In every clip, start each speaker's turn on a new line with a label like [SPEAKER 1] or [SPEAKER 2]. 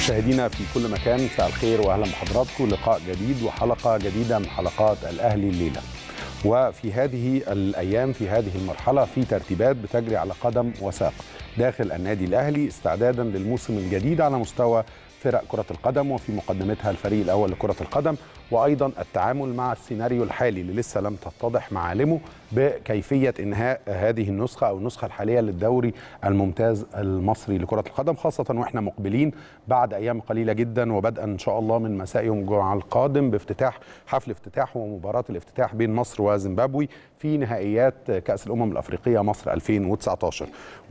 [SPEAKER 1] مشاهدينا في كل مكان مساء الخير واهلا بحضراتكم لقاء جديد وحلقه جديده من حلقات الاهلي الليله. وفي هذه الايام في هذه المرحله في ترتيبات بتجري على قدم وساق داخل النادي الاهلي استعدادا للموسم الجديد على مستوى فرق كرة القدم وفي مقدمتها الفريق الأول لكرة القدم وأيضا التعامل مع السيناريو الحالي اللي لسه لم تتضح معالمه بكيفية إنهاء هذه النسخة أو النسخة الحالية للدوري الممتاز المصري لكرة القدم خاصة وإحنا مقبلين بعد أيام قليلة جدا وبدءا إن شاء الله من مساء يوم الجمعة القادم بافتتاح حفل افتتاح ومباراة الافتتاح بين مصر وزيمبابوي في نهائيات كأس الأمم الأفريقية مصر 2019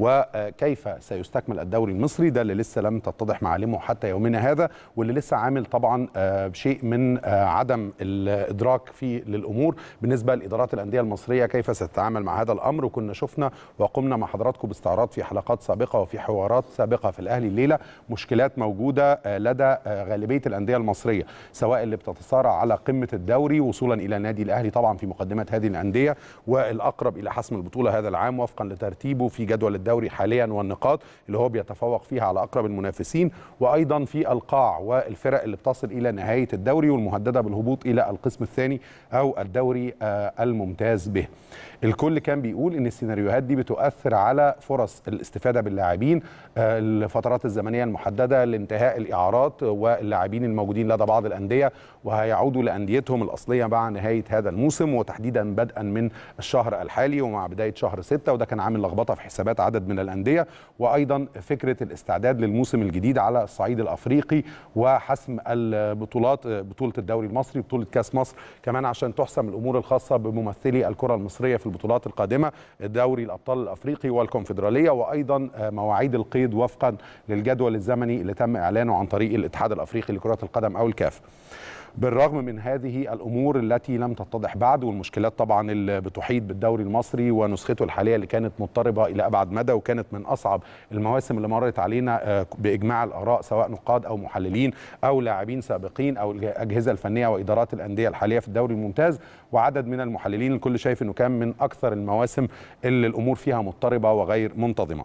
[SPEAKER 1] وكيف سيستكمل الدوري المصري ده اللي لسه لم تتضح معالمه حتى يومنا هذا واللي لسه عامل طبعا شيء من عدم الإدراك فيه للأمور بالنسبة لإدارات الأندية المصرية كيف ستتعامل مع هذا الأمر وكنا شفنا وقمنا مع حضراتكم باستعراض في حلقات سابقة وفي حوارات سابقة في الأهلي الليلة مشكلات موجودة لدى غالبية الأندية المصرية سواء اللي بتتصارع على قمة الدوري وصولا إلى النادي الأهلي طبعا في مقدمة هذه الأندية والأقرب إلى حسم البطولة هذا العام وفقا لترتيبه في جدول الدوري حاليا والنقاط اللي هو بيتفوق فيها على أقرب المنافسين وأيضا في القاع والفرق اللي بتصل إلى نهاية الدوري والمهددة بالهبوط إلى القسم الثاني أو الدوري الممتاز به الكل كان بيقول ان السيناريوهات دي بتؤثر على فرص الاستفاده باللاعبين الفترات الزمنيه المحدده لانتهاء الاعارات واللاعبين الموجودين لدى بعض الانديه وهيعودوا لانديتهم الاصليه مع نهايه هذا الموسم وتحديدا بدءا من الشهر الحالي ومع بدايه شهر ستة وده كان عامل لخبطه في حسابات عدد من الانديه وايضا فكره الاستعداد للموسم الجديد على الصعيد الافريقي وحسم البطولات بطوله الدوري المصري بطوله كاس مصر كمان عشان تحسم الامور الخاصه بممثلي الكره المصريه في البطولات القادمه دوري الابطال الافريقي والكونفدراليه وايضا مواعيد القيد وفقا للجدول الزمني اللي تم اعلانه عن طريق الاتحاد الافريقي لكره القدم او الكاف بالرغم من هذه الامور التي لم تتضح بعد والمشكلات طبعا اللي بتحيط بالدوري المصري ونسخته الحاليه اللي كانت مضطربه الى ابعد مدى وكانت من اصعب المواسم اللي مرت علينا باجماع الاراء سواء نقاد او محللين او لاعبين سابقين او الاجهزه الفنيه وادارات الانديه الحاليه في الدوري الممتاز وعدد من المحللين الكل شايف انه كان من اكثر المواسم اللي الامور فيها مضطربه وغير منتظمه.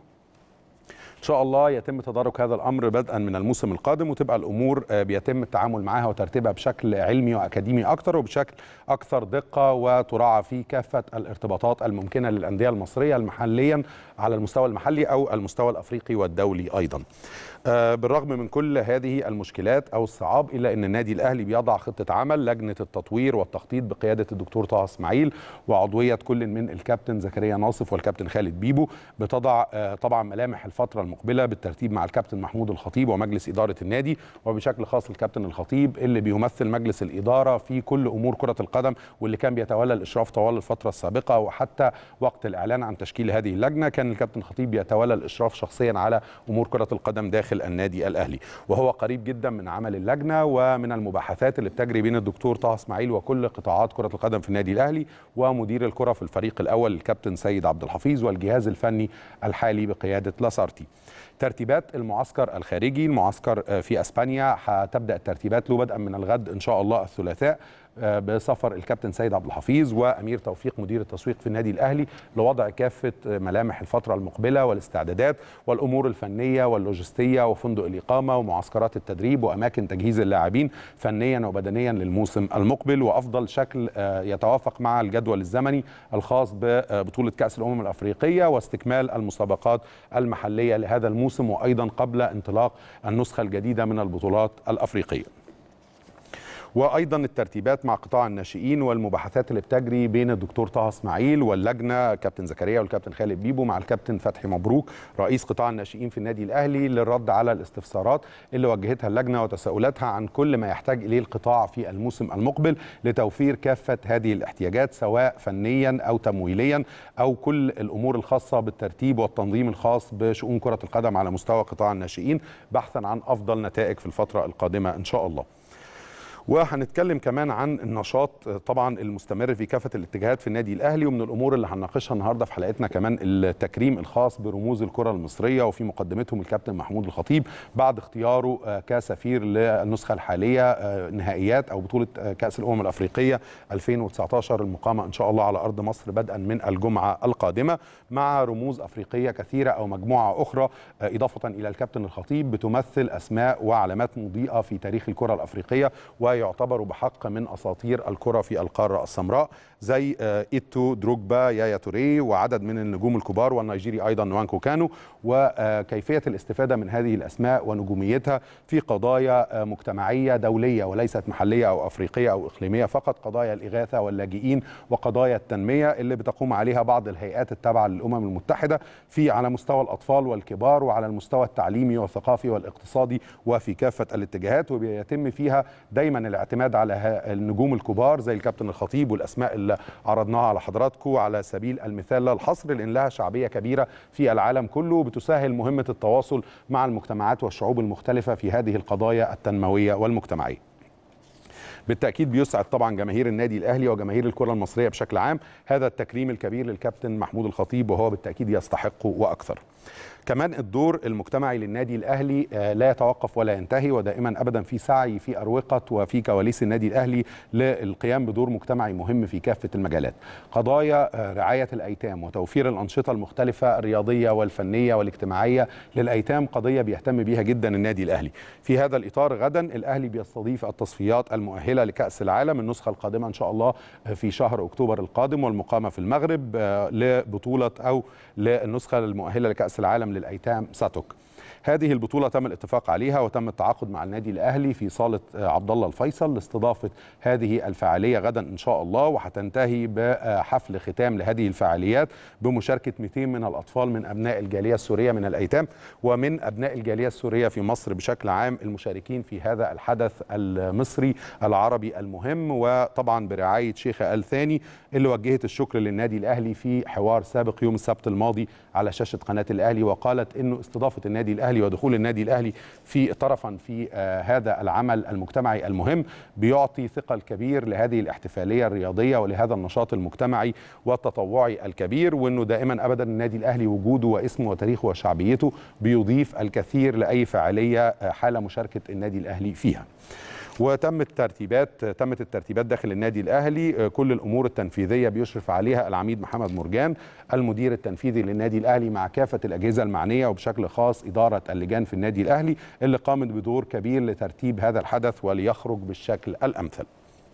[SPEAKER 1] ان شاء الله يتم تدارك هذا الامر بدءا من الموسم القادم وتبقى الامور بيتم التعامل معها وترتيبها بشكل علمي واكاديمي اكثر وبشكل اكثر دقه وتراعى فيه كافه الارتباطات الممكنه للانديه المصريه محليا على المستوى المحلي او المستوى الافريقي والدولي ايضا. بالرغم من كل هذه المشكلات او الصعاب الا ان النادي الاهلي بيضع خطه عمل لجنه التطوير والتخطيط بقياده الدكتور طه اسماعيل وعضويه كل من الكابتن زكريا ناصف والكابتن خالد بيبو بتضع طبعا ملامح الفتره المقبله بالترتيب مع الكابتن محمود الخطيب ومجلس اداره النادي وبشكل خاص الكابتن الخطيب اللي بيمثل مجلس الاداره في كل امور كره القدم واللي كان بيتولى الاشراف طوال الفتره السابقه وحتى وقت الاعلان عن تشكيل هذه اللجنه كان الكابتن الخطيب بيتولى الاشراف شخصيا على امور كره القدم داخل داخل النادي الاهلي وهو قريب جدا من عمل اللجنه ومن المباحثات اللي بتجري بين الدكتور طه اسماعيل وكل قطاعات كره القدم في النادي الاهلي ومدير الكره في الفريق الاول الكابتن سيد عبد الحفيظ والجهاز الفني الحالي بقياده لاسارتي ترتيبات المعسكر الخارجي المعسكر في اسبانيا هتبدا الترتيبات له بدءا من الغد ان شاء الله الثلاثاء بسفر الكابتن سيد عبد الحفيظ وامير توفيق مدير التسويق في النادي الاهلي لوضع كافه ملامح الفتره المقبله والاستعدادات والامور الفنيه واللوجستيه وفندق الاقامه ومعسكرات التدريب واماكن تجهيز اللاعبين فنيا وبدنيا للموسم المقبل وافضل شكل يتوافق مع الجدول الزمني الخاص ببطوله كاس الامم الافريقيه واستكمال المسابقات المحليه لهذا الموسم وايضا قبل انطلاق النسخه الجديده من البطولات الافريقيه. وايضا الترتيبات مع قطاع الناشئين والمباحثات اللي بتجري بين الدكتور طه اسماعيل واللجنه كابتن زكريا والكابتن خالد بيبو مع الكابتن فتحي مبروك رئيس قطاع الناشئين في النادي الاهلي للرد على الاستفسارات اللي وجهتها اللجنه وتساؤلاتها عن كل ما يحتاج اليه القطاع في الموسم المقبل لتوفير كافه هذه الاحتياجات سواء فنيا او تمويليا او كل الامور الخاصه بالترتيب والتنظيم الخاص بشؤون كره القدم على مستوى قطاع الناشئين بحثا عن افضل نتائج في الفتره القادمه ان شاء الله. وهنتكلم كمان عن النشاط طبعا المستمر في كافه الاتجاهات في النادي الاهلي ومن الامور اللي هنناقشها النهارده في حلقتنا كمان التكريم الخاص برموز الكره المصريه وفي مقدمتهم الكابتن محمود الخطيب بعد اختياره كسفير للنسخه الحاليه نهائيات او بطوله كاس الامم الافريقيه 2019 المقامه ان شاء الله على ارض مصر بدءا من الجمعه القادمه مع رموز افريقيه كثيره او مجموعه اخرى اضافه الى الكابتن الخطيب بتمثل اسماء وعلامات مضيئه في تاريخ الكره الافريقيه ويعتبروا بحق من اساطير الكره في القاره السمراء زي ايتو دروجبا يايا توري وعدد من النجوم الكبار والنيجيري ايضا نوانكو كانو وكيفيه الاستفاده من هذه الاسماء ونجوميتها في قضايا مجتمعيه دوليه وليست محليه او افريقيه او اقليميه فقط قضايا الاغاثه واللاجئين وقضايا التنميه اللي بتقوم عليها بعض الهيئات التابعه للامم المتحده في على مستوى الاطفال والكبار وعلى المستوى التعليمي والثقافي والاقتصادي وفي كافه الاتجاهات وبيتم فيها دايما الاعتماد على النجوم الكبار زي الكابتن الخطيب والاسماء اللي عرضناها على حضراتكم على سبيل المثال لا الحصر لان لها شعبيه كبيره في العالم كله بتسهل مهمه التواصل مع المجتمعات والشعوب المختلفه في هذه القضايا التنمويه والمجتمعيه. بالتاكيد بيسعد طبعا جماهير النادي الاهلي وجماهير الكره المصريه بشكل عام هذا التكريم الكبير للكابتن محمود الخطيب وهو بالتاكيد يستحقه واكثر. كمان الدور المجتمعي للنادي الاهلي لا يتوقف ولا ينتهي ودائما ابدا في سعي في اروقه وفي كواليس النادي الاهلي للقيام بدور مجتمعي مهم في كافه المجالات. قضايا رعايه الايتام وتوفير الانشطه المختلفه الرياضيه والفنيه والاجتماعيه للايتام قضيه بيهتم بيها جدا النادي الاهلي. في هذا الاطار غدا الاهلي بيستضيف التصفيات المؤهله لكاس العالم النسخه القادمه ان شاء الله في شهر اكتوبر القادم والمقامه في المغرب لبطوله او للنسخه المؤهله لكاس العالم للايتام ساتوك هذه البطوله تم الاتفاق عليها وتم التعاقد مع النادي الاهلي في صاله عبد الله الفيصل لاستضافه هذه الفعاليه غدا ان شاء الله وهتنتهي بحفل ختام لهذه الفعاليات بمشاركه 200 من الاطفال من ابناء الجاليه السوريه من الايتام ومن ابناء الجاليه السوريه في مصر بشكل عام المشاركين في هذا الحدث المصري العربي المهم وطبعا برعايه شيخه ال ثاني اللي وجهت الشكر للنادي الاهلي في حوار سابق يوم السبت الماضي على شاشه قناه الاهلي وقالت انه استضافه النادي الاهلي ودخول النادي الاهلي في طرفا في آه هذا العمل المجتمعي المهم بيعطي ثقل كبير لهذه الاحتفاليه الرياضيه ولهذا النشاط المجتمعي والتطوعي الكبير وانه دائما ابدا النادي الاهلي وجوده واسمه وتاريخه وشعبيته بيضيف الكثير لاي فعاليه حال مشاركه النادي الاهلي فيها. وتم الترتيبات تمت الترتيبات داخل النادي الاهلي كل الامور التنفيذيه بيشرف عليها العميد محمد مرجان المدير التنفيذي للنادي الاهلي مع كافه الاجهزه المعنيه وبشكل خاص اداره اللجان في النادي الاهلي اللي قامت بدور كبير لترتيب هذا الحدث وليخرج بالشكل الامثل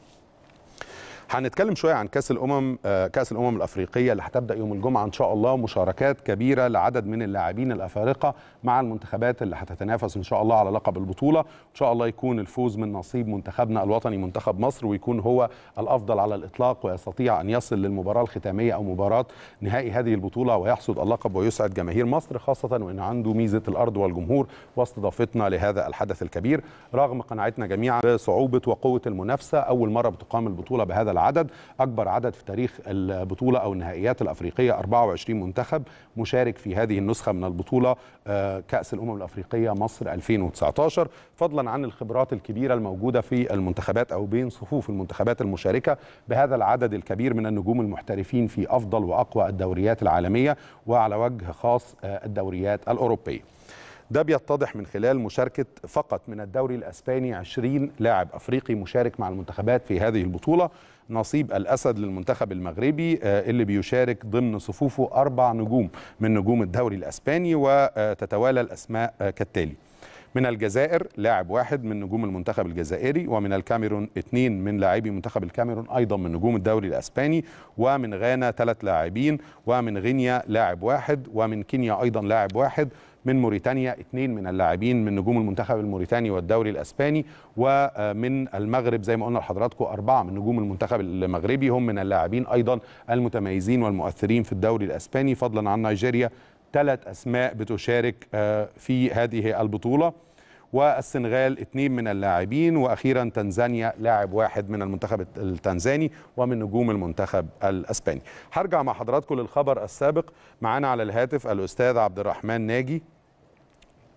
[SPEAKER 1] هنتكلم شويه عن كاس الامم كاس الامم الافريقيه اللي هتبدا يوم الجمعه ان شاء الله مشاركات كبيره لعدد من اللاعبين الافارقه مع المنتخبات اللي هتتنافس ان شاء الله على لقب البطوله ان شاء الله يكون الفوز من نصيب منتخبنا الوطني منتخب مصر ويكون هو الافضل على الاطلاق ويستطيع ان يصل للمباراه الختاميه او مباراه نهائي هذه البطوله ويحصد اللقب ويسعد جماهير مصر خاصه وان عنده ميزه الارض والجمهور واستضافتنا لهذا الحدث الكبير رغم قناعتنا جميعا بصعوبه وقوه المنافسه اول مره بتقام البطوله بهذا العدد اكبر عدد في تاريخ البطوله او النهائيات الافريقيه 24 منتخب مشارك في هذه النسخه من البطوله كاس الامم الافريقيه مصر 2019 فضلا عن الخبرات الكبيره الموجوده في المنتخبات او بين صفوف المنتخبات المشاركه بهذا العدد الكبير من النجوم المحترفين في افضل واقوى الدوريات العالميه وعلى وجه خاص الدوريات الاوروبيه ده بيتضح من خلال مشاركة فقط من الدوري الأسباني 20 لاعب أفريقي مشارك مع المنتخبات في هذه البطولة نصيب الأسد للمنتخب المغربي اللي بيشارك ضمن صفوفه أربع نجوم من نجوم الدوري الأسباني وتتوالى الأسماء كالتالي من الجزائر لاعب واحد من نجوم المنتخب الجزائري ومن الكاميرون اثنين من لاعبي منتخب الكاميرون ايضا من نجوم الدوري الاسباني ومن غانا ثلاث لاعبين ومن غينيا لاعب واحد ومن كينيا ايضا لاعب واحد من موريتانيا اثنين من اللاعبين من نجوم المنتخب الموريتاني والدوري الاسباني ومن المغرب زي ما قلنا لحضراتكم اربعه من نجوم المنتخب المغربي هم من اللاعبين ايضا المتميزين والمؤثرين في الدوري الاسباني فضلا عن نيجيريا ثلاث اسماء بتشارك في هذه البطوله والسنغال اثنين من اللاعبين واخيرا تنزانيا لاعب واحد من المنتخب التنزاني ومن نجوم المنتخب الاسباني. هرجع مع حضراتكم للخبر السابق معانا على الهاتف الاستاذ عبد الرحمن ناجي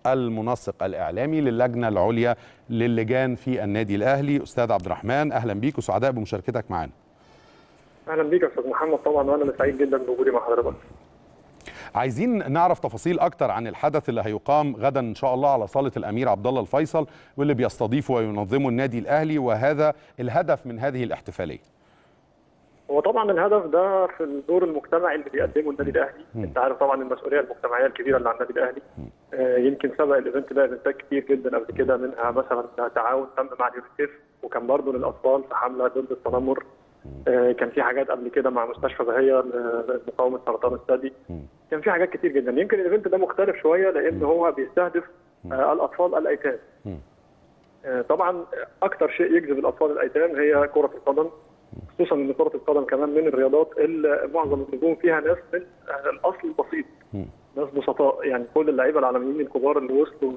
[SPEAKER 1] المنسق الاعلامي للجنه العليا للجان في النادي الاهلي استاذ عبد الرحمن اهلا بيك وسعداء بمشاركتك معنا
[SPEAKER 2] اهلا بيك يا استاذ محمد طبعا وانا سعيد جدا بوجودي مع حضرتك
[SPEAKER 1] عايزين نعرف تفاصيل اكتر عن الحدث اللي هيقام غدا ان شاء الله على صاله الامير عبد الله الفيصل واللي بيستضيفه وينظمه النادي الاهلي وهذا الهدف من هذه الاحتفاليه
[SPEAKER 2] هو طبعا الهدف ده في الدور المجتمعي اللي بيقدمه النادي الاهلي انت عارف طبعا المسؤوليه المجتمعيه الكبيره اللي على النادي الاهلي آه يمكن سبق الايفنت ده ايفنتات كتير جدا قبل كده منها مثلا تعاون تم مع اليونيسيف وكان برضه للاطفال في حمله ضد التنمر آه كان في حاجات قبل كده مع مستشفى بهيه لمقاومه سرطان الثدي كان في حاجات كتير جدا يمكن الايفنت ده مختلف شويه لان هو بيستهدف آه الاطفال الايتام آه طبعا اكتر شيء يجذب الاطفال الايتام هي كره القدم خصوصا ان كره القدم كمان من الرياضات اللي معظم النجوم فيها ناس من الاصل البسيط ناس بسطاء يعني كل اللعيبه العالميين الكبار اللي وصلوا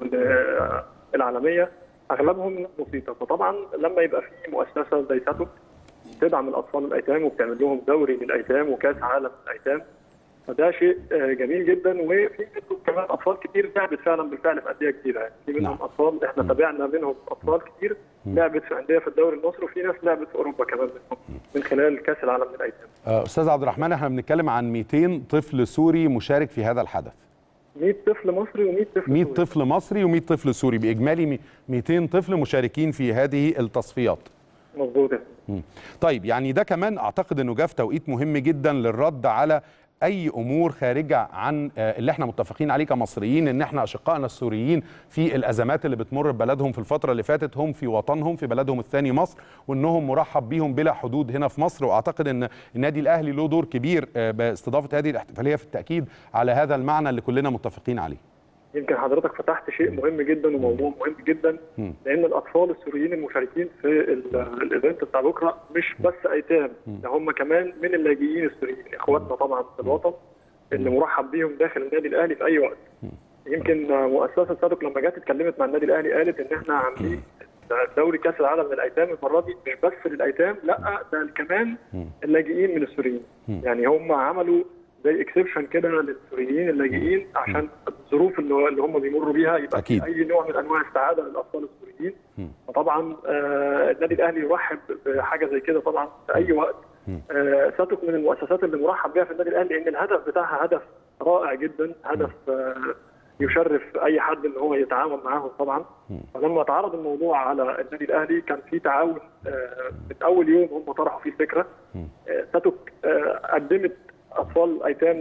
[SPEAKER 2] العالميه اغلبهم ناس بسيطه فطبعا لما يبقى في مؤسسه زي ساتوك تدعم الاطفال الايتام وبتعمل لهم دوري للايتام وكاس عالم للايتام فده شيء جميل جدا وفي منهم كمان اطفال كتير لعبت فعلا بالفعل في انديه كتيره يعني في منهم نعم. اطفال احنا تابعنا منهم اطفال كتير لعبت في انديه في الدوري المصري وفي ناس لعبت في اوروبا كمان منهم من خلال كاس العالم للايتام.
[SPEAKER 1] استاذ عبد الرحمن احنا بنتكلم عن 200 طفل سوري مشارك في هذا الحدث.
[SPEAKER 2] 100 طفل مصري و100 طفل
[SPEAKER 1] 100 طفل مصري و100 طفل سوري باجمالي 200 طفل مشاركين في هذه التصفيات.
[SPEAKER 2] مظبوط
[SPEAKER 1] طيب يعني ده كمان اعتقد انه جه في توقيت مهم جدا للرد على اي امور خارجه عن اللي احنا متفقين عليه كمصريين ان احنا اشقائنا السوريين في الازمات اللي بتمر ببلدهم في الفتره اللي فاتت هم في وطنهم في بلدهم الثاني مصر وانهم مرحب بيهم بلا حدود هنا في مصر واعتقد ان النادي الاهلي له دور كبير باستضافه هذه الاحتفاليه في التاكيد على هذا المعنى اللي كلنا متفقين عليه.
[SPEAKER 2] يمكن حضرتك فتحت شيء مهم جدا وموضوع مهم جدا لان الاطفال السوريين المشاركين في الايفنت بتاع بكره مش بس ايتام ده هم كمان من اللاجئين السوريين اخواتنا طبعا في الوطن اللي مرحب بيهم داخل النادي الاهلي في اي وقت يمكن مؤسسه سادك لما جت اتكلمت مع النادي الاهلي قالت ان احنا عاملين دوري كاس العالم للايتام المره دي مش بس للايتام لا ده كمان اللاجئين من السوريين يعني هم عملوا زي اكسبشن كده للسوريين اللاجئين عشان الظروف اللي هم بيمروا بيها يبقى
[SPEAKER 1] أكيد.
[SPEAKER 2] في اي نوع من انواع السعاده للاطفال السوريين فطبعا آه النادي الاهلي يرحب بحاجه زي كده طبعا في اي وقت آه ساتوك من المؤسسات اللي مرحب بها في النادي الاهلي لان الهدف بتاعها هدف رائع جدا هدف آه يشرف اي حد ان هو يتعاون معاهم طبعا فلما اتعرض الموضوع على النادي الاهلي كان في تعاون من اول يوم هم طرحوا فيه الفكره ساتوك قدمت اطفال ايتام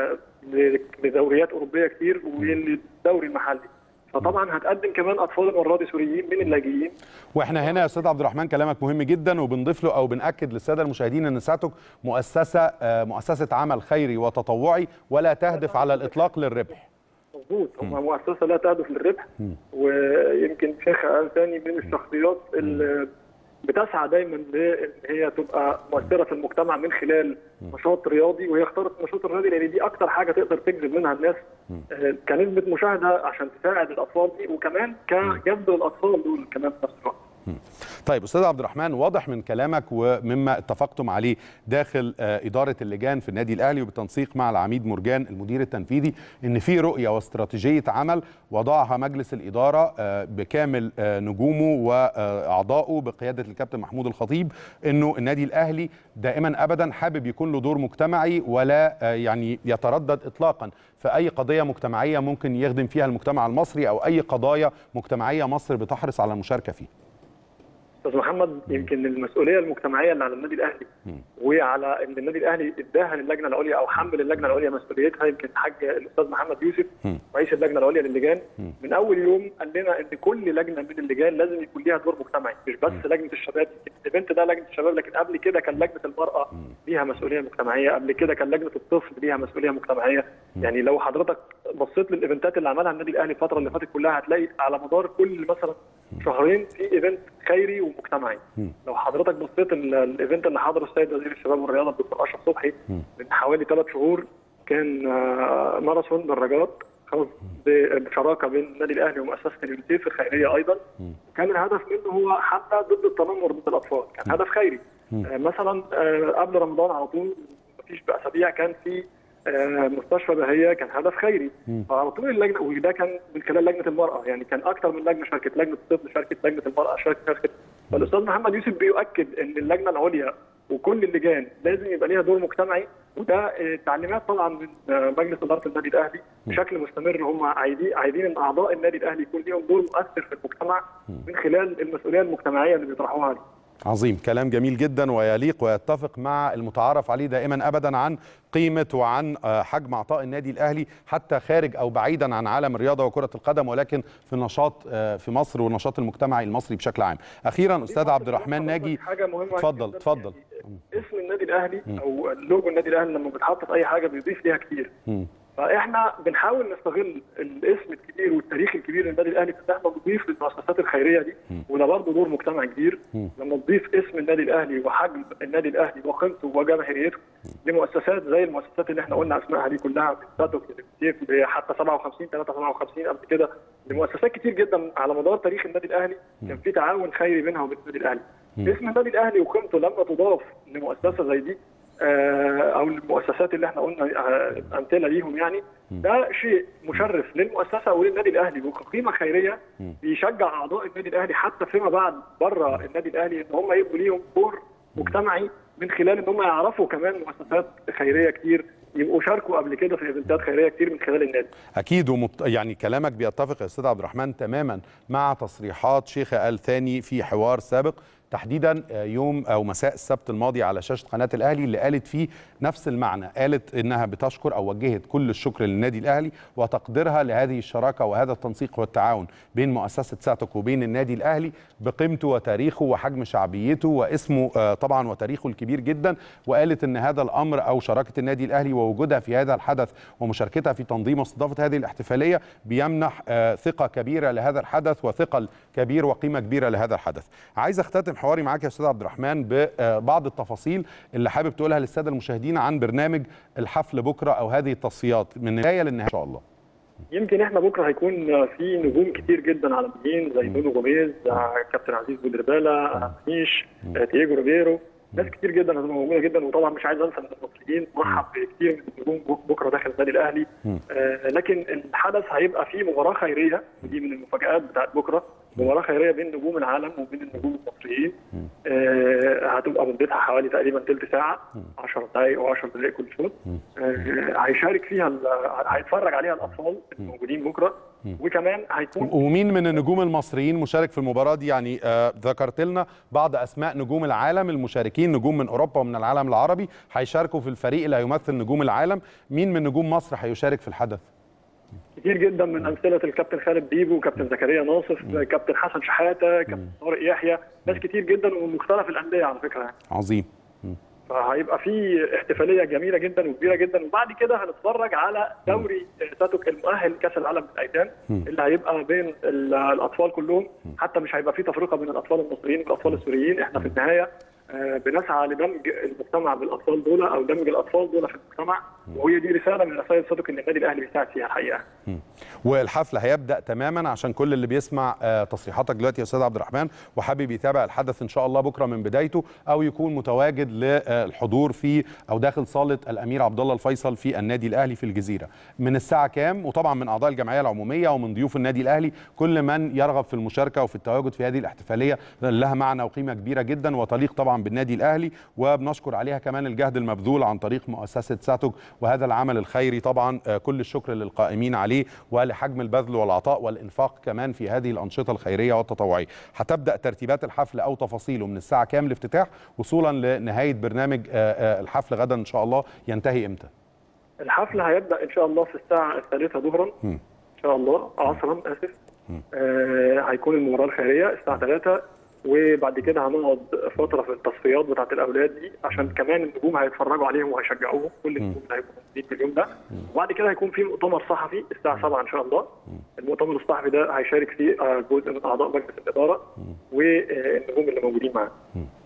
[SPEAKER 2] لدوريات اوروبيه كتير وللدوري المحلي فطبعا هتقدم كمان اطفال المره دي سوريين من اللاجئين
[SPEAKER 1] واحنا هنا يا استاذ عبد الرحمن كلامك مهم جدا وبنضيف له او بناكد للساده المشاهدين ان ساتوك مؤسسه مؤسسه عمل خيري وتطوعي ولا تهدف على الاطلاق للربح
[SPEAKER 2] مظبوط هم مؤسسه لا تهدف للربح ويمكن شيخ قال ثاني من الشخصيات اللي بتسعى دايما لان هي تبقى مؤثره في المجتمع من خلال نشاط رياضي وهي اختارت النشاط الرياضي لان دي اكتر حاجه تقدر تجذب منها الناس كنسبه مشاهده عشان تساعد الاطفال دي وكمان كجذب الاطفال دول كمان في نفس الوقت.
[SPEAKER 1] طيب استاذ عبد الرحمن واضح من كلامك ومما اتفقتم عليه داخل اداره اللجان في النادي الاهلي وبالتنسيق مع العميد مرجان المدير التنفيذي ان في رؤيه واستراتيجيه عمل وضعها مجلس الاداره بكامل نجومه واعضائه بقياده الكابتن محمود الخطيب انه النادي الاهلي دائما ابدا حابب يكون له دور مجتمعي ولا يعني يتردد اطلاقا في اي قضيه مجتمعيه ممكن يخدم فيها المجتمع المصري او اي قضايا مجتمعيه مصر بتحرص على المشاركه فيها.
[SPEAKER 2] استاذ محمد يمكن المسؤوليه المجتمعيه اللي على النادي الاهلي وعلى ان النادي الاهلي اداها للجنه العليا او حمل اللجنه العليا مسؤوليتها يمكن الحاج الاستاذ محمد يوسف رئيس اللجنه العليا للجان من اول يوم قال لنا ان كل لجنه من اللجان لازم يكون ليها دور مجتمعي مش بس لجنه الشباب الايفنت ده لجنه الشباب لكن قبل كده كان لجنه المراه ليها مسؤوليه مجتمعيه قبل كده كان لجنه الطفل ليها مسؤوليه مجتمعيه يعني لو حضرتك بصيت للايفنتات اللي عملها النادي الاهلي الفتره اللي فاتت كلها هتلاقي على مدار كل مثلا شهرين في ايفنت خيري ومجتمعي لو حضرتك بصيت الايفنت اللي حضره السيد وزير الشباب والرياضه الدكتور اشرف صبحي من حوالي ثلاث شهور كان ماراثون دراجات خاص بشراكه بين النادي الاهلي ومؤسسه اليونيسيف الخيريه ايضا كان الهدف منه هو حتى ضد التنمر ضد الاطفال كان هدف خيري مثلا قبل رمضان على طول مفيش باسابيع كان في آه، مستشفى بهيه كان هدف خيري فعلى طول اللجنه وده كان من خلال لجنه المراه يعني كان اكثر من لجنه شاركت لجنه الطفل شاركت لجنه المراه شاركت شاركت فالاستاذ محمد يوسف بيؤكد ان اللجنه العليا وكل اللجان لازم يبقى ليها دور مجتمعي وده آه، تعليمات طبعا من آه، مجلس اداره النادي الاهلي بشكل مستمر هم عايزين عايزين ان اعضاء النادي الاهلي يكون ليهم دور مؤثر في المجتمع من خلال المسؤوليه المجتمعيه اللي بيطرحوها عليه.
[SPEAKER 1] عظيم كلام جميل جدا ويليق ويتفق مع المتعارف عليه دائما ابدا عن قيمه وعن آه، حجم عطاء النادي الاهلي حتى خارج او بعيدا عن عالم الرياضه وكره القدم ولكن في النشاط آه، في مصر والنشاط المجتمعي المصري بشكل عام. اخيرا استاذ عبد الرحمن ناجي
[SPEAKER 2] حاجه مهمه
[SPEAKER 1] اتفضل
[SPEAKER 2] جداً.
[SPEAKER 1] اتفضل
[SPEAKER 2] اسم النادي الاهلي او لوجو النادي الاهلي لما بيتحط في اي حاجه بيضيف ليها كتير
[SPEAKER 1] مم.
[SPEAKER 2] فاحنا بنحاول نستغل الاسم الكبير والتاريخ الكبير للنادي الاهلي في ان احنا نضيف للمؤسسات الخيريه دي وده برضه دور مجتمعي كبير لما تضيف اسم النادي الاهلي وحجم النادي الاهلي وقيمته وجماهيريته لمؤسسات زي المؤسسات اللي احنا قلنا اسمائها دي كلها من ساتوك للسيف حتى 57 357 قبل كده لمؤسسات كتير جدا على مدار تاريخ النادي الاهلي كان في تعاون خيري بينها وبين النادي الاهلي اسم النادي الاهلي وقيمته لما تضاف لمؤسسه زي دي آه، او المؤسسات اللي احنا قلنا آه، امثله ليهم يعني ده شيء مشرف للمؤسسه وللنادي الاهلي وكقيمه خيريه بيشجع اعضاء النادي الاهلي حتى فيما بعد بره النادي الاهلي ان هم يبقوا ليهم دور مجتمعي من خلال ان هم يعرفوا كمان مؤسسات خيريه كتير يبقوا شاركوا قبل كده في ايفنتات خيريه كتير من خلال النادي
[SPEAKER 1] اكيد ومبت... يعني كلامك بيتفق يا استاذ عبد الرحمن تماما مع تصريحات شيخ ال ثاني في حوار سابق تحديدا يوم او مساء السبت الماضي على شاشه قناه الاهلي اللي قالت فيه نفس المعنى قالت انها بتشكر او وجهت كل الشكر للنادي الاهلي وتقديرها لهذه الشراكه وهذا التنسيق والتعاون بين مؤسسه ساتك وبين النادي الاهلي بقيمته وتاريخه وحجم شعبيته واسمه آه، طبعا وتاريخه الكبير جدا وقالت ان هذا الامر او شراكه النادي الاهلي ووجودها في هذا الحدث ومشاركتها في تنظيم واستضافه هذه الاحتفاليه بيمنح آه، ثقه كبيره لهذا الحدث وثقل كبير وقيمه كبيره لهذا الحدث. عايز اختتم حواري معاك يا استاذ عبد الرحمن ببعض التفاصيل اللي حابب تقولها للساده المشاهدين عن برنامج الحفل بكره او هذه التصفيات من البدايه للنهايه ان شاء الله.
[SPEAKER 2] يمكن احنا بكره هيكون في نجوم كتير جدا عالميين زي نونو جوميز آه، كابتن عزيز بودربالا آه، منيش آه، تياجو روبيرو ناس كتير جدا هتبقى موجوده جدا وطبعا مش عايز انسى ان المصريين مرحب بكتير من النجوم بكره داخل النادي الاهلي آه، لكن الحدث هيبقى فيه مباراه خيريه ودي من المفاجات بتاعت بكره مباراه خيريه بين نجوم العالم وبين النجوم المصريين آه، هتبقى مدتها حوالي تقريبا ثلث ساعه 10 دقائق او 10 دقائق كل شوط آه، هيشارك فيها ال- هيتفرج عليها الاطفال الموجودين بكره وكمان هيكون
[SPEAKER 1] ومين من النجوم المصريين مشارك في المباراه دي يعني آه ذكرت لنا بعض اسماء نجوم العالم المشاركين نجوم من اوروبا ومن العالم العربي هيشاركوا في الفريق اللي هيمثل نجوم العالم مين من نجوم مصر هيشارك في الحدث
[SPEAKER 2] كتير جدا من امثله الكابتن خالد بيبو كابتن زكريا ناصف كابتن حسن شحاته كابتن طارق يحيى ناس كتير جدا ومن مختلف الانديه على فكره يعني
[SPEAKER 1] عظيم
[SPEAKER 2] فهيبقى في احتفاليه جميله جدا وكبيره جدا وبعد كده هنتفرج على دوري ساتوك المؤهل لكاس العالم للايتام اللي هيبقى بين ال- الاطفال كلهم حتى مش هيبقى في تفرقه بين الاطفال المصريين والاطفال السوريين احنا في النهايه آه، بنسعى لدمج المجتمع بالاطفال دول او دمج الاطفال دول في المجتمع وهي دي رساله من رسائل ساتوك ان النادي الاهلي بيساعد فيها الحقيقه
[SPEAKER 1] والحفل هيبدا تماما عشان كل اللي بيسمع آه، تصريحاتك دلوقتي يا استاذ عبد الرحمن وحابب يتابع الحدث ان شاء الله بكره من بدايته او يكون متواجد للحضور في او داخل صاله الامير عبد الله الفيصل في النادي الاهلي في الجزيره من الساعه كام وطبعا من اعضاء الجمعيه العموميه ومن ضيوف النادي الاهلي كل من يرغب في المشاركه وفي التواجد في هذه الاحتفاليه لها معنى وقيمه كبيره جدا وتليق طبعا بالنادي الاهلي وبنشكر عليها كمان الجهد المبذول عن طريق مؤسسه ساتوك وهذا العمل الخيري طبعا آه، كل الشكر للقائمين عليه ولحجم البذل والعطاء والانفاق كمان في هذه الانشطه الخيريه والتطوعيه هتبدا ترتيبات الحفل او تفاصيله من الساعه كام الافتتاح وصولا لنهايه برنامج آه، آه، الحفل غدا ان شاء الله ينتهي امتى
[SPEAKER 2] الحفل هيبدا ان شاء الله في الساعه الثالثه ظهرا ان شاء الله عصرا اسف آه هيكون المباراه الخيريه الساعه 3 وبعد كده هنقعد فتره في التصفيات بتاعت الاولاد دي عشان كمان النجوم هيتفرجوا عليهم وهيشجعوهم كل النجوم اللي هيبقوا موجودين في اليوم ده وبعد كده هيكون في مؤتمر صحفي الساعه 7 ان شاء الله المؤتمر الصحفي ده هيشارك فيه آه، جزء من اعضاء مجلس الاداره والنجوم اللي موجودين معاه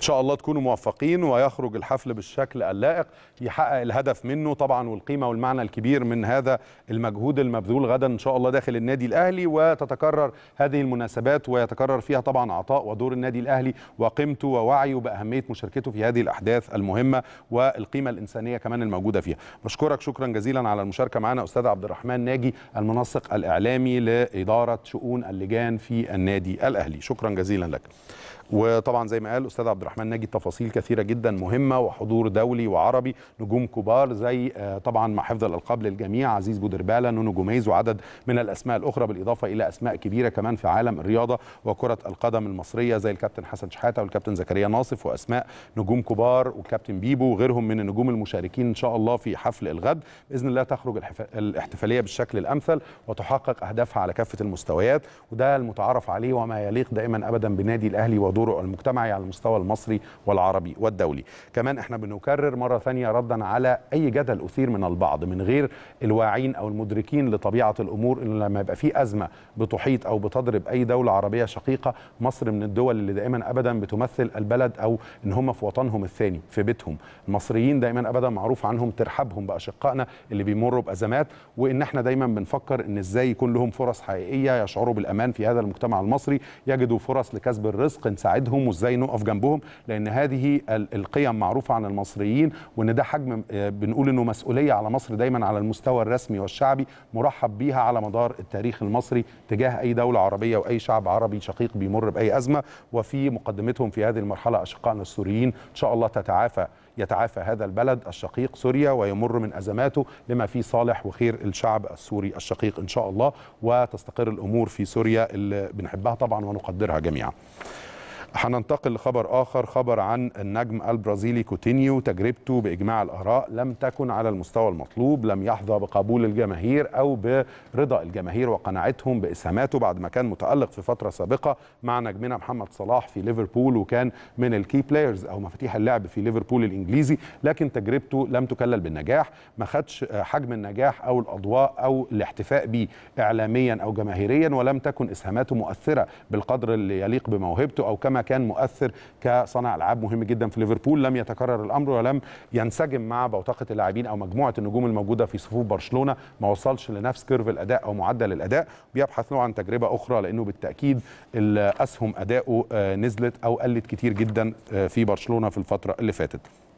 [SPEAKER 1] شاء الله تكونوا موفقين ويخرج الحفل بالشكل اللائق يحقق الهدف منه طبعا والقيمه والمعنى الكبير من هذا المجهود المبذول غدا ان شاء الله داخل النادي الاهلي وتتكرر هذه المناسبات ويتكرر فيها طبعا عطاء ودور النادي الاهلي وقيمته ووعيه باهميه مشاركته في هذه الاحداث المهمه والقيمه الانسانيه كمان الموجوده فيها بشكرك شكرا جزيلا على المشاركه معنا استاذ عبد الرحمن ناجي المنسق الاعلامي لاداره شؤون اللجان في النادي الاهلي شكرا جزيلا لك وطبعا زي ما قال استاذ عبد الرحمن ناجي تفاصيل كثيره جدا مهمه وحضور دولي وعربي نجوم كبار زي طبعا مع حفظ الالقاب للجميع عزيز بودرباله نونو جوميز وعدد من الاسماء الاخرى بالاضافه الى اسماء كبيره كمان في عالم الرياضه وكره القدم المصريه زي الكابتن حسن شحاته والكابتن زكريا ناصف واسماء نجوم كبار والكابتن بيبو وغيرهم من النجوم المشاركين ان شاء الله في حفل الغد باذن الله تخرج الاحتفاليه بالشكل الامثل وتحقق اهدافها على كافه المستويات وده المتعارف عليه وما يليق دائما ابدا بنادي الاهلي ودوره المجتمعي على المستوى المصري والعربي والدولي كمان احنا بنكرر مره ثانيه ردا على اي جدل اثير من البعض من غير الواعين او المدركين لطبيعه الامور ان لما يبقى في ازمه بتحيط او بتضرب اي دوله عربيه شقيقه مصر من الدول اللي دائما ابدا بتمثل البلد او ان هم في وطنهم الثاني في بيتهم المصريين دائما ابدا معروف عنهم ترحابهم باشقائنا اللي بيمروا بازمات وان احنا دايما بنفكر ان ازاي يكون لهم فرص حقيقيه يشعروا بالامان في هذا المجتمع المصري يجدوا فرص لكسب الرزق نساعدهم وازاي نقف جنبهم لان هذه القيم معروفه عن المصريين وان ده حجم بنقول انه مسؤوليه على مصر دايما على المستوى الرسمي والشعبي مرحب بيها على مدار التاريخ المصري تجاه اي دوله عربيه واي شعب عربي شقيق بيمر باي ازمه وفي مقدمتهم في هذه المرحله اشقائنا السوريين ان شاء الله تتعافى يتعافى هذا البلد الشقيق سوريا ويمر من ازماته لما فيه صالح وخير الشعب السوري الشقيق ان شاء الله وتستقر الامور في سوريا اللي بنحبها طبعا ونقدرها جميعا. هننتقل لخبر اخر خبر عن النجم البرازيلي كوتينيو تجربته باجماع الاراء لم تكن على المستوى المطلوب لم يحظى بقبول الجماهير او برضا الجماهير وقناعتهم باسهاماته بعد ما كان متالق في فتره سابقه مع نجمنا محمد صلاح في ليفربول وكان من الكي بلايرز او مفاتيح اللعب في ليفربول الانجليزي لكن تجربته لم تكلل بالنجاح ما خدش حجم النجاح او الاضواء او الاحتفاء به اعلاميا او جماهيريا ولم تكن اسهاماته مؤثره بالقدر اللي يليق بموهبته او كما كان مؤثر كصانع العاب مهم جدا في ليفربول لم يتكرر الامر ولم ينسجم مع بوتقه اللاعبين او مجموعه النجوم الموجوده في صفوف برشلونه ما وصلش لنفس كيرف الاداء او معدل الاداء بيبحث له عن تجربه اخرى لانه بالتاكيد الاسهم اداؤه نزلت او قلت كتير جدا في برشلونه في الفتره اللي فاتت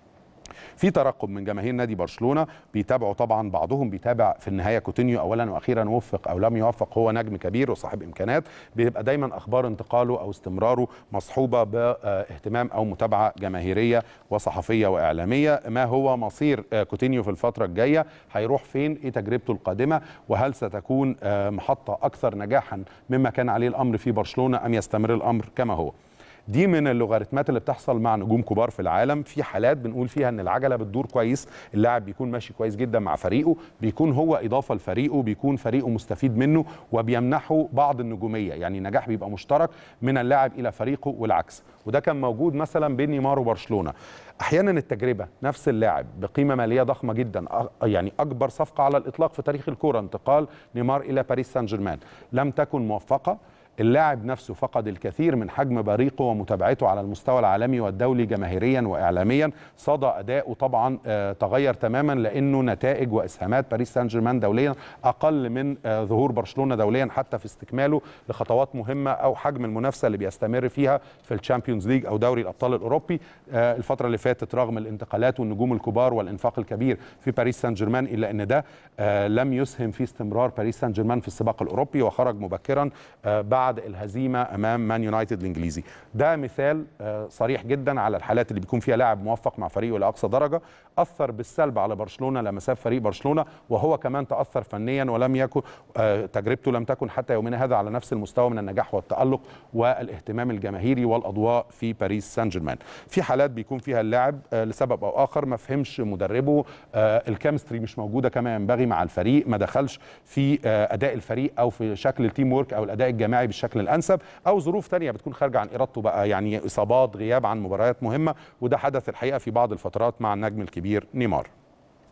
[SPEAKER 1] في ترقب من جماهير نادي برشلونه بيتابعوا طبعا بعضهم بيتابع في النهايه كوتينيو اولا واخيرا وفق او لم يوفق هو نجم كبير وصاحب امكانات بيبقى دايما اخبار انتقاله او استمراره مصحوبه باهتمام او متابعه جماهيريه وصحفيه واعلاميه ما هو مصير كوتينيو في الفتره الجايه هيروح فين ايه تجربته القادمه وهل ستكون محطه اكثر نجاحا مما كان عليه الامر في برشلونه ام يستمر الامر كما هو دي من اللوغاريتمات اللي بتحصل مع نجوم كبار في العالم في حالات بنقول فيها ان العجله بتدور كويس اللاعب بيكون ماشي كويس جدا مع فريقه بيكون هو اضافه لفريقه بيكون فريقه مستفيد منه وبيمنحه بعض النجوميه يعني النجاح بيبقى مشترك من اللاعب الى فريقه والعكس وده كان موجود مثلا بين نيمار وبرشلونه احيانا التجربه نفس اللاعب بقيمه ماليه ضخمه جدا يعني اكبر صفقه على الاطلاق في تاريخ الكوره انتقال نيمار الى باريس سان جيرمان لم تكن موفقه اللاعب نفسه فقد الكثير من حجم بريقه ومتابعته على المستوى العالمي والدولي جماهيريا واعلاميا صدى اداؤه طبعا تغير تماما لانه نتائج واسهامات باريس سان جيرمان دوليا اقل من ظهور برشلونه دوليا حتى في استكماله لخطوات مهمه او حجم المنافسه اللي بيستمر فيها في الشامبيونز ليج او دوري الابطال الاوروبي الفتره اللي فاتت رغم الانتقالات والنجوم الكبار والانفاق الكبير في باريس سان جيرمان الا ان ده لم يسهم في استمرار باريس سان جيرمان في السباق الاوروبي وخرج مبكرا بعد بعد الهزيمه امام مان يونايتد الانجليزي ده مثال صريح جدا على الحالات اللي بيكون فيها لاعب موفق مع فريقه لاقصى درجه اثر بالسلب على برشلونه لما ساب فريق برشلونه وهو كمان تاثر فنيا ولم يكن تجربته لم تكن حتى يومنا هذا على نفس المستوى من النجاح والتالق والاهتمام الجماهيري والاضواء في باريس سان جيرمان في حالات بيكون فيها اللاعب لسبب او اخر ما فهمش مدربه الكيمستري مش موجوده كما ينبغي مع الفريق ما دخلش في اداء الفريق او في شكل التيم وورك او الاداء الجماعي بالشكل الانسب او ظروف تانية بتكون خارجه عن ارادته بقى يعني اصابات غياب عن مباريات مهمه وده حدث الحقيقه في بعض الفترات مع النجم الكبير نيمار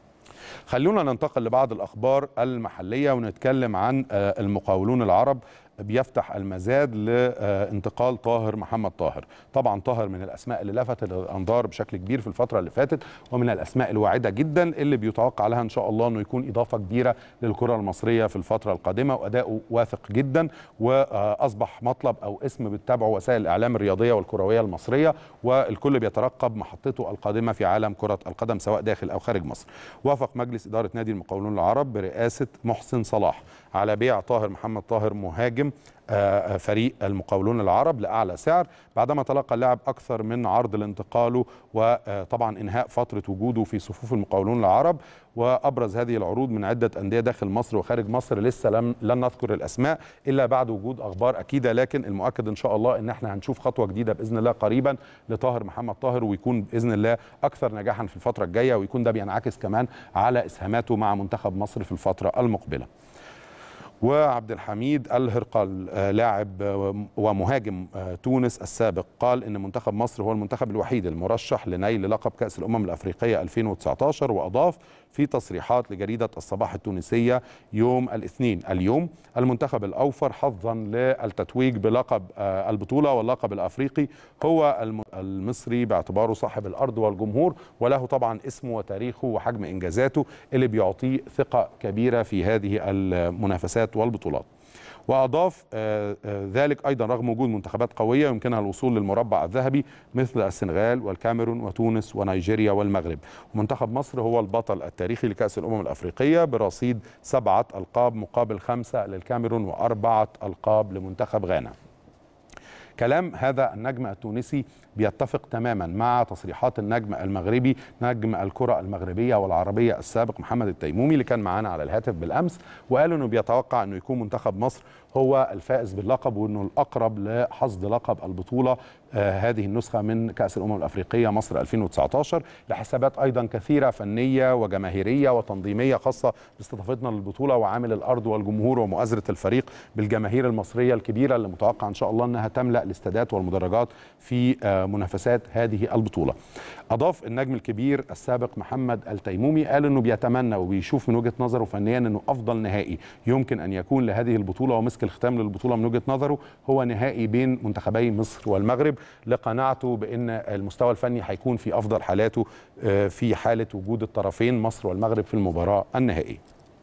[SPEAKER 1] خلونا ننتقل لبعض الاخبار المحليه ونتكلم عن المقاولون العرب بيفتح المزاد لانتقال طاهر محمد طاهر طبعا طاهر من الاسماء اللي لفتت الانظار بشكل كبير في الفتره اللي فاتت ومن الاسماء الواعده جدا اللي بيتوقع لها ان شاء الله انه يكون اضافه كبيره للكره المصريه في الفتره القادمه واداؤه واثق جدا واصبح مطلب او اسم بتتابعه وسائل الاعلام الرياضيه والكرويه المصريه والكل بيترقب محطته القادمه في عالم كره القدم سواء داخل او خارج مصر وافق مجلس اداره نادي المقاولون العرب برئاسه محسن صلاح على بيع طاهر محمد طاهر مهاجم فريق المقاولون العرب لاعلى سعر بعدما تلقى اللاعب اكثر من عرض لانتقاله وطبعا انهاء فتره وجوده في صفوف المقاولون العرب وابرز هذه العروض من عده انديه داخل مصر وخارج مصر لسه لم لن نذكر الاسماء الا بعد وجود اخبار اكيده لكن المؤكد ان شاء الله ان احنا هنشوف خطوه جديده باذن الله قريبا لطاهر محمد طاهر ويكون باذن الله اكثر نجاحا في الفتره الجايه ويكون ده بينعكس كمان على اسهاماته مع منتخب مصر في الفتره المقبله وعبد الحميد الهرقل لاعب ومهاجم تونس السابق قال ان منتخب مصر هو المنتخب الوحيد المرشح لنيل لقب كاس الامم الافريقيه 2019 واضاف في تصريحات لجريده الصباح التونسيه يوم الاثنين اليوم المنتخب الاوفر حظا للتتويج بلقب البطوله واللقب الافريقي هو المصري باعتباره صاحب الارض والجمهور وله طبعا اسمه وتاريخه وحجم انجازاته اللي بيعطيه ثقه كبيره في هذه المنافسات والبطولات واضاف ذلك ايضا رغم وجود منتخبات قويه يمكنها الوصول للمربع الذهبي مثل السنغال والكاميرون وتونس ونيجيريا والمغرب ومنتخب مصر هو البطل التاريخي لكاس الامم الافريقيه برصيد سبعه القاب مقابل خمسه للكاميرون واربعه القاب لمنتخب غانا كلام هذا النجم التونسي بيتفق تماما مع تصريحات النجم المغربي نجم الكرة المغربية والعربية السابق محمد التيمومي اللي كان معانا على الهاتف بالأمس وقال أنه بيتوقع أنه يكون منتخب مصر هو الفائز باللقب وأنه الأقرب لحصد لقب البطولة آه هذه النسخة من كأس الأمم الأفريقية مصر 2019 لحسابات أيضا كثيرة فنية وجماهيرية وتنظيمية خاصة باستضافتنا للبطولة وعامل الأرض والجمهور ومؤازرة الفريق بالجماهير المصرية الكبيرة اللي متوقع إن شاء الله أنها تملأ الاستادات والمدرجات في آه منافسات هذه البطولة أضاف النجم الكبير السابق محمد التيمومي قال أنه بيتمنى وبيشوف من وجهة نظره فنيا أنه أفضل نهائي يمكن أن يكون لهذه البطولة ومسك الختام للبطولة من وجهة نظره هو نهائي بين منتخبي مصر والمغرب لقناعته بأن المستوى الفني هيكون في أفضل حالاته في حالة وجود الطرفين مصر والمغرب في المباراة النهائية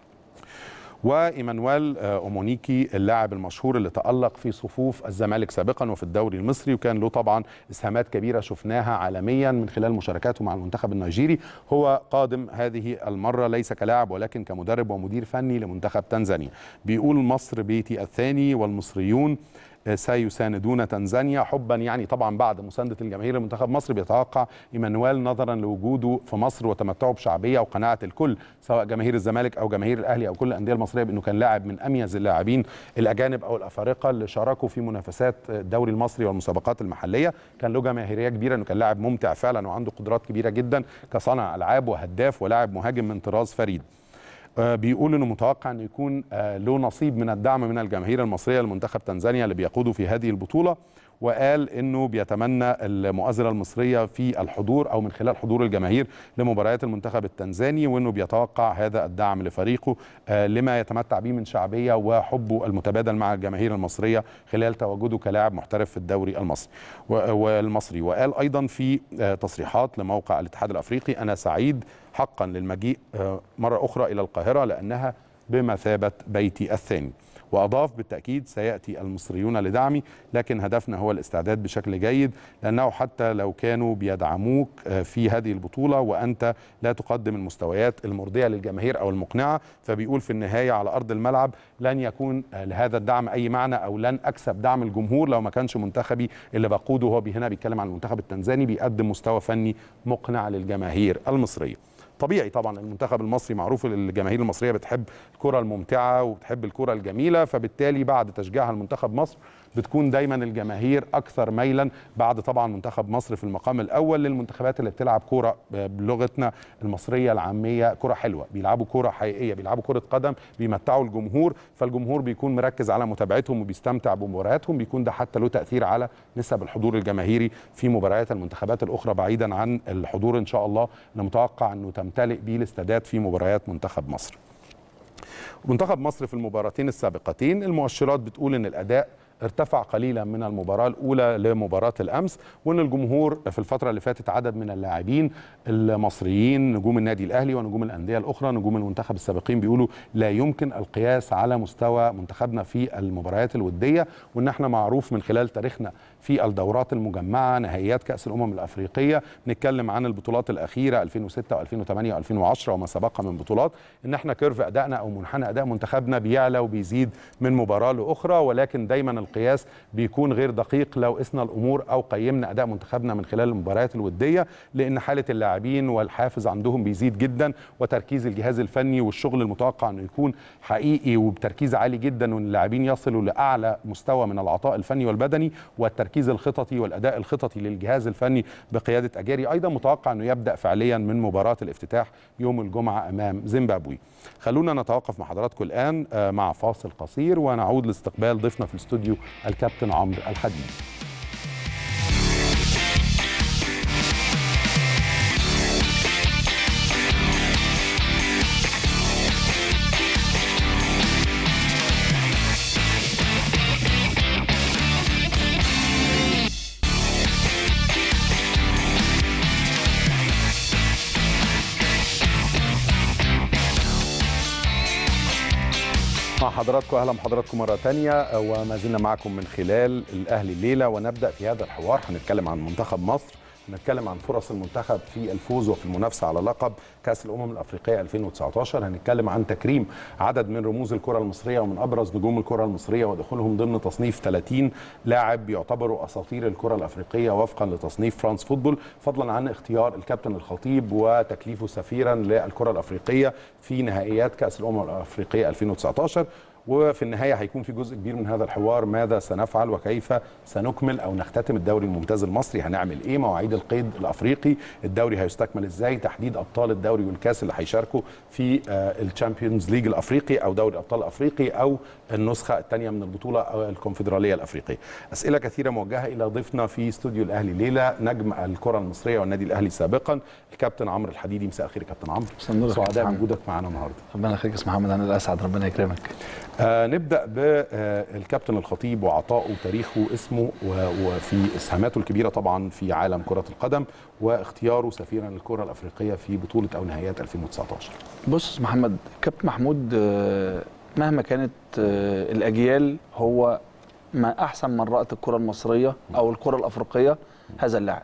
[SPEAKER 1] وايمانويل اومونيكي اللاعب المشهور اللي تالق في صفوف الزمالك سابقا وفي الدوري المصري وكان له طبعا اسهامات كبيره شفناها عالميا من خلال مشاركاته مع المنتخب النيجيري هو قادم هذه المره ليس كلاعب ولكن كمدرب ومدير فني لمنتخب تنزانيا بيقول مصر بيتي الثاني والمصريون سيساندون تنزانيا حبا يعني طبعا بعد مسانده الجماهير لمنتخب مصر بيتوقع ايمانويل نظرا لوجوده في مصر وتمتعه بشعبيه وقناعه الكل سواء جماهير الزمالك او جماهير الاهلي او كل الانديه المصريه بانه كان لاعب من اميز اللاعبين الاجانب او الافارقه اللي شاركوا في منافسات الدوري المصري والمسابقات المحليه كان له جماهيريه كبيره انه كان لاعب ممتع فعلا وعنده قدرات كبيره جدا كصانع العاب وهداف ولاعب مهاجم من طراز فريد بيقول انه متوقع انه يكون له نصيب من الدعم من الجماهير المصريه لمنتخب تنزانيا اللي بيقوده في هذه البطوله وقال انه بيتمنى المؤازره المصريه في الحضور او من خلال حضور الجماهير لمباريات المنتخب التنزاني وانه بيتوقع هذا الدعم لفريقه لما يتمتع به من شعبيه وحبه المتبادل مع الجماهير المصريه خلال تواجده كلاعب محترف في الدوري المصري والمصري وقال ايضا في تصريحات لموقع الاتحاد الافريقي انا سعيد حقا للمجيء مره اخرى الى القاهره لانها بمثابه بيتي الثاني واضاف بالتاكيد سياتي المصريون لدعمي لكن هدفنا هو الاستعداد بشكل جيد لانه حتى لو كانوا بيدعموك في هذه البطوله وانت لا تقدم المستويات المرضيه للجماهير او المقنعه فبيقول في النهايه على ارض الملعب لن يكون لهذا الدعم اي معنى او لن اكسب دعم الجمهور لو ما كانش منتخبي اللي بقوده هو هنا بيتكلم عن المنتخب التنزاني بيقدم مستوى فني مقنع للجماهير المصريه طبيعي طبعا المنتخب المصري معروف الجماهير المصريه بتحب الكره الممتعه وبتحب الكره الجميله فبالتالي بعد تشجيعها لمنتخب مصر بتكون دايما الجماهير اكثر ميلا بعد طبعا منتخب مصر في المقام الاول للمنتخبات اللي بتلعب كوره بلغتنا المصريه العاميه كوره حلوه بيلعبوا كوره حقيقيه بيلعبوا كره قدم بيمتعوا الجمهور فالجمهور بيكون مركز على متابعتهم وبيستمتع بمبارياتهم بيكون ده حتى له تاثير على نسب الحضور الجماهيري في مباريات المنتخبات الاخرى بعيدا عن الحضور ان شاء الله اللي متوقع انه تمتلئ بيه الاستادات في مباريات منتخب مصر منتخب مصر في المباراتين السابقتين المؤشرات بتقول ان الاداء ارتفع قليلا من المباراة الأولى لمباراة الأمس وأن الجمهور في الفترة اللي فاتت عدد من اللاعبين المصريين نجوم النادي الأهلي ونجوم الأندية الأخرى نجوم المنتخب السابقين بيقولوا لا يمكن القياس على مستوى منتخبنا في المباريات الودية وأن احنا معروف من خلال تاريخنا في الدورات المجمعة نهائيات كأس الأمم الأفريقية نتكلم عن البطولات الأخيرة 2006 و2008 و2010 وما سبقها من بطولات إن احنا كيرف أدائنا أو منحنى أداء منتخبنا بيعلى وبيزيد من مباراة لأخرى ولكن دايما القياس بيكون غير دقيق لو قسنا الأمور أو قيمنا أداء منتخبنا من خلال المباريات الودية لأن حالة اللاعبين والحافز عندهم بيزيد جدا وتركيز الجهاز الفني والشغل المتوقع أنه يكون حقيقي وبتركيز عالي جدا وأن اللاعبين يصلوا لأعلى مستوى من العطاء الفني والبدني والتركيز الخططي والأداء الخططي للجهاز الفني بقيادة أجاري أيضا متوقع أنه يبدأ فعليا من مباراة الافتتاح يوم الجمعة أمام زيمبابوي خلونا نتوقف مع حضراتكم الآن مع فاصل قصير ونعود لاستقبال ضيفنا في الاستوديو الكابتن عمرو الحديدي مع حضراتكم اهلا بحضراتكم مره تانية وما زلنا معكم من خلال الاهلي الليله ونبدا في هذا الحوار هنتكلم عن منتخب مصر هنتكلم عن فرص المنتخب في الفوز وفي المنافسه على لقب كاس الامم الافريقيه 2019 هنتكلم عن تكريم عدد من رموز الكره المصريه ومن ابرز نجوم الكره المصريه ودخولهم ضمن تصنيف 30 لاعب يعتبروا اساطير الكره الافريقيه وفقا لتصنيف فرانس فوتبول فضلا عن اختيار الكابتن الخطيب وتكليفه سفيرا للكره الافريقيه في نهائيات كاس الامم الافريقيه 2019 وفي النهايه هيكون في جزء كبير من هذا الحوار ماذا سنفعل وكيف سنكمل او نختتم الدوري الممتاز المصري هنعمل ايه مواعيد القيد الافريقي الدوري هيستكمل ازاي تحديد ابطال الدوري والكاس اللي هيشاركوا في الشامبيونز ليج الافريقي او دوري الابطال الافريقي او النسخه الثانيه من البطوله أو الكونفدراليه الافريقيه اسئله كثيره موجهه الى ضيفنا في استوديو الاهلي ليله نجم الكره المصريه والنادي الاهلي سابقا الكابتن عمرو الحديدي مساء الخير كابتن عمرو سعداء بوجودك معانا النهارده
[SPEAKER 3] ربنا يخليك يا محمد انا الاسعد ربنا يكرمك
[SPEAKER 1] آه نبدا بالكابتن الخطيب وعطائه وتاريخه اسمه وفي اسهاماته الكبيره طبعا في عالم كره القدم واختياره سفيرا للكره الافريقيه في بطوله او نهائيات 2019
[SPEAKER 3] بص محمد كابتن محمود مهما كانت الاجيال هو ما احسن من رأت الكره المصريه او الكره الافريقيه هذا اللاعب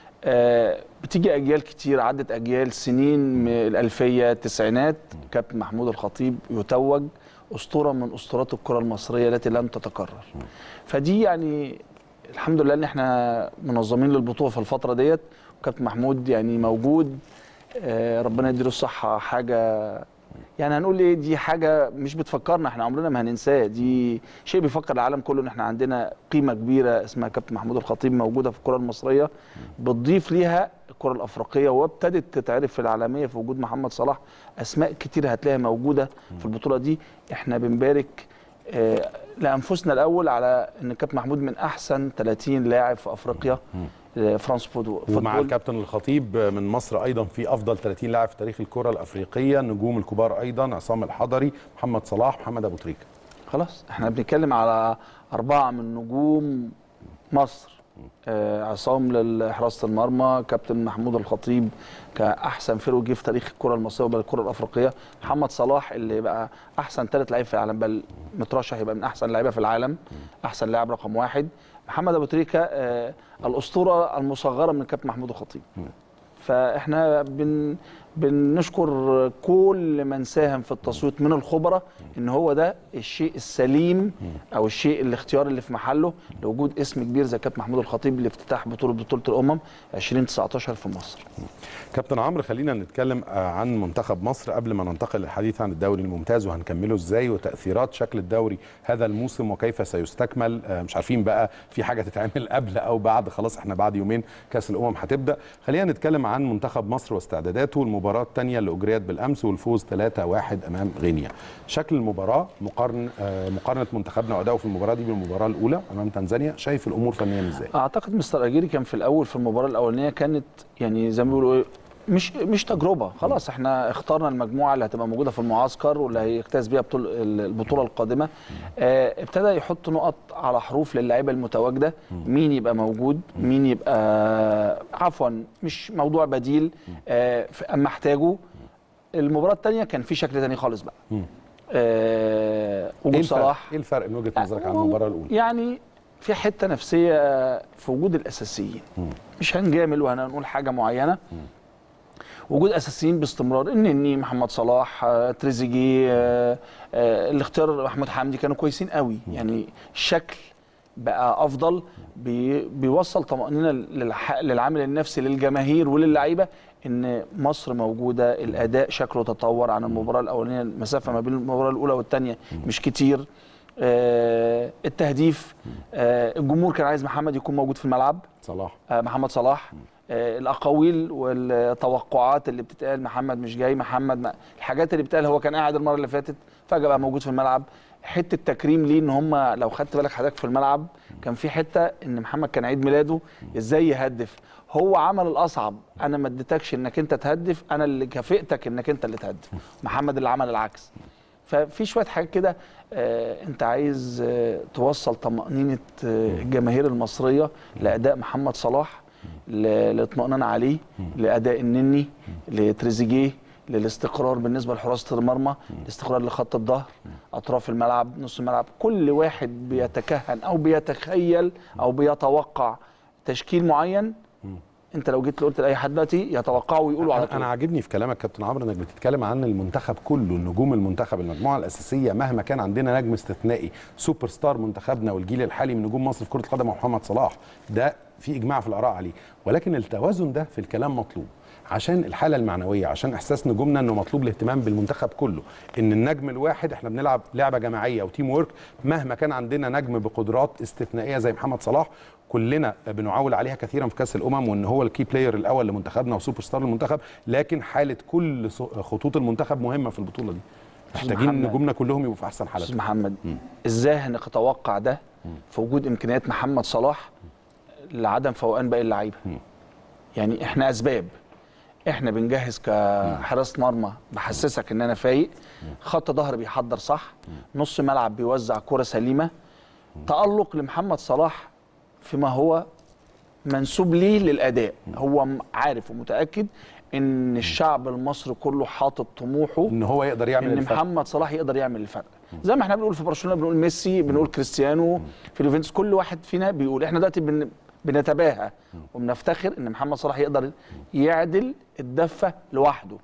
[SPEAKER 3] بتيجي اجيال كتير عدت اجيال سنين من الالفيه التسعينات كابتن محمود الخطيب يتوج اسطوره من اسطورات الكره المصريه التي لن تتكرر فدي يعني الحمد لله ان احنا منظمين للبطوله في الفتره ديت وكابتن محمود يعني موجود ربنا يديله الصحه حاجه يعني هنقول ايه دي حاجه مش بتفكرنا احنا عمرنا ما هننساه دي شيء بيفكر العالم كله ان احنا عندنا قيمه كبيره اسمها كابتن محمود الخطيب موجوده في الكره المصريه بتضيف ليها الكره الافريقيه وابتدت تتعرف في العالميه في وجود محمد صلاح اسماء كتير هتلاقيها موجوده في البطوله دي احنا بنبارك آه لانفسنا الاول على ان كابتن محمود من احسن 30 لاعب في افريقيا فرانس فوتبول
[SPEAKER 1] ومع الكابتن الخطيب من مصر ايضا في افضل 30 لاعب في تاريخ الكره الافريقيه النجوم الكبار ايضا عصام الحضري محمد صلاح محمد ابو تريكه
[SPEAKER 3] خلاص احنا بنتكلم على اربعه من نجوم مصر آه عصام لحراسه المرمى كابتن محمود الخطيب كاحسن فرو جه في تاريخ الكره المصريه وبل الكره الافريقيه محمد صلاح اللي بقى احسن ثلاث لعيبه في العالم بل مترشح يبقى من احسن لعيبه في العالم احسن لاعب رقم واحد محمد ابو تريكه آه الاسطوره المصغره من كابتن محمود الخطيب فاحنا بن بنشكر كل من ساهم في التصويت من الخبراء ان هو ده الشيء السليم او الشيء الاختيار اللي في محله لوجود اسم كبير زي كابتن محمود الخطيب لافتتاح بطوله بطوله الامم 2019 في مصر.
[SPEAKER 1] كابتن عمرو خلينا نتكلم عن منتخب مصر قبل ما ننتقل للحديث عن الدوري الممتاز وهنكمله ازاي وتاثيرات شكل الدوري هذا الموسم وكيف سيستكمل مش عارفين بقى في حاجه تتعمل قبل او بعد خلاص احنا بعد يومين كاس الامم هتبدا خلينا نتكلم عن منتخب مصر واستعداداته المباراه الثانيه اللي اجريت بالامس والفوز 3-1 امام غينيا شكل المباراه مقارن مقارنه منتخبنا وادائه في المباراه دي بالمباراه الاولى امام تنزانيا شايف الامور فنيا ازاي
[SPEAKER 3] اعتقد مستر اجيري كان في الاول في المباراه الاولانيه كانت يعني زي ما بيقولوا مش مش تجربه خلاص احنا اخترنا المجموعه اللي هتبقى موجوده في المعسكر واللي هيجتاز بيها بطول البطوله القادمه آه ابتدى يحط نقط على حروف للاعيبه المتواجده مين يبقى موجود مين يبقى عفوا مش موضوع بديل آه في- اما احتاجه المباراه الثانيه كان في شكل تاني خالص بقى آه
[SPEAKER 1] ايه
[SPEAKER 3] وجود
[SPEAKER 1] الفرق
[SPEAKER 3] صلاح
[SPEAKER 1] ايه الفرق من وجهه نظرك عن المباراه الاولى
[SPEAKER 3] يعني في حته نفسيه في وجود الاساسيين مش هنجامل وهنقول حاجه معينه وجود اساسيين باستمرار النني محمد صلاح آه، تريزيجيه آه، آه، الاختيار محمود حمدي كانوا كويسين قوي يعني الشكل بقى افضل بي بيوصل طمانينه للح- للعامل النفسي للجماهير وللعيبه ان مصر موجوده الاداء شكله تطور عن المباراه الاولانيه المسافه ما بين المباراه الاولى والثانيه مش كتير آه التهديف آه الجمهور كان عايز محمد يكون موجود في الملعب
[SPEAKER 1] صلاح
[SPEAKER 3] آه، محمد صلاح آه، الاقاويل والتوقعات اللي بتتقال محمد مش جاي محمد ما الحاجات اللي بتتقال هو كان قاعد المره اللي فاتت فجاه بقى موجود في الملعب حته تكريم ليه ان هم لو خدت بالك حضرتك في الملعب كان في حته ان محمد كان عيد ميلاده ازاي يهدف هو عمل الاصعب انا ما اديتكش انك انت تهدف انا اللي كافئتك انك انت اللي تهدف محمد اللي عمل العكس ففي شويه حاجات كده آه انت عايز آه توصل طمانينه آه الجماهير المصريه لاداء محمد صلاح ل- للاطمئنان عليه لاداء النني لتريزيجيه للاستقرار بالنسبه لحراسه المرمى الاستقرار لخط الظهر اطراف الملعب نص الملعب كل واحد بيتكهن او بيتخيل او بيتوقع تشكيل معين انت لو جيت قلت لاي حد دلوقتي يتوقعه ويقوله على
[SPEAKER 1] انا
[SPEAKER 3] طول
[SPEAKER 1] أنا عاجبني في كلامك كابتن عمرو انك بتتكلم عن المنتخب كله نجوم المنتخب المجموعه الاساسيه مهما كان عندنا نجم استثنائي سوبر ستار منتخبنا والجيل الحالي من نجوم مصر في كره القدم هو محمد صلاح ده في اجماع في الاراء عليه ولكن التوازن ده في الكلام مطلوب عشان الحاله المعنويه عشان احساس نجومنا انه مطلوب الاهتمام بالمنتخب كله ان النجم الواحد احنا بنلعب لعبه جماعيه وتيم وورك مهما كان عندنا نجم بقدرات استثنائيه زي محمد صلاح كلنا بنعول عليها كثيرا في كاس الامم وان هو الكي بلاير الاول لمنتخبنا وسوبر ستار للمنتخب لكن حاله كل ص- خطوط المنتخب مهمه في البطوله دي محتاجين
[SPEAKER 3] محمد.
[SPEAKER 1] نجومنا كلهم يبقوا في احسن
[SPEAKER 3] استاذ
[SPEAKER 1] حالتهم
[SPEAKER 3] محمد ازاي هنتوقع ده في وجود امكانيات محمد صلاح لعدم فوقان باقي اللعيبه يعني احنا اسباب احنا بنجهز كحراس مرمى بحسسك ان انا فايق خط ظهر بيحضر صح نص ملعب بيوزع كرة سليمه تالق لمحمد صلاح فيما هو منسوب ليه للاداء هو م- عارف ومتاكد ان الشعب المصري كله حاطط طموحه
[SPEAKER 1] ان هو يقدر يعمل
[SPEAKER 3] ان
[SPEAKER 1] الفرق
[SPEAKER 3] محمد صلاح يقدر يعمل الفرق زي ما احنا بنقول في برشلونه بنقول ميسي بنقول كريستيانو في اليوفنتوس كل واحد فينا بيقول احنا دلوقتي بن بنتباهى وبنفتخر ان محمد صلاح يقدر يعدل الدفه لوحده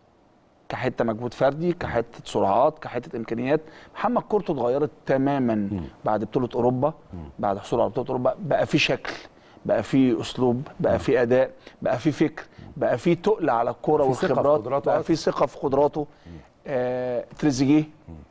[SPEAKER 3] كحته مجهود فردي كحته سرعات كحته امكانيات محمد كورته اتغيرت تماما بعد بطوله اوروبا بعد حصوله على بطوله اوروبا بقى في شكل بقى في اسلوب بقى في اداء بقى في فكر بقى في تقل على الكوره
[SPEAKER 1] في ثقة في
[SPEAKER 3] والخبرات
[SPEAKER 1] قدراته
[SPEAKER 3] بقى
[SPEAKER 1] أكتر.
[SPEAKER 3] في ثقه في قدراته آه تريزيجيه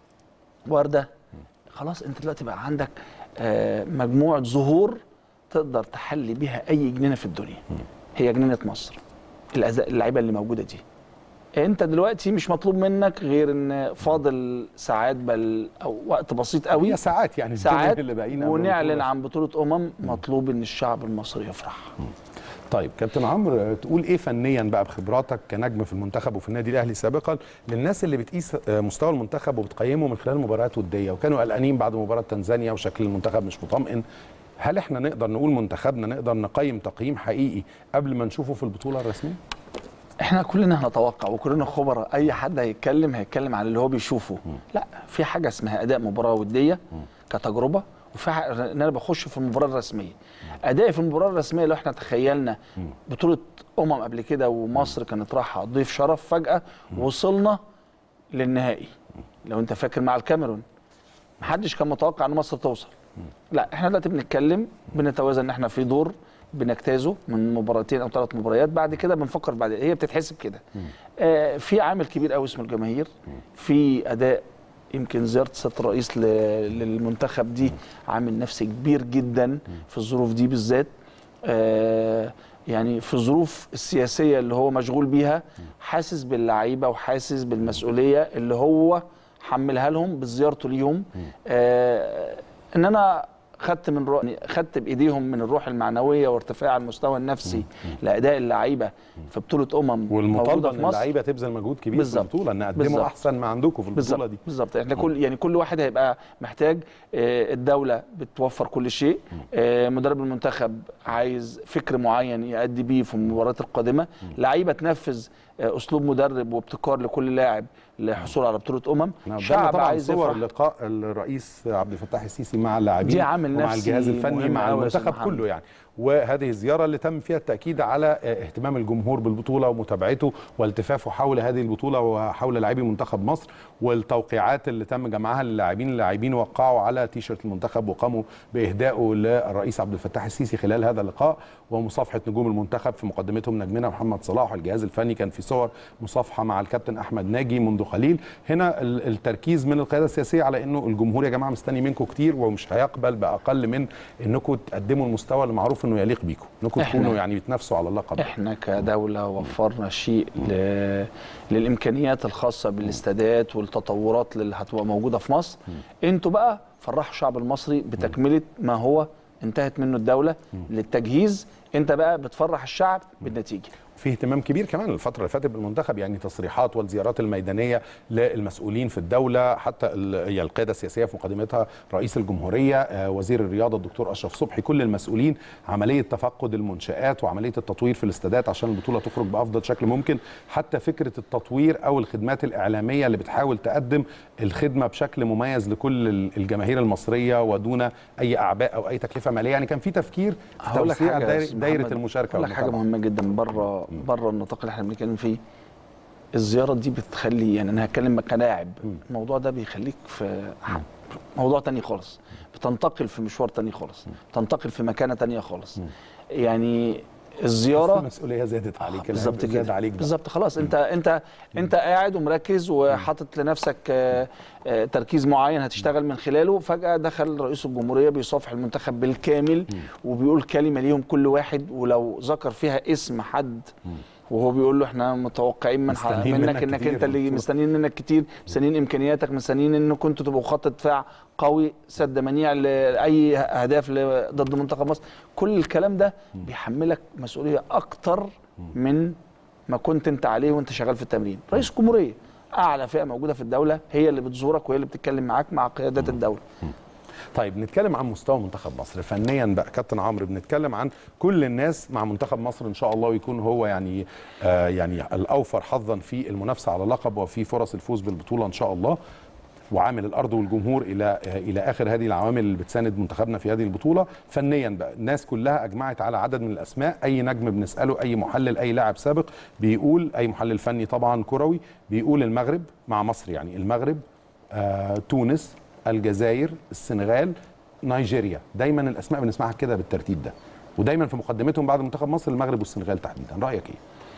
[SPEAKER 3] ورده خلاص انت دلوقتي بقى عندك آه مجموعه ظهور تقدر تحلي بيها اي جنينه في الدنيا هي جنينه مصر الأز- اللعيبه اللي موجوده دي انت دلوقتي مش مطلوب منك غير ان فاضل ساعات بل او وقت بسيط قوي
[SPEAKER 1] هي ساعات يعني
[SPEAKER 3] ساعات
[SPEAKER 1] اللي باقيين قبل
[SPEAKER 3] ونعلن
[SPEAKER 1] البطولة.
[SPEAKER 3] عن بطوله امم مطلوب ان الشعب المصري يفرح
[SPEAKER 1] طيب كابتن عمرو تقول ايه فنيا بقى بخبراتك كنجم في المنتخب وفي النادي الاهلي سابقا للناس اللي بتقيس آه، مستوى المنتخب وبتقيمه من خلال مباريات وديه وكانوا قلقانين بعد مباراه تنزانيا وشكل المنتخب مش مطمئن هل احنا نقدر نقول منتخبنا نقدر نقيم تقييم حقيقي قبل ما نشوفه في البطوله الرسميه؟
[SPEAKER 3] احنا كلنا هنتوقع وكلنا خبراء اي حد هيتكلم هيتكلم عن اللي هو بيشوفه لا في حاجه اسمها اداء مباراه وديه كتجربه وفي حاجة ان انا بخش في المباراه الرسميه ادائي في المباراه الرسميه لو احنا تخيلنا بطوله امم قبل كده ومصر كانت رايحه ضيف شرف فجاه وصلنا للنهائي لو انت فاكر مع الكاميرون محدش كان متوقع ان مصر توصل لا احنا دلوقتي بنتكلم بنتوازن ان احنا في دور بنجتازه من مباراتين او ثلاث مباريات بعد كده بنفكر بعد هي بتتحسب كده آه في عامل كبير قوي اسمه الجماهير في اداء يمكن زياره سياده الرئيس ل- للمنتخب دي عامل نفسي كبير جدا في الظروف دي بالذات آه يعني في الظروف السياسيه اللي هو مشغول بيها حاسس باللعيبه وحاسس بالمسؤوليه اللي هو حملها لهم بزيارته ليهم آه ان انا خدت من رو... يعني خدت بايديهم من الروح المعنويه وارتفاع المستوى النفسي لاداء اللعيبه في بطوله امم
[SPEAKER 1] والمطالبه
[SPEAKER 3] موجودة
[SPEAKER 1] ان
[SPEAKER 3] في مصر
[SPEAKER 1] اللعيبه تبذل مجهود كبير
[SPEAKER 3] بالظبط.
[SPEAKER 1] في البطوله ان قدموا
[SPEAKER 3] بالظبط.
[SPEAKER 1] احسن ما عندكم في البطوله
[SPEAKER 3] بالظبط
[SPEAKER 1] دي
[SPEAKER 3] بالظبط احنا كل يعني كل واحد هيبقى محتاج آه، الدوله بتوفر كل شيء آه، مدرب المنتخب عايز فكر معين يأدي بيه في المباريات القادمه لعيبه تنفذ آه، اسلوب مدرب وابتكار لكل لاعب للحصول على بطوله امم
[SPEAKER 1] احنا قدامنا
[SPEAKER 3] شعب
[SPEAKER 1] طبعا
[SPEAKER 3] عايز
[SPEAKER 1] صور
[SPEAKER 3] يفرح
[SPEAKER 1] لقاء الرئيس عبد الفتاح السيسي مع اللاعبين
[SPEAKER 3] دي عامل
[SPEAKER 1] ومع
[SPEAKER 3] نفسي
[SPEAKER 1] الجهاز الفني
[SPEAKER 3] مهم
[SPEAKER 1] مع
[SPEAKER 3] أوي يا أستاذ
[SPEAKER 1] المنتخب
[SPEAKER 3] محمد.
[SPEAKER 1] كله يعني وهذه الزياره اللي تم فيها التاكيد على اه، اهتمام الجمهور بالبطوله ومتابعته والتفافه حول هذه البطوله وحول لاعبي منتخب مصر والتوقيعات اللي تم جمعها للاعبين اللاعبين وقعوا على تيشرت المنتخب وقاموا باهدائه للرئيس عبد الفتاح السيسي خلال هذا اللقاء ومصافحه نجوم المنتخب في مقدمتهم نجمنا محمد صلاح والجهاز الفني كان في صور مصافحه مع الكابتن احمد ناجي منذ قليل هنا ال- التركيز من القياده السياسيه على انه الجمهور يا جماعه مستني منكم كتير ومش هيقبل باقل من انكم تقدموا المستوى اللي معروف انه يليق بيكم انكم
[SPEAKER 3] إحنا-
[SPEAKER 1] تكونوا يعني بتنافسوا على اللقب
[SPEAKER 3] احنا كدوله وفرنا شيء ل... للامكانيات الخاصه بالاستادات والتطورات اللي هتبقى موجوده في مصر انتوا بقى فرحوا الشعب المصري بتكمله ما هو انتهت منه الدوله للتجهيز انت بقى بتفرح الشعب بالنتيجه
[SPEAKER 1] في اهتمام كبير كمان الفترة اللي فاتت بالمنتخب يعني تصريحات والزيارات الميدانية للمسؤولين في الدولة حتى ال- هي القيادة السياسية في مقدمتها رئيس الجمهورية آه، وزير الرياضة الدكتور أشرف صبحي كل المسؤولين عملية تفقد المنشآت وعملية التطوير في الاستادات عشان البطولة تخرج بأفضل شكل ممكن حتى فكرة التطوير أو الخدمات الإعلامية اللي بتحاول تقدم الخدمة بشكل مميز لكل ال- الجماهير المصرية ودون أي أعباء أو أي تكلفة مالية يعني كان في تفكير في
[SPEAKER 3] هقول لك
[SPEAKER 1] توسيع
[SPEAKER 3] حاجه يا
[SPEAKER 1] دايرة,
[SPEAKER 3] أستاذ
[SPEAKER 1] دايرة
[SPEAKER 3] محمد.
[SPEAKER 1] المشاركة
[SPEAKER 3] هقول لك حاجه
[SPEAKER 1] والمتابعة.
[SPEAKER 3] مهمه جدا بره بره النطاق اللي احنا بنتكلم فيه الزياره دي بتخلي يعني انا هتكلم كلاعب الموضوع ده بيخليك في موضوع تاني خالص بتنتقل في مشوار تاني خالص تنتقل في مكانه تانية خالص يعني الزياره
[SPEAKER 1] المسؤوليه زادت عليك
[SPEAKER 3] بالظبط
[SPEAKER 1] زاد
[SPEAKER 3] كده
[SPEAKER 1] عليك بقى.
[SPEAKER 3] بالظبط خلاص انت انت انت قاعد ومركز وحاطط لنفسك آه، آه، تركيز معين هتشتغل من خلاله فجاه دخل رئيس الجمهوريه بيصافح المنتخب بالكامل وبيقول كلمه ليهم كل واحد ولو ذكر فيها اسم حد وهو بيقول له احنا متوقعين من ح-
[SPEAKER 1] مستنيين
[SPEAKER 3] منك
[SPEAKER 1] منك
[SPEAKER 3] انك
[SPEAKER 1] كتير
[SPEAKER 3] انت
[SPEAKER 1] في
[SPEAKER 3] اللي
[SPEAKER 1] البطولة.
[SPEAKER 3] مستنيين منك كتير مستنيين امكانياتك مستنيين ان كنتوا تبقوا خط دفاع قوي سد منيع لاي اهداف ل- ضد منتخب مصر كل الكلام ده بيحملك مسؤوليه اكتر من ما كنت انت عليه وانت شغال في التمرين رئيس الجمهوريه اعلى فئه موجوده في الدوله هي اللي بتزورك وهي اللي بتتكلم معاك مع قيادات الدوله
[SPEAKER 1] طيب نتكلم عن مستوى منتخب مصر فنيا بقى كابتن عمرو بنتكلم عن كل الناس مع منتخب مصر ان شاء الله ويكون هو يعني آه يعني الاوفر حظا في المنافسه على اللقب وفي فرص الفوز بالبطوله ان شاء الله وعامل الارض والجمهور الى آه الى اخر هذه العوامل اللي بتساند منتخبنا في هذه البطوله فنيا بقى الناس كلها اجمعت على عدد من الاسماء اي نجم بنساله اي محلل اي لاعب سابق بيقول اي محلل فني طبعا كروي بيقول المغرب مع مصر يعني المغرب آه، تونس الجزائر السنغال نيجيريا دايما الاسماء بنسمعها كده بالترتيب ده ودايما في مقدمتهم بعد منتخب مصر المغرب والسنغال تحديدا رايك ايه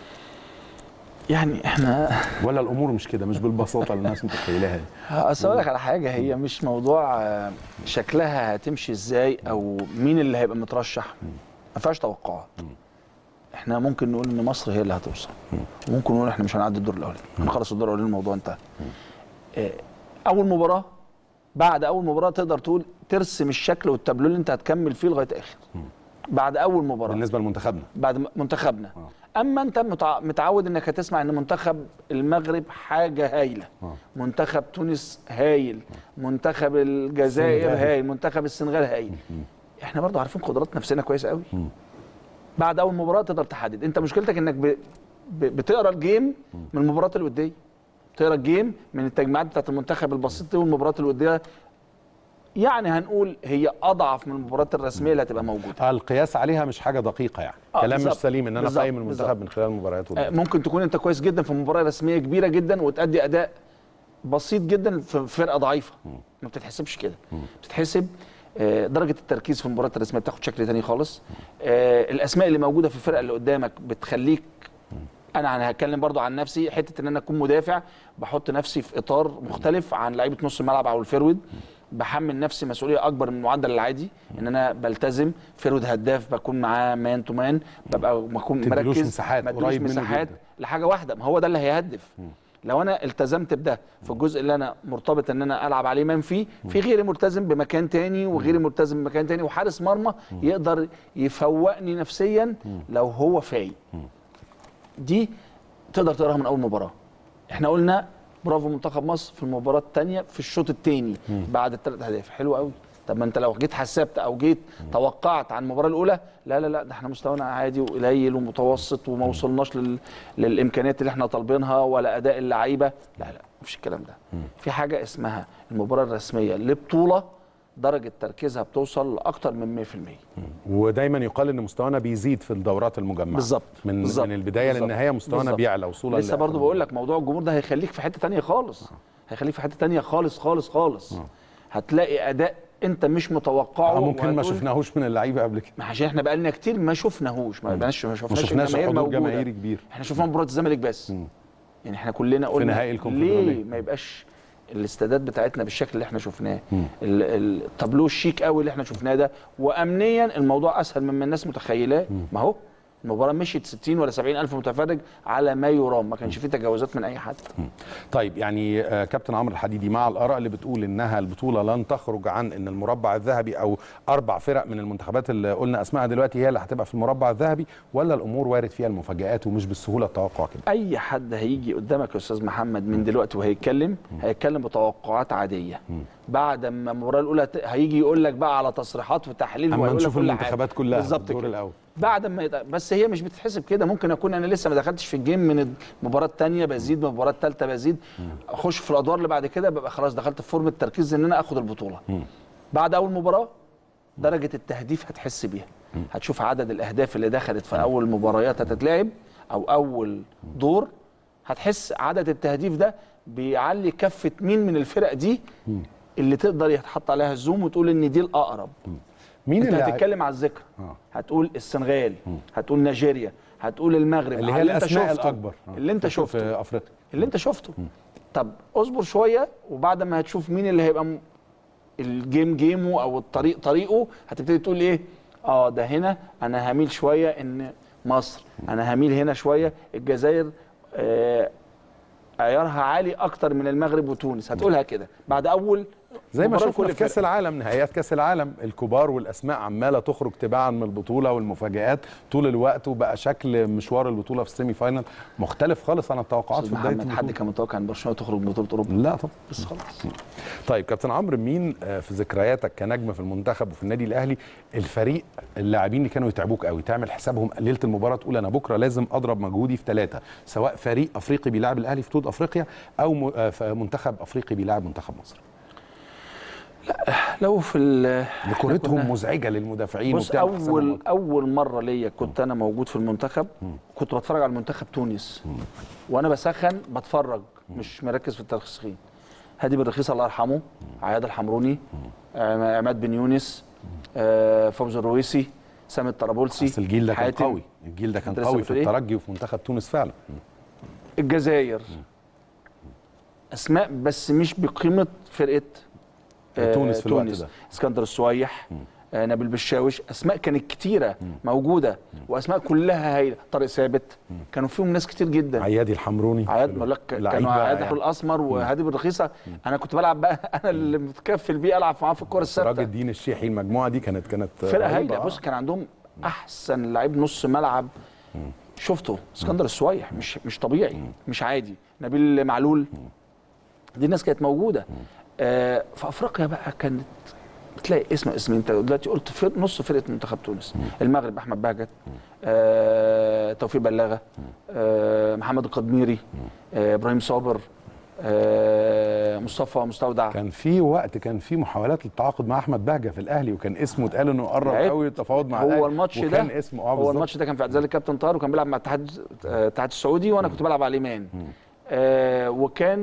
[SPEAKER 3] يعني احنا
[SPEAKER 1] ولا الامور مش كده مش بالبساطه اللي الناس متخيلها دي
[SPEAKER 3] اصل اقول لك على حاجه هي مش موضوع آه، شكلها هتمشي ازاي او مين اللي هيبقى مترشح ما فيهاش توقعات احنا ممكن نقول ان مصر هي اللي هتوصل ممكن نقول احنا مش هنعدي الدور الاولاني هنخلص الدور الاولاني الموضوع انتهى آه، اول مباراه بعد اول مباراه تقدر تقول ترسم الشكل والتابلو اللي انت هتكمل فيه لغايه اخر بعد اول مباراه
[SPEAKER 1] بالنسبه لمنتخبنا
[SPEAKER 3] بعد م- منتخبنا اما انت متع- متعود انك هتسمع ان منتخب المغرب حاجه هايله
[SPEAKER 1] آه.
[SPEAKER 3] منتخب تونس هايل منتخب الجزائر
[SPEAKER 1] السنغال.
[SPEAKER 3] هايل منتخب السنغال هايل احنا برضو عارفين قدرات نفسنا كويس قوي بعد اول مباراه تقدر تحدد انت مشكلتك انك ب... ب... بتقرا الجيم من المباريات الوديه تقرا الجيم من التجمعات بتاعت المنتخب البسيط دي والمباريات الوديه يعني هنقول هي اضعف من المباريات الرسميه اللي هتبقى موجوده
[SPEAKER 1] القياس عليها مش حاجه دقيقه يعني
[SPEAKER 3] آه،
[SPEAKER 1] كلام مش
[SPEAKER 3] بالظبط.
[SPEAKER 1] سليم ان انا
[SPEAKER 3] بالظبط.
[SPEAKER 1] قايم المنتخب
[SPEAKER 3] بالظبط.
[SPEAKER 1] من خلال المباريات
[SPEAKER 3] آه،
[SPEAKER 1] والله.
[SPEAKER 3] ممكن تكون انت كويس جدا في مباراه رسميه كبيره جدا وتأدي اداء بسيط جدا في فرقه ضعيفه ما بتتحسبش كده بتتحسب آه، درجه التركيز في المباريات الرسميه بتاخد شكل تاني خالص آه، الاسماء اللي موجوده في الفرقه اللي قدامك بتخليك انا انا هتكلم برضو عن نفسي حته ان انا اكون مدافع بحط نفسي في اطار مختلف عن لعيبه نص الملعب او الفرود بحمل نفسي مسؤوليه اكبر من المعدل العادي ان انا بلتزم فرود هداف بكون معاه مان تو مان ببقى بكون
[SPEAKER 1] تديلوش
[SPEAKER 3] مركز
[SPEAKER 1] مساحات،
[SPEAKER 3] ما اديلوش
[SPEAKER 1] قريب منه
[SPEAKER 3] مساحات
[SPEAKER 1] جدا.
[SPEAKER 3] لحاجه واحده ما هو ده اللي هيهدف لو انا التزمت بده في الجزء اللي انا مرتبط ان انا العب عليه منفي في غيري ملتزم بمكان تاني وغيري ملتزم بمكان تاني وحارس مرمى يقدر يفوقني نفسيا لو هو فايق دي تقدر تقراها من اول مباراه احنا قلنا برافو منتخب مصر في المباراه الثانيه في الشوط الثاني بعد الثلاث اهداف حلو قوي طب ما انت لو جيت حسبت او جيت توقعت عن المباراه الاولى لا لا لا ده احنا مستوانا عادي وقليل ومتوسط وما وصلناش لل... للامكانيات اللي احنا طالبينها ولا اداء اللعيبه لا لا مفيش الكلام ده في حاجه اسمها المباراه الرسميه لبطوله درجه تركيزها بتوصل لاكتر من 100%
[SPEAKER 1] ودايما يقال ان مستوانا بيزيد في الدورات المجمعه
[SPEAKER 3] بالظبط
[SPEAKER 1] من
[SPEAKER 3] بالظبط.
[SPEAKER 1] من البدايه
[SPEAKER 3] بالظبط.
[SPEAKER 1] للنهايه مستوانا
[SPEAKER 3] بالظبط.
[SPEAKER 1] بيعلى وصولا
[SPEAKER 3] لسه
[SPEAKER 1] لآخر
[SPEAKER 3] برضو بقول لك موضوع الجمهور ده هيخليك في حته تانية خالص هيخليك في حته تانية خالص خالص خالص هتلاقي اداء انت مش متوقعه
[SPEAKER 1] آه، ممكن ما
[SPEAKER 3] وهتقول-
[SPEAKER 1] شفناهوش من اللعيبه قبل كده
[SPEAKER 3] ما عشان احنا بقالنا كتير ما شفناهوش ما بقناش ما
[SPEAKER 1] ما
[SPEAKER 3] شفناش
[SPEAKER 1] شفناش
[SPEAKER 3] الجماهير
[SPEAKER 1] حضور
[SPEAKER 3] موجودة.
[SPEAKER 1] جماهيري كبير
[SPEAKER 3] احنا شفنا مباراه الزمالك بس يعني احنا كلنا قلنا
[SPEAKER 1] نهائي الكونفدرالية.
[SPEAKER 3] ليه ما يبقاش الاستادات بتاعتنا بالشكل اللي احنا شفناه ال- ال- التابلو الشيك قوي اللي احنا شفناه ده وامنيا الموضوع اسهل مما الناس متخيلاه ما هو المباراه مشيت 60 ولا 70 الف متفرج على ما يرام ما كانش فيه تجاوزات من اي حد
[SPEAKER 1] طيب يعني آه، كابتن عمرو الحديدي مع الاراء اللي بتقول انها البطوله لن تخرج عن ان المربع الذهبي او اربع فرق من المنتخبات اللي قلنا اسمائها دلوقتي هي اللي هتبقى في المربع الذهبي ولا الامور وارد فيها المفاجات ومش بالسهوله التوقع كده
[SPEAKER 3] اي حد هيجي قدامك يا استاذ محمد من دلوقتي وهيتكلم هيتكلم بتوقعات عاديه بعد ما المباراه الاولى ت- هيجي يقول لك بقى على تصريحات وتحليل
[SPEAKER 1] اما
[SPEAKER 3] وهيقول لك
[SPEAKER 1] نشوف
[SPEAKER 3] كل
[SPEAKER 1] المنتخبات
[SPEAKER 3] حاجة.
[SPEAKER 1] كلها
[SPEAKER 3] بالظبط
[SPEAKER 1] الدور
[SPEAKER 3] كده
[SPEAKER 1] الاول
[SPEAKER 3] بعد ما يت... بس هي مش بتتحسب كده ممكن اكون انا لسه ما دخلتش في الجيم من المباراه الثانيه بزيد من المباراه الثالثه بزيد اخش في الادوار اللي بعد كده ببقى خلاص دخلت في فورمه تركيز ان انا اخد البطوله بعد اول مباراه درجه التهديف هتحس بيها هتشوف عدد الاهداف اللي دخلت في اول مباريات هتتلعب او اول دور هتحس عدد التهديف ده بيعلي كفه مين من الفرق دي اللي تقدر يتحط عليها الزوم وتقول ان دي الاقرب
[SPEAKER 1] مين
[SPEAKER 3] انت
[SPEAKER 1] اللي
[SPEAKER 3] هتتكلم على الذكر
[SPEAKER 1] آه.
[SPEAKER 3] هتقول السنغال هتقول نيجيريا هتقول المغرب
[SPEAKER 1] اللي
[SPEAKER 3] على
[SPEAKER 1] هي
[SPEAKER 3] انت
[SPEAKER 1] الاسماء
[SPEAKER 3] شفته.
[SPEAKER 1] الاكبر آه.
[SPEAKER 3] اللي انت
[SPEAKER 1] في-
[SPEAKER 3] شفته
[SPEAKER 1] في افريقيا
[SPEAKER 3] اللي انت شفته طب اصبر شويه وبعد ما هتشوف مين اللي هيبقى م- الجيم جيمه او الطريق طريقه هتبتدي تقول ايه اه ده هنا انا هميل شويه ان مصر انا هميل هنا شويه الجزائر آه عيارها عالي اكتر من المغرب وتونس هتقولها كده بعد اول
[SPEAKER 1] زي ما
[SPEAKER 3] مباراة
[SPEAKER 1] شفنا
[SPEAKER 3] لكل
[SPEAKER 1] في كاس
[SPEAKER 3] فرقة.
[SPEAKER 1] العالم نهائيات كاس العالم الكبار والاسماء عماله تخرج تباعا من البطوله والمفاجات طول الوقت وبقى شكل مشوار البطوله في السيمي فاينل مختلف خالص عن التوقعات
[SPEAKER 3] استاذ
[SPEAKER 1] في بدايه
[SPEAKER 3] محمد حد
[SPEAKER 1] البطوله
[SPEAKER 3] كان متوقع ان برشلونه تخرج من بطوله اوروبا
[SPEAKER 1] لا طبعا
[SPEAKER 3] بس خلاص
[SPEAKER 1] طيب كابتن عمرو مين آه، في ذكرياتك كنجم في المنتخب وفي النادي الاهلي الفريق اللاعبين اللي كانوا يتعبوك قوي تعمل حسابهم ليله المباراه تقول انا بكره لازم اضرب مجهودي في ثلاثه سواء فريق افريقي بيلعب الاهلي في بطوله افريقيا او م- آه، ف- منتخب افريقي بيلعب منتخب مصر
[SPEAKER 3] لو في ال-
[SPEAKER 1] لكورتهم
[SPEAKER 3] كنا-
[SPEAKER 1] مزعجه للمدافعين
[SPEAKER 3] بص
[SPEAKER 1] وبتعمل حسابهم
[SPEAKER 3] اول
[SPEAKER 1] وقت.
[SPEAKER 3] اول مره ليا كنت انا موجود في المنتخب كنت بتفرج على منتخب تونس وانا بسخن بتفرج مش مركز في الترخيصين هادي بن رخيص الله يرحمه عياد الحمروني عم- عماد بن يونس آه، فوز الرويسي سامي الطرابلسي
[SPEAKER 1] بس الجيل ده كان
[SPEAKER 3] حاتم،
[SPEAKER 1] قوي الجيل ده كان
[SPEAKER 3] أنت لسه
[SPEAKER 1] قوي في
[SPEAKER 3] بتقول إيه؟
[SPEAKER 1] الترجي وفي منتخب تونس فعلا
[SPEAKER 3] الجزائر اسماء بس مش بقيمه فرقه آه،
[SPEAKER 1] تونس في الوقت
[SPEAKER 3] تونس
[SPEAKER 1] ده.
[SPEAKER 3] اسكندر السويح آه، نبيل بشاوش اسماء كانت كتيره موجوده واسماء كلها هايله طارق ثابت كانوا فيهم ناس كتير جدا
[SPEAKER 1] عيادي الحمروني
[SPEAKER 3] عياد
[SPEAKER 1] في
[SPEAKER 3] بقول لك
[SPEAKER 1] لعيب
[SPEAKER 3] كانوا
[SPEAKER 1] بقى
[SPEAKER 3] عياد
[SPEAKER 1] يعني.
[SPEAKER 3] الاسمر وهادي بن رخيصه انا كنت بلعب بقى انا اللي متكفل بيه العب معاه في الكوره
[SPEAKER 1] سراج
[SPEAKER 3] الثابته
[SPEAKER 1] الدين الشيحي المجموعه دي كانت كانت
[SPEAKER 3] فرقه
[SPEAKER 1] رهيبة،
[SPEAKER 3] هايله
[SPEAKER 1] آه.
[SPEAKER 3] بص كان عندهم احسن لعيب نص ملعب شفته اسكندر السويح مش مش طبيعي مش عادي نبيل معلول دي الناس كانت موجوده آه في افريقيا بقى كانت بتلاقي اسم اسم انت دلوقتي قلت فرق نص فرقه منتخب تونس المغرب احمد بهجت آه توفيق بلاغه آه محمد القدميري آه ابراهيم صابر آه مصطفى مستودع
[SPEAKER 1] كان في وقت كان في محاولات للتعاقد مع احمد بهجه في الاهلي وكان اسمه اتقال انه قرب
[SPEAKER 3] لعب.
[SPEAKER 1] قوي التفاوض مع الأهلي،
[SPEAKER 3] هو الماتش ده
[SPEAKER 1] وكان اسمه اه
[SPEAKER 3] هو
[SPEAKER 1] بالظبط.
[SPEAKER 3] الماتش ده كان في اعتزال الكابتن طاهر وكان بيلعب مع الاتحاد آه، الاتحاد السعودي وانا كنت بلعب على اليمان آه وكان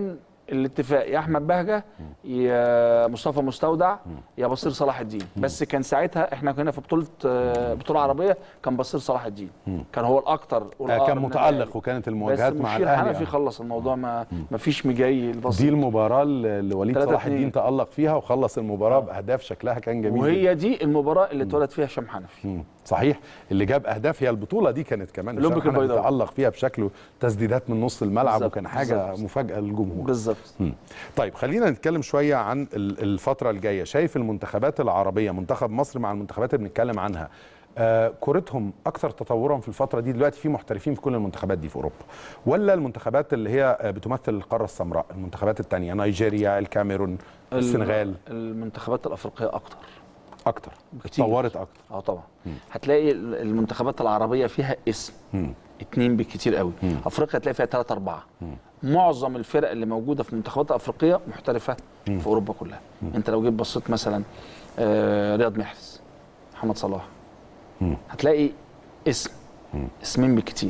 [SPEAKER 3] الاتفاق يا احمد بهجه يا مصطفى مستودع يا بصير صلاح الدين بس كان ساعتها احنا كنا في بطوله آه، بطوله عربيه كان بصير صلاح الدين كان هو الاكتر
[SPEAKER 1] آه،
[SPEAKER 3] والأقرب
[SPEAKER 1] كان
[SPEAKER 3] من
[SPEAKER 1] متالق
[SPEAKER 3] الأهلي.
[SPEAKER 1] وكانت
[SPEAKER 3] بس
[SPEAKER 1] المواجهات مع
[SPEAKER 3] مشير
[SPEAKER 1] الاهلي
[SPEAKER 3] حنفي
[SPEAKER 1] آه.
[SPEAKER 3] خلص الموضوع ما ما فيش مجاي
[SPEAKER 1] دي
[SPEAKER 3] البصير
[SPEAKER 1] المباراه اللي وليد
[SPEAKER 3] 3-2.
[SPEAKER 1] صلاح الدين تالق فيها وخلص المباراه باهداف شكلها كان جميل
[SPEAKER 3] وهي دي المباراه اللي اتولد فيها هشام حنفي
[SPEAKER 1] مم. صحيح اللي جاب اهداف هي البطوله دي كانت كمان
[SPEAKER 3] الأولمبيك
[SPEAKER 1] هشام حنفي
[SPEAKER 3] البيضاوي.
[SPEAKER 1] تالق فيها بشكل تسديدات من نص الملعب
[SPEAKER 3] بالظبط،
[SPEAKER 1] وكان حاجه
[SPEAKER 3] بالظبط.
[SPEAKER 1] مفاجاه للجمهور
[SPEAKER 3] بالظبط
[SPEAKER 1] مم. طيب خلينا نتكلم شويه عن ال- الفتره الجايه شايف المنتخبات العربيه منتخب مصر مع المنتخبات اللي بنتكلم عنها آه كورتهم اكثر تطورا في الفتره دي دلوقتي في محترفين في كل المنتخبات دي في اوروبا ولا المنتخبات اللي هي آه، بتمثل القاره السمراء المنتخبات الثانيه نيجيريا الكاميرون السنغال
[SPEAKER 3] المنتخبات الافريقيه اكتر
[SPEAKER 1] اكتر
[SPEAKER 3] بكتير.
[SPEAKER 1] اتطورت اكتر
[SPEAKER 3] اه طبعا هتلاقي ال- المنتخبات العربيه فيها اسم
[SPEAKER 1] مم.
[SPEAKER 3] اتنين بالكتير قوي افريقيا هتلاقي فيها ثلاثة أربعة معظم الفرق اللي موجوده في المنتخبات الافريقيه محترفه في اوروبا كلها انت لو جيت بصيت مثلا آه رياض محرز محمد صلاح
[SPEAKER 1] مم.
[SPEAKER 3] هتلاقي اسم اسمين بالكتير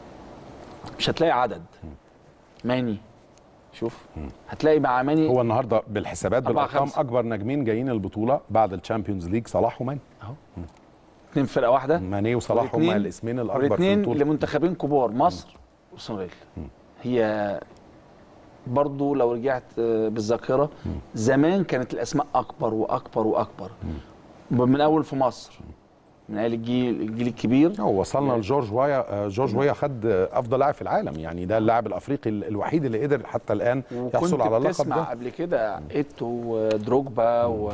[SPEAKER 3] مش هتلاقي عدد ماني شوف هتلاقي مع ماني
[SPEAKER 1] هو النهارده بالحسابات
[SPEAKER 3] أربعة
[SPEAKER 1] بالارقام
[SPEAKER 3] خمسة.
[SPEAKER 1] اكبر نجمين جايين البطوله بعد الشامبيونز ليج صلاح وماني
[SPEAKER 3] اتنين فرقه واحده
[SPEAKER 1] ماني وصلاح هما
[SPEAKER 3] والاتنين-
[SPEAKER 1] الاسمين الاكبر في
[SPEAKER 3] والاثنين
[SPEAKER 1] البطوله
[SPEAKER 3] لمنتخبين كبار مصر والسنغال هي برضو لو رجعت آه، بالذاكره زمان كانت الاسماء اكبر واكبر واكبر من اول في مصر من اول الجيل الجيل الكبير
[SPEAKER 1] هو وصلنا لجورج وايا آه، جورج وايا خد آه، افضل لاعب في العالم يعني ده اللاعب الافريقي ال- الوحيد اللي قدر حتى الان يحصل
[SPEAKER 3] وكنت
[SPEAKER 1] على اللقب
[SPEAKER 3] بتسمع
[SPEAKER 1] ده
[SPEAKER 3] قبل كده ايتو ودروجبا و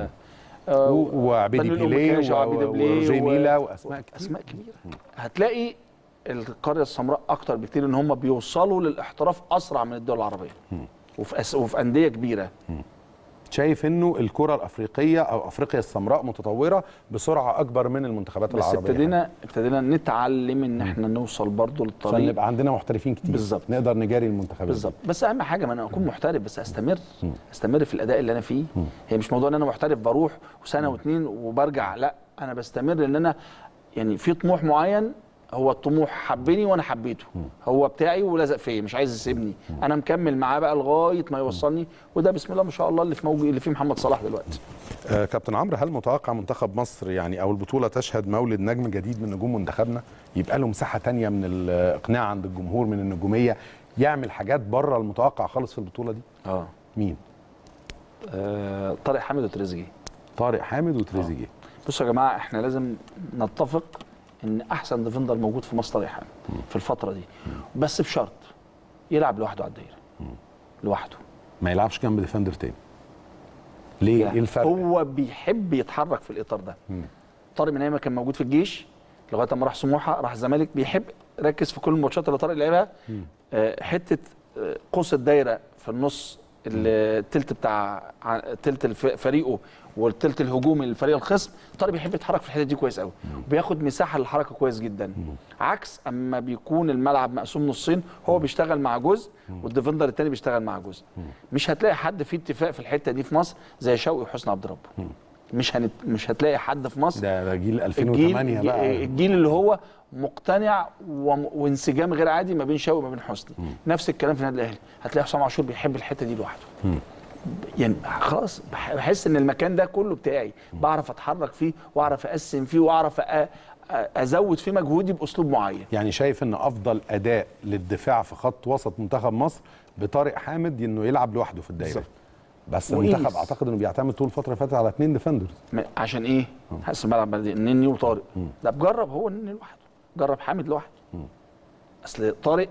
[SPEAKER 1] و- وعبيدي
[SPEAKER 3] بنو
[SPEAKER 1] بيليه
[SPEAKER 3] الأومكاشة وعبيدي
[SPEAKER 1] و-
[SPEAKER 3] بيليه
[SPEAKER 1] وروجيه
[SPEAKER 3] و-
[SPEAKER 1] ميلا واسماء كتير
[SPEAKER 3] اسماء كبيره هتلاقي القريه السمراء اكتر بكتير ان هم بيوصلوا للاحتراف اسرع من الدول العربيه وفي أس... وفي انديه كبيره
[SPEAKER 1] شايف انه الكره الافريقيه او افريقيا السمراء متطوره بسرعه اكبر من المنتخبات
[SPEAKER 3] بس
[SPEAKER 1] العربيه
[SPEAKER 3] ابتدينا ابتدينا نتعلم ان احنا نوصل برضو
[SPEAKER 1] عشان
[SPEAKER 3] للطريق
[SPEAKER 1] نبقى عندنا محترفين كتير
[SPEAKER 3] بالظبط.
[SPEAKER 1] نقدر نجاري المنتخبات
[SPEAKER 3] بالظبط بس اهم حاجه ما انا اكون محترف بس استمر استمر في الاداء اللي انا فيه هي مش موضوع ان انا محترف بروح وسنه واتنين وبرجع لا انا بستمر ان انا يعني في طموح معين هو الطموح حبني وانا حبيته هو بتاعي ولزق فيا مش عايز يسيبني انا مكمل معاه بقى لغايه ما يوصلني وده بسم الله ما شاء الله اللي في موجود اللي فيه محمد صلاح دلوقتي
[SPEAKER 1] آه كابتن عمرو هل متوقع منتخب مصر يعني او البطوله تشهد مولد نجم جديد من نجوم منتخبنا يبقى له مساحه تانية من الاقناع عند الجمهور من النجوميه يعمل حاجات بره المتوقع خالص في البطوله دي
[SPEAKER 3] اه,
[SPEAKER 1] مين
[SPEAKER 3] آه طارق حامد وتريزيجيه
[SPEAKER 1] طارق حامد وتريزيجيه
[SPEAKER 3] بصوا يا جماعه احنا لازم نتفق ان احسن ديفندر موجود في مصر طارق حامد في الفتره دي بس بشرط يلعب لوحده على الدايره لوحده
[SPEAKER 1] ما يلعبش جنب ديفندر تاني ليه ايه الفرق
[SPEAKER 3] هو بيحب يتحرك في الاطار ده طارق من ايام ما كان موجود في الجيش لغايه ما راح سموحه راح الزمالك بيحب ركز في كل الماتشات اللي طارق لعبها آه، حته آه، قوس الدايره في النص التلت بتاع ع- تلت الف- فريقه والتلت الهجومي للفريق الخصم طارق بيحب يتحرك في الحته دي كويس قوي بياخد مساحه للحركه كويس جدا عكس اما بيكون الملعب مقسوم نصين هو بيشتغل مع جزء والديفندر التاني بيشتغل مع جزء مش هتلاقي حد فيه اتفاق في الحته دي في مصر زي شوقي وحسني عبد ربه مش هنت... مش هتلاقي حد في مصر
[SPEAKER 1] ده ده جيل
[SPEAKER 3] الجيل
[SPEAKER 1] 2008 بقى
[SPEAKER 3] الجيل اللي هو مقتنع وم- وانسجام غير عادي ما بين شوقي وما بين حسني نفس الكلام في النادي الاهلي هتلاقي حسام عاشور بيحب الحته دي لوحده يعني خلاص بح- بحس ان المكان ده كله بتاعي بعرف اتحرك فيه واعرف اقسم فيه واعرف أ- أ- ازود فيه مجهودي باسلوب معين
[SPEAKER 1] يعني شايف ان افضل اداء للدفاع في خط وسط منتخب مصر بطارق حامد انه يلعب لوحده في الدايره
[SPEAKER 3] بالظبط.
[SPEAKER 1] بس
[SPEAKER 3] وإيليس.
[SPEAKER 1] المنتخب اعتقد انه بيعتمد طول الفتره اللي فاتت على اثنين ديفندرز
[SPEAKER 3] م- عشان ايه؟ حاسس الملعب بلدي النني وطارق لا بجرب هو النني لوحده جرب حامد لوحده اصل طارق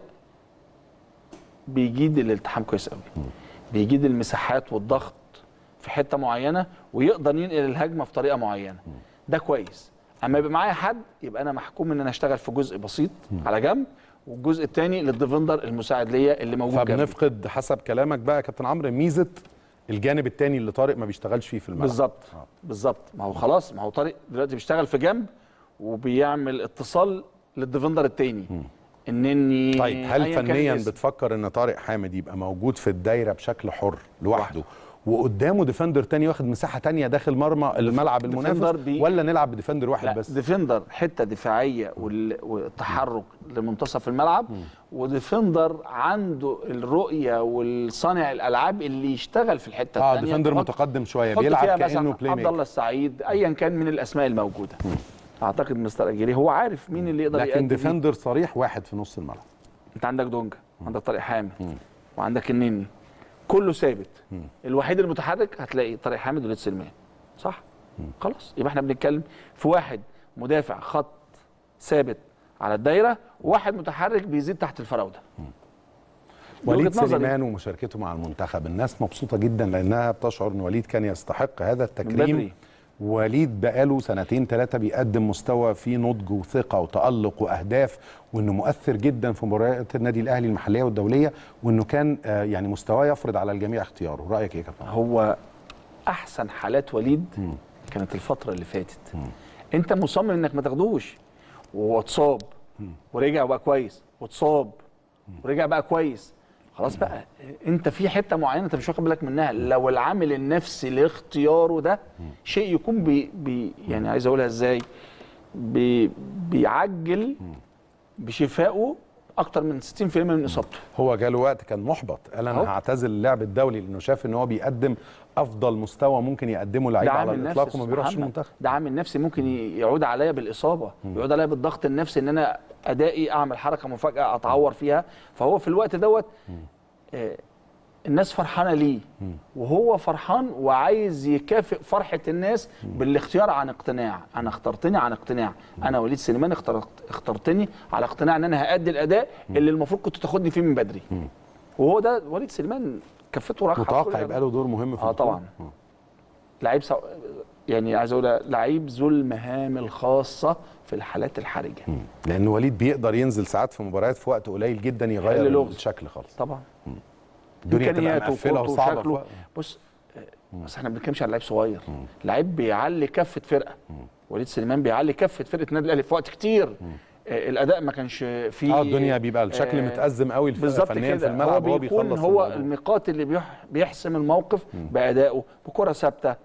[SPEAKER 3] بيجيد الالتحام كويس قوي بيجيد المساحات والضغط في حته معينه ويقدر ينقل الهجمه في طريقه معينه ده كويس اما يبقى معايا حد يبقى انا محكوم ان انا اشتغل في جزء بسيط على جنب والجزء الثاني للديفندر المساعد ليا اللي موجود جنبي
[SPEAKER 1] فبنفقد حسب كلامك بقى يا كابتن عمرو ميزه الجانب الثاني اللي طارق ما بيشتغلش فيه في الملعب
[SPEAKER 3] بالظبط بالظبط ما هو خلاص ما هو طارق دلوقتي بيشتغل في جنب وبيعمل اتصال للديفندر التاني انني
[SPEAKER 1] طيب هل
[SPEAKER 3] أيا كان
[SPEAKER 1] فنيا
[SPEAKER 3] الاسم.
[SPEAKER 1] بتفكر ان طارق حامد يبقى موجود في الدايره بشكل حر لوحده وقدامه ديفندر تاني واخد مساحه تانية داخل مرمى الملعب المنافس
[SPEAKER 3] ديفندر بي-
[SPEAKER 1] ولا نلعب بديفندر واحد
[SPEAKER 3] لا
[SPEAKER 1] بس
[SPEAKER 3] ديفندر حته دفاعيه وال- والتحرك لمنتصف الملعب وديفندر عنده الرؤيه والصانع الالعاب اللي يشتغل في الحته
[SPEAKER 1] اه
[SPEAKER 3] الثانيه
[SPEAKER 1] ديفندر متقدم شويه
[SPEAKER 3] حط
[SPEAKER 1] بيلعب
[SPEAKER 3] فيها
[SPEAKER 1] كانه
[SPEAKER 3] مثلا
[SPEAKER 1] بلاي
[SPEAKER 3] عبد
[SPEAKER 1] ميكر
[SPEAKER 3] الله السعيد ايا كان من الاسماء الموجوده اعتقد مستر اجيري هو عارف مين اللي يقدر
[SPEAKER 1] لكن
[SPEAKER 3] يأدي دي.
[SPEAKER 1] ديفندر صريح واحد في نص الملعب
[SPEAKER 3] انت عندك دونجا وعندك طارق حامد وعندك النني كله ثابت الوحيد المتحرك هتلاقي طارق حامد وليد سلمان صح خلاص يبقى احنا بنتكلم في واحد مدافع خط ثابت على الدايره وواحد متحرك بيزيد تحت الفراوده دي
[SPEAKER 1] وليد
[SPEAKER 3] وجهة نظري.
[SPEAKER 1] سليمان ومشاركته مع المنتخب الناس مبسوطه جدا لانها بتشعر ان وليد كان يستحق هذا
[SPEAKER 3] من
[SPEAKER 1] التكريم
[SPEAKER 3] بدري.
[SPEAKER 1] وليد بقاله سنتين ثلاثه بيقدم مستوى فيه نضج وثقه وتالق واهداف وانه مؤثر جدا في مباريات النادي الاهلي المحليه والدوليه وانه كان آه، يعني مستواه يفرض على الجميع اختياره رايك ايه يا كابتن
[SPEAKER 3] هو احسن حالات وليد كانت الفتره اللي فاتت انت مصمم انك ما تاخدوش وهو اتصاب ورجع وبقى كويس واتصاب ورجع بقى كويس خلاص بقى انت في حته معينه انت مش واخد بالك منها لو العامل النفسي لاختياره ده شيء يكون بي, بي يعني عايز اقولها ازاي بي بيعجل بشفائه اكتر من 60% من اصابته
[SPEAKER 1] هو جاله وقت كان محبط قال
[SPEAKER 3] أهو.
[SPEAKER 1] انا هعتزل اللعب الدولي لانه شاف ان هو بيقدم افضل مستوى ممكن يقدمه لعيب
[SPEAKER 3] ده
[SPEAKER 1] على
[SPEAKER 3] عامل
[SPEAKER 1] الاطلاق
[SPEAKER 3] نفسي
[SPEAKER 1] وما بيروحش
[SPEAKER 3] محمد.
[SPEAKER 1] المنتخب
[SPEAKER 3] ده عامل نفسي ممكن ي- يعود عليا بالاصابه يعود عليا بالضغط النفسي ان انا ادائي اعمل حركه مفاجاه اتعور فيها فهو في الوقت دوت آه، الناس فرحانه ليه وهو فرحان وعايز يكافئ فرحه الناس بالاختيار عن اقتناع انا اخترتني عن اقتناع انا وليد سليمان اخترت اخترتني على اقتناع ان انا هادي الاداء اللي المفروض كنت تاخدني فيه من بدري وهو ده وليد سليمان كفته راحه في كل
[SPEAKER 1] متوقع يبقى له دور مهم في
[SPEAKER 3] اه
[SPEAKER 1] البطولة؟
[SPEAKER 3] طبعا لعيب سو... يعني عايز اقول لعيب ذو المهام الخاصه في الحالات الحرجه
[SPEAKER 1] لان وليد بيقدر ينزل ساعات في مباريات في وقت قليل جدا
[SPEAKER 3] يحل
[SPEAKER 1] يغير
[SPEAKER 3] لغز.
[SPEAKER 1] الشكل خالص
[SPEAKER 3] طبعا
[SPEAKER 1] الدنيا تبقى
[SPEAKER 3] امكانياته
[SPEAKER 1] مقفله
[SPEAKER 3] وقوته
[SPEAKER 1] وصعبه في
[SPEAKER 3] وشكله
[SPEAKER 1] وقت.
[SPEAKER 3] بص آه، بس احنا ما بنتكلمش على لعيب صغير لعيب بيعلي كفه فرقه وليد سليمان بيعلي كفه فرقه النادي الاهلي في وقت كتير آه، الاداء ما كانش فيه
[SPEAKER 1] اه الدنيا بيبقى الشكل
[SPEAKER 3] آه،
[SPEAKER 1] متأزم قوي الف-
[SPEAKER 3] بالظبط
[SPEAKER 1] فنيا في
[SPEAKER 3] كده
[SPEAKER 1] الملعب
[SPEAKER 3] هو
[SPEAKER 1] وهو
[SPEAKER 3] بيكون
[SPEAKER 1] بيخلص
[SPEAKER 3] هو
[SPEAKER 1] الموضوع.
[SPEAKER 3] النقاط اللي بيح بيحسم الموقف بادائه بكره ثابته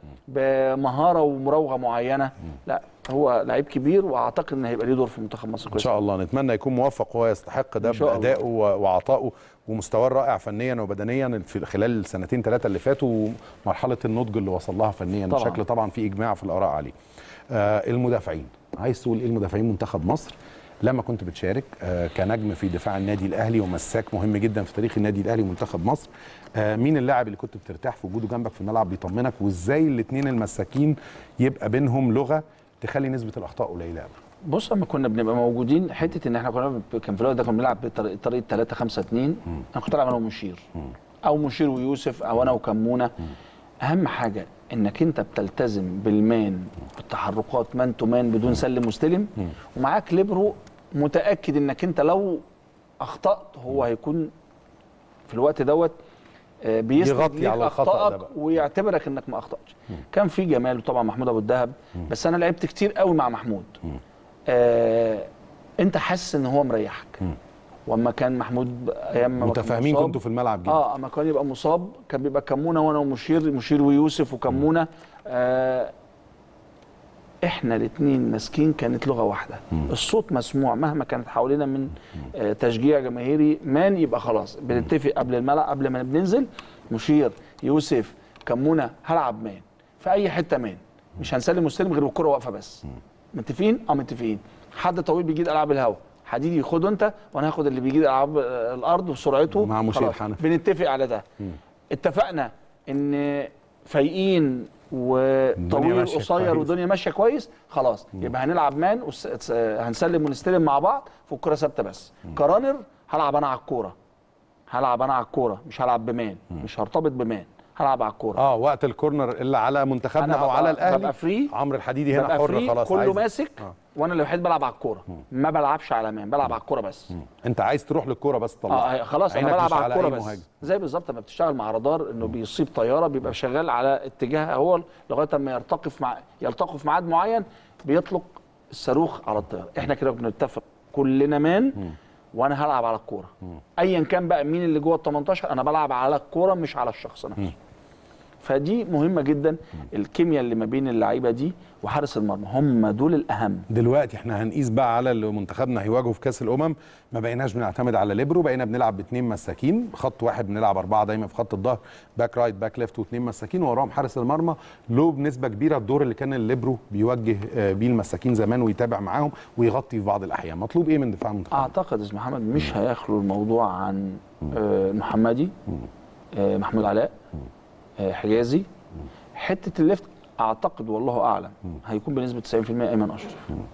[SPEAKER 3] بمهاره ومراوغه معينه لا هو لعيب كبير واعتقد ان هيبقى ليه دور في منتخب مصر
[SPEAKER 1] ان
[SPEAKER 3] كويس
[SPEAKER 1] شاء الله نتمنى يكون موفق وهو يستحق ده
[SPEAKER 3] إن شاء الله.
[SPEAKER 1] بادائه و- وعطائه ومستواه الرائع فنيا وبدنيا في خلال السنتين ثلاثه اللي فاتوا ومرحله النضج اللي وصل لها فنيا
[SPEAKER 3] طبعاً.
[SPEAKER 1] بشكل طبعا في اجماع في الاراء عليه. آه المدافعين عايز تقول ايه المدافعين منتخب مصر لما كنت بتشارك آه كنجم في دفاع النادي الاهلي ومساك مهم جدا في تاريخ النادي الاهلي ومنتخب مصر آه مين اللاعب اللي كنت بترتاح في وجوده جنبك في الملعب بيطمنك وازاي الاثنين المساكين يبقى بينهم لغه تخلي نسبه الاخطاء قليله قوي
[SPEAKER 3] بص اما كنا بنبقى موجودين حته ان احنا كنا ب- كان في الوقت ده كنا بنلعب بطريقه 3 5 2 انا كنت العب انا ومشير او مشير ويوسف او انا وكمونه اهم حاجه انك انت بتلتزم بالمان بالتحركات مان تو مان بدون سلم مستلم ومعاك ليبرو متاكد انك انت لو اخطات هو هيكون في الوقت دوت آه، بيسند
[SPEAKER 1] يغطي
[SPEAKER 3] ليك
[SPEAKER 1] على الخطأ ده
[SPEAKER 3] اخطائك
[SPEAKER 1] بقى.
[SPEAKER 3] ويعتبرك انك ما اخطاتش كان في جمال وطبعا محمود ابو الدهب بس انا لعبت كتير قوي مع محمود آه انت حاسس ان هو مريحك واما كان محمود ايام ما كان
[SPEAKER 1] متفاهمين
[SPEAKER 3] مصاب-
[SPEAKER 1] كنتوا في الملعب جدا
[SPEAKER 3] اه اما كان يبقى مصاب كان بيبقى كمونه وانا ومشير مشير ويوسف وكمونه آه احنا الاثنين ماسكين كانت لغه واحده الصوت مسموع مهما كانت حوالينا من آه تشجيع جماهيري مان يبقى خلاص بنتفق قبل الملعب قبل ما بننزل مشير يوسف كمونه هلعب مان في اي حته مان مش هنسلم مستلم غير والكره واقفه بس متفقين اه متفقين حد طويل بيجيد العاب الهوا حديدي خده انت وانا هاخد اللي بيجيد العاب آه، الارض وسرعته
[SPEAKER 1] مع مشير
[SPEAKER 3] خلاص.
[SPEAKER 1] حنفي.
[SPEAKER 3] بنتفق على ده اتفقنا ان فايقين
[SPEAKER 1] الدنيا
[SPEAKER 3] وطويل
[SPEAKER 1] ماشية
[SPEAKER 3] قصير
[SPEAKER 1] كويس.
[SPEAKER 3] والدنيا ماشيه كويس خلاص يبقى هنلعب مان وس... هنسلم ونستلم مع بعض في الكره ثابته بس كرانر هلعب انا على الكوره هلعب انا على الكوره مش هلعب بمان مش هرتبط بمان هلعب على الكوره
[SPEAKER 1] اه وقت الكورنر اللي على منتخبنا
[SPEAKER 3] أنا
[SPEAKER 1] او
[SPEAKER 3] ببقى-
[SPEAKER 1] على الاهلي
[SPEAKER 3] ببقى فري
[SPEAKER 1] عمرو الحديدي هنا
[SPEAKER 3] ببقى
[SPEAKER 1] حر
[SPEAKER 3] فري
[SPEAKER 1] خلاص
[SPEAKER 3] كله
[SPEAKER 1] عايز-
[SPEAKER 3] ماسك
[SPEAKER 1] آه.
[SPEAKER 3] وانا اللي الوحيد بلعب على الكوره ما بلعبش على مان بلعب على الكوره بس
[SPEAKER 1] انت عايز تروح للكوره بس طلع
[SPEAKER 3] اه خلاص انا
[SPEAKER 1] عينك
[SPEAKER 3] بلعب
[SPEAKER 1] مش
[SPEAKER 3] على
[SPEAKER 1] على
[SPEAKER 3] الكوره
[SPEAKER 1] أي
[SPEAKER 3] بس
[SPEAKER 1] مهاجم.
[SPEAKER 3] زي بالظبط لما بتشتغل مع رادار انه بيصيب طياره بيبقى شغال على اتجاه هو لغايه اما يرتقي في مع يلتقوا في ميعاد معين بيطلق الصاروخ على الطياره احنا كده بنتفق كلنا مان وانا هلعب على الكوره ايا كان بقى مين اللي جوه ال 18 انا بلعب على الكوره مش على الشخص نفسه فدي مهمه جدا الكيمياء اللي ما بين اللعيبه دي وحارس المرمى هم دول الاهم
[SPEAKER 1] دلوقتي احنا هنقيس بقى على اللي منتخبنا هيواجهه في كاس الامم ما بقيناش بنعتمد على ليبرو بقينا بنلعب باثنين مساكين خط واحد بنلعب اربعه دايما في خط الظهر باك رايت باك ليفت واثنين مساكين ووراهم حارس المرمى له بنسبه كبيره الدور اللي كان الليبرو بيوجه آه، بيه المساكين زمان ويتابع معاهم ويغطي في بعض الاحيان مطلوب ايه من دفاع المنتخب
[SPEAKER 3] اعتقد استاذ محمد مش هيخلو الموضوع عن آه، المحمدي آه، محمود علاء آه، حجازي حته الليفت اعتقد والله اعلم هيكون بنسبه 90% ايمن اشرف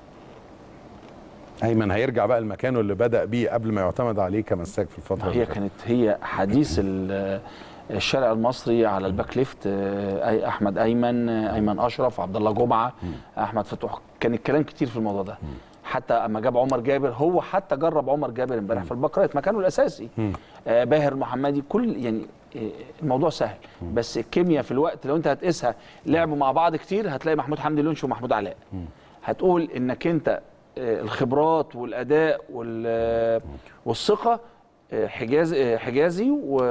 [SPEAKER 1] ايمن هيرجع بقى لمكانه اللي بدا بيه قبل ما يعتمد عليه كمساك في الفتره
[SPEAKER 3] هي
[SPEAKER 1] اللي فاتت.
[SPEAKER 3] كانت هي حديث ال- الشارع المصري على الباك ليفت آه، أي احمد ايمن آه، ايمن اشرف عبد الله جمعه احمد فتوح كان الكلام كتير في الموضوع ده حتى اما جاب عمر جابر هو حتى جرب عمر جابر امبارح في الباك رايت مكانه الاساسي آه باهر محمدي كل يعني آه، الموضوع سهل بس الكيمياء في الوقت لو انت هتقيسها لعبوا مع بعض كتير هتلاقي محمود حمدي لونش ومحمود علاء هتقول انك انت آه، الخبرات والاداء وال- آه، والثقه آه، حجاز آه، حجازي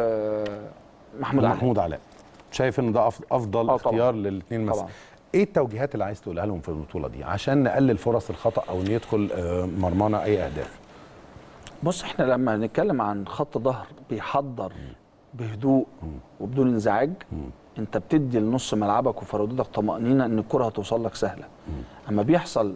[SPEAKER 3] ومحمود علاء
[SPEAKER 1] محمود علاء شايف ان ده أف- افضل
[SPEAKER 3] آه طبعاً.
[SPEAKER 1] اختيار للاثنين
[SPEAKER 3] طبعاً.
[SPEAKER 1] مساك ايه التوجيهات اللي عايز تقولها لهم في البطوله دي عشان نقلل فرص الخطا او ان يدخل آه، مرمانا اي اهداف
[SPEAKER 3] بص احنا لما نتكلم عن خط ظهر بيحضر بهدوء وبدون انزعاج انت بتدي لنص ملعبك وفرودتك طمانينه ان الكره هتوصل لك سهله اما بيحصل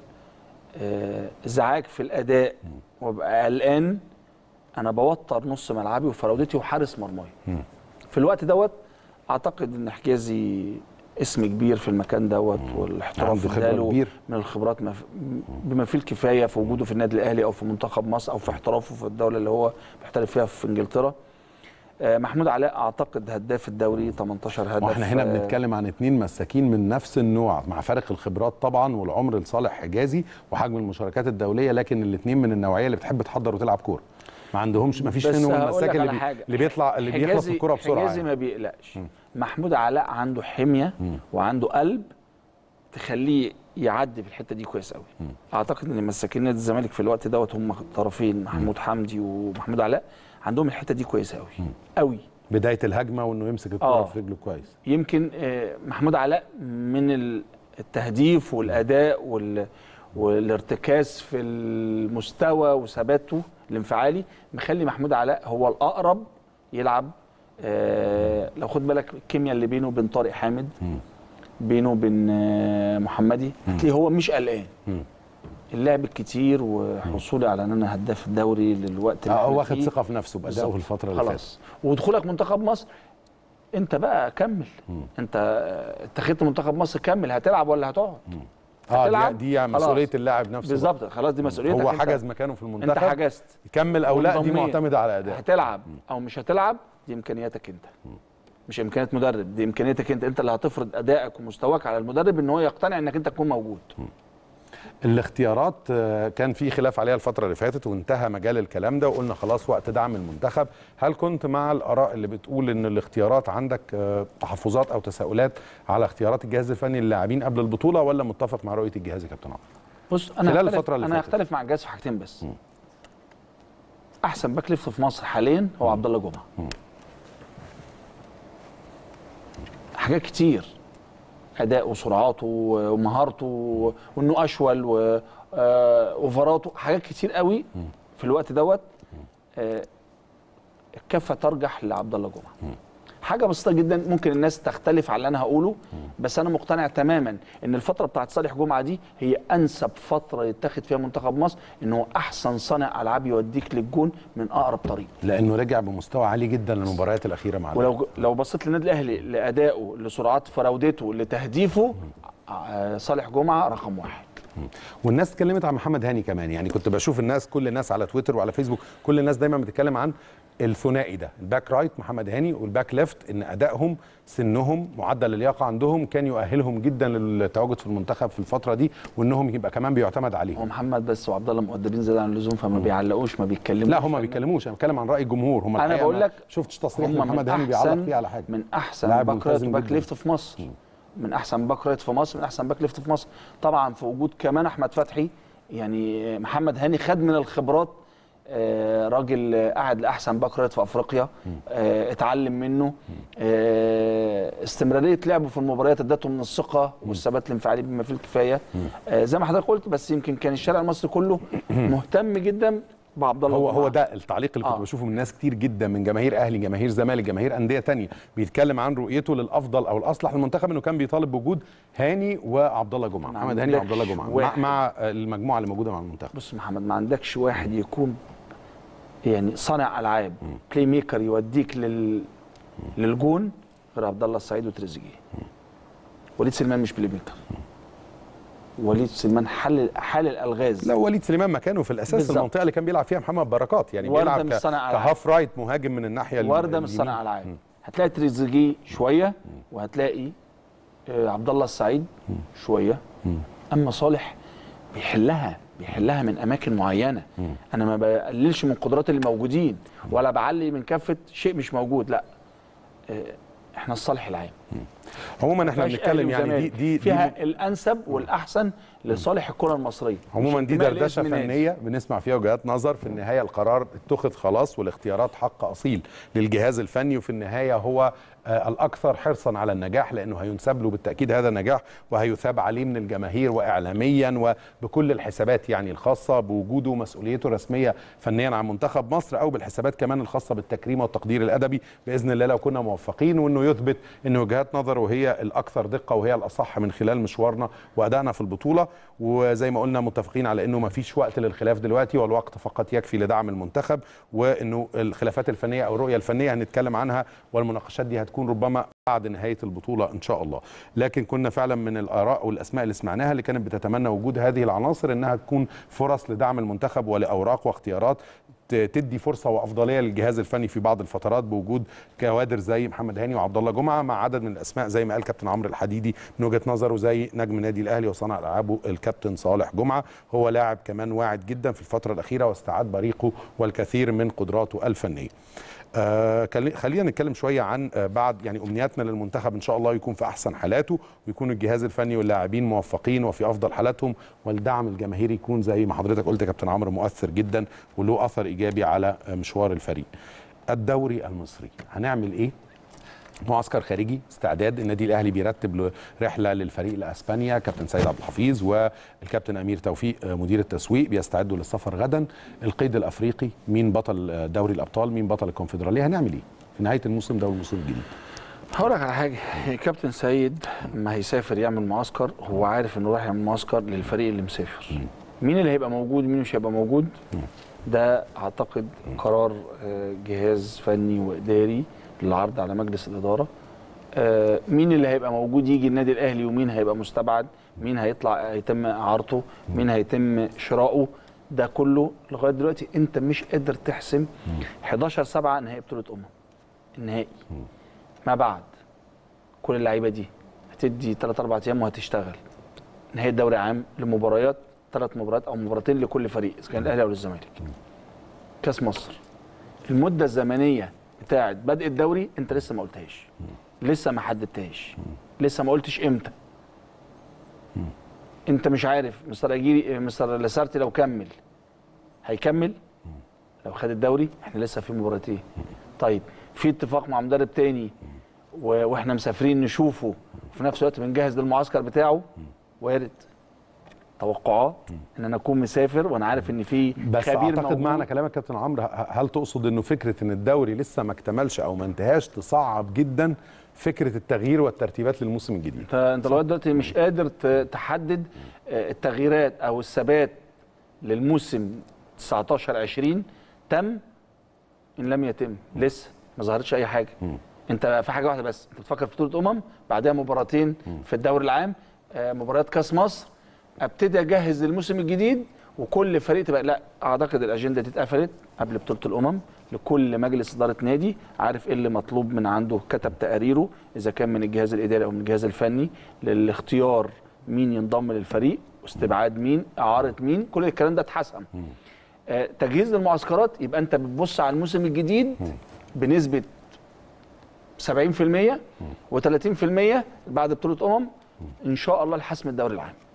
[SPEAKER 3] آه، ازعاج في الاداء وابقى قلقان انا بوتر نص ملعبي وفراودتي وحارس مرماي في الوقت دوت اعتقد ان حجازي اسم كبير في المكان دوت والاحتراف
[SPEAKER 1] عنده خبرة
[SPEAKER 3] اداله
[SPEAKER 1] كبير.
[SPEAKER 3] من الخبرات ما في- بما فيه الكفايه في وجوده في النادي الاهلي او في منتخب مصر او في احترافه في الدوله اللي هو بيحترف فيها في انجلترا آه، محمود علاء اعتقد هداف الدوري 18 هدف
[SPEAKER 1] واحنا هنا
[SPEAKER 3] آه،
[SPEAKER 1] بنتكلم عن اتنين مساكين من نفس النوع مع فارق الخبرات طبعا والعمر لصالح حجازي وحجم المشاركات الدوليه لكن الاثنين من النوعيه اللي بتحب تحضر وتلعب كوره ما عندهمش ما فيش
[SPEAKER 3] بس
[SPEAKER 1] منهم
[SPEAKER 3] هقول
[SPEAKER 1] المساك
[SPEAKER 3] لك
[SPEAKER 1] اللي,
[SPEAKER 3] على
[SPEAKER 1] بي...
[SPEAKER 3] حاجة.
[SPEAKER 1] اللي بيطلع اللي بيخلص
[SPEAKER 3] حجازي-
[SPEAKER 1] الكوره بسرعه
[SPEAKER 3] حجازي
[SPEAKER 1] يعني.
[SPEAKER 3] ما بيقلقش محمود علاء عنده حميه وعنده قلب تخليه يعدي في الحته دي كويس قوي اعتقد ان مساكين نادي الزمالك في الوقت دوت هم الطرفين محمود حمدي ومحمود علاء عندهم الحته دي كويسه قوي قوي
[SPEAKER 1] بدايه الهجمه وانه يمسك الكوره
[SPEAKER 3] آه.
[SPEAKER 1] في رجله كويس
[SPEAKER 3] يمكن آه، محمود علاء من ال- التهديف والاداء وال والارتكاز في المستوى وثباته الانفعالي مخلي محمود علاء هو الاقرب يلعب آه، لو خد بالك الكيمياء اللي بينه وبين طارق حامد بينه وبين آه، محمدي هتلاقيه هو مش قلقان اللعب الكتير وحصولي على ان انا هداف الدوري للوقت اللي
[SPEAKER 1] اه
[SPEAKER 3] احنا
[SPEAKER 1] هو واخد
[SPEAKER 3] فيه.
[SPEAKER 1] ثقه في نفسه بادائه
[SPEAKER 3] بالظبط.
[SPEAKER 1] في الفتره اللي فاتت
[SPEAKER 3] خلاص ودخولك منتخب مصر انت بقى كمل انت انت خدت منتخب مصر كمل هتلعب ولا هتقعد
[SPEAKER 1] اه
[SPEAKER 3] هتلعب؟
[SPEAKER 1] دي, دي
[SPEAKER 3] خلاص.
[SPEAKER 1] مسؤوليه اللاعب نفسه
[SPEAKER 3] بالظبط خلاص دي مسؤوليتك
[SPEAKER 1] هو
[SPEAKER 3] انت.
[SPEAKER 1] حجز مكانه في المنتخب
[SPEAKER 3] انت حجزت
[SPEAKER 1] يكمل او لا دي
[SPEAKER 3] وانضميت.
[SPEAKER 1] معتمده على اداء
[SPEAKER 3] هتلعب او مش هتلعب دي امكانياتك انت مش امكانيات مدرب دي امكانياتك انت انت اللي هتفرض ادائك ومستواك على المدرب ان هو يقتنع انك انت تكون موجود
[SPEAKER 1] الاختيارات آه، كان في خلاف عليها الفترة اللي فاتت وانتهى مجال الكلام ده وقلنا خلاص وقت دعم المنتخب هل كنت مع الآراء اللي بتقول ان الاختيارات عندك آه، تحفظات او تساؤلات على اختيارات الجهاز الفني للاعبين قبل البطولة ولا متفق مع رؤية الجهاز يا كابتن عمرو؟
[SPEAKER 3] بص انا
[SPEAKER 1] خلال
[SPEAKER 3] هختلف-
[SPEAKER 1] الفترة اللي
[SPEAKER 3] انا
[SPEAKER 1] فاتت.
[SPEAKER 3] هختلف مع الجهاز في حاجتين بس احسن باك ليفت في مصر حاليا هو عبد الله جمعه حاجات كتير اداء وسرعاته ومهارته وانه اشول واوفراته حاجات كتير قوي في الوقت دوت آه، الكفه ترجح لعبد الله جمعه حاجه بسيطه جدا ممكن الناس تختلف على اللي انا هقوله بس انا مقتنع تماما ان الفتره بتاعت صالح جمعه دي هي انسب فتره يتخذ فيها منتخب مصر ان هو احسن صانع العاب يوديك للجون من اقرب طريق
[SPEAKER 1] لانه رجع بمستوى عالي جدا للمباريات الاخيره مع الأهلي.
[SPEAKER 3] ولو لو بصيت للنادي الاهلي لادائه لسرعات فراودته لتهديفه آه، صالح جمعه رقم واحد
[SPEAKER 1] والناس اتكلمت عن محمد هاني كمان يعني كنت بشوف الناس كل الناس على تويتر وعلى فيسبوك كل الناس دايما بتتكلم عن الثنائي ده الباك رايت محمد هاني والباك ليفت ان ادائهم سنهم معدل اللياقه عندهم كان يؤهلهم جدا للتواجد في المنتخب في الفتره دي وانهم يبقى كمان بيعتمد
[SPEAKER 3] هو
[SPEAKER 1] عليهم
[SPEAKER 3] محمد بس وعبد الله مؤدبين زياده عن اللزوم فما بيعلقوش ما بيتكلموش
[SPEAKER 1] لا هم ما بيتكلموش انا بتكلم عن راي الجمهور هم
[SPEAKER 3] انا
[SPEAKER 1] الحقيقة
[SPEAKER 3] بقول
[SPEAKER 1] ما
[SPEAKER 3] لك
[SPEAKER 1] شفتش تصريح
[SPEAKER 3] هم
[SPEAKER 1] محمد
[SPEAKER 3] من
[SPEAKER 1] هاني بيعلق
[SPEAKER 3] أحسن-
[SPEAKER 1] فيه على حاجه
[SPEAKER 3] من احسن
[SPEAKER 1] لاعب
[SPEAKER 3] باك رايت
[SPEAKER 1] ملتزم
[SPEAKER 3] وباك
[SPEAKER 1] جداً.
[SPEAKER 3] ليفت في مصر من احسن باك رايت في مصر من احسن باك ليفت في مصر طبعا في وجود كمان احمد فتحي يعني محمد هاني خد من الخبرات آه، راجل آه، قاعد لاحسن باك رايت في افريقيا آه، اتعلم منه آه، استمراريه لعبه في المباريات ادته من الثقه والثبات الانفعالي بما فيه الكفايه آه، زي ما حضرتك قلت بس يمكن كان الشارع المصري كله مهتم جدا بعبد الله
[SPEAKER 1] هو هو
[SPEAKER 3] جمعة.
[SPEAKER 1] ده التعليق اللي كنت
[SPEAKER 3] آه.
[SPEAKER 1] بشوفه من ناس كتير جدا من جماهير اهلي جماهير زمالك جماهير انديه تانية بيتكلم عن رؤيته للافضل او الاصلح للمنتخب انه كان بيطالب بوجود هاني وعبد الله جمعه
[SPEAKER 3] ما
[SPEAKER 1] محمد هاني وعبد الله
[SPEAKER 3] عندكش
[SPEAKER 1] جمعه مع,
[SPEAKER 3] واحد.
[SPEAKER 1] مع المجموعه اللي موجوده مع المنتخب
[SPEAKER 3] بص محمد ما عندكش واحد يكون يعني صانع العاب بلاي ميكر يوديك لل للجون غير عبد الله السعيد وتريزيجيه وليد سليمان مش بلاي ميكر وليد سليمان حل حل الالغاز
[SPEAKER 1] لا وليد سليمان مكانه في الاساس
[SPEAKER 3] بالظبط.
[SPEAKER 1] المنطقه اللي كان بيلعب فيها محمد بركات يعني
[SPEAKER 3] وردة
[SPEAKER 1] بيلعب
[SPEAKER 3] مش
[SPEAKER 1] ك-
[SPEAKER 3] صانع ألعاب.
[SPEAKER 1] كهاف رايت مهاجم من الناحيه ال-
[SPEAKER 3] ورده مش
[SPEAKER 1] اليمين.
[SPEAKER 3] صانع العاب هتلاقي تريزيجيه شويه وهتلاقي آه، عبد الله السعيد شويه اما صالح بيحلها بيحلها من اماكن معينه انا ما بقللش من قدرات اللي موجودين ولا بعلي من كافه شيء مش موجود لا آه، احنا الصالح العام
[SPEAKER 1] عموما احنا
[SPEAKER 3] مفيهاش
[SPEAKER 1] بنتكلم
[SPEAKER 3] أهلي
[SPEAKER 1] يعني دي
[SPEAKER 3] وزمالك.
[SPEAKER 1] دي, دي
[SPEAKER 3] فيها الانسب والاحسن لصالح الكره المصريه
[SPEAKER 1] عموما
[SPEAKER 3] مش
[SPEAKER 1] دي
[SPEAKER 3] انتماء
[SPEAKER 1] دردشه
[SPEAKER 3] لاسم نادي.
[SPEAKER 1] فنيه بنسمع فيها وجهات نظر في النهايه القرار اتخذ خلاص والاختيارات حق اصيل للجهاز الفني وفي النهايه هو آه، الاكثر حرصا على النجاح لانه هينسب له بالتاكيد هذا النجاح وهيثاب عليه من الجماهير واعلاميا وبكل الحسابات يعني الخاصه بوجوده ومسؤوليته الرسميه فنيا عن منتخب مصر او بالحسابات كمان الخاصه بالتكريم والتقدير الادبي باذن الله لو كنا موفقين وانه يثبت ان وجهات نظره هي الاكثر دقه وهي الاصح من خلال مشوارنا وادائنا في البطوله وزي ما قلنا متفقين على انه ما فيش وقت للخلاف دلوقتي والوقت فقط يكفي لدعم المنتخب وانه الخلافات الفنيه او الرؤيه الفنيه هنتكلم عنها والمناقشات دي هتكون ربما بعد نهايه البطوله ان شاء الله لكن كنا فعلا من الاراء والاسماء اللي سمعناها اللي كانت بتتمنى وجود هذه العناصر انها تكون فرص لدعم المنتخب ولاوراق واختيارات ت- تدي فرصه وافضليه للجهاز الفني في بعض الفترات بوجود كوادر زي محمد هاني وعبد الله جمعه مع عدد من الاسماء زي ما قال كابتن عمرو الحديدي من وجهه نظره زي نجم نادي الاهلي وصانع العابه الكابتن صالح جمعه هو لاعب كمان واعد جدا في الفتره الاخيره واستعاد بريقه والكثير من قدراته الفنيه آه كل- خلينا نتكلم شويه عن آه بعد يعني امنياتنا للمنتخب ان شاء الله يكون في احسن حالاته ويكون الجهاز الفني واللاعبين موفقين وفي افضل حالاتهم والدعم الجماهيري يكون زي ما حضرتك قلت يا كابتن عمرو مؤثر جدا وله اثر ايجابي على آه، مشوار الفريق. الدوري المصري هنعمل ايه؟ معسكر خارجي استعداد النادي الاهلي بيرتب له رحله للفريق لاسبانيا كابتن سيد عبد الحفيظ والكابتن امير توفيق آه، مدير التسويق بيستعدوا للسفر غدا القيد الافريقي مين بطل آه، دوري الابطال مين بطل الكونفدراليه هنعمل ايه في نهايه الموسم ده والموسم الجديد
[SPEAKER 3] هقول لك على حاجه كابتن سيد ما هيسافر يعمل معسكر هو عارف انه رايح يعمل معسكر للفريق اللي مسافر مين اللي هيبقى موجود مين مش هيبقى موجود ده اعتقد قرار آه، جهاز فني واداري للعرض على مجلس الاداره آه، مين اللي هيبقى موجود يجي النادي الاهلي ومين هيبقى مستبعد مين هيطلع هيتم اعارته مين هيتم شراؤه ده كله لغايه دلوقتي انت مش قادر تحسم 11 7 نهائي بطوله امم النهائي ما بعد كل اللعيبه دي هتدي 3 4 ايام وهتشتغل نهايه دوري عام لمباريات ثلاث مباريات او مباراتين لكل فريق اذا كان الاهلي او الزمالك كاس مصر المده الزمنيه بتاعه بدء الدوري انت لسه ما قلتهاش لسه ما حددتهاش لسه ما قلتش امتى انت مش عارف مستر اجيري مستر لاسارتي لو كمل هيكمل لو خد الدوري احنا لسه في مباراتين طيب في اتفاق مع مدرب تاني و- واحنا مسافرين نشوفه وفي نفس الوقت بنجهز للمعسكر بتاعه وارد توقعات ان انا اكون مسافر وانا عارف ان في
[SPEAKER 1] بس
[SPEAKER 3] خبير
[SPEAKER 1] اعتقد
[SPEAKER 3] موجود.
[SPEAKER 1] معنى كلامك كابتن عمرو ه- هل تقصد انه فكره ان الدوري لسه ما اكتملش او ما انتهاش تصعب جدا فكره التغيير والترتيبات للموسم الجديد
[SPEAKER 3] انت انت لغايه دلوقتي مش قادر ت- تحدد آه، التغييرات او الثبات للموسم 19 20 تم ان لم يتم لسه ما ظهرتش اي حاجه انت في حاجه واحده بس انت بتفكر في بطوله امم بعدها مباراتين في الدوري العام آه، مباريات كاس مصر ابتدي اجهز للموسم الجديد وكل فريق تبقى لا اعتقد الاجنده دي اتقفلت قبل بطوله الامم لكل مجلس اداره نادي عارف ايه اللي مطلوب من عنده كتب تقاريره اذا كان من الجهاز الاداري او من الجهاز الفني للاختيار مين ينضم للفريق واستبعاد مين اعاره مين كل الكلام ده اتحسم آه، تجهيز للمعسكرات يبقى انت بتبص على الموسم الجديد بنسبه 70% و30% بعد بطوله امم ان شاء الله لحسم الدوري العام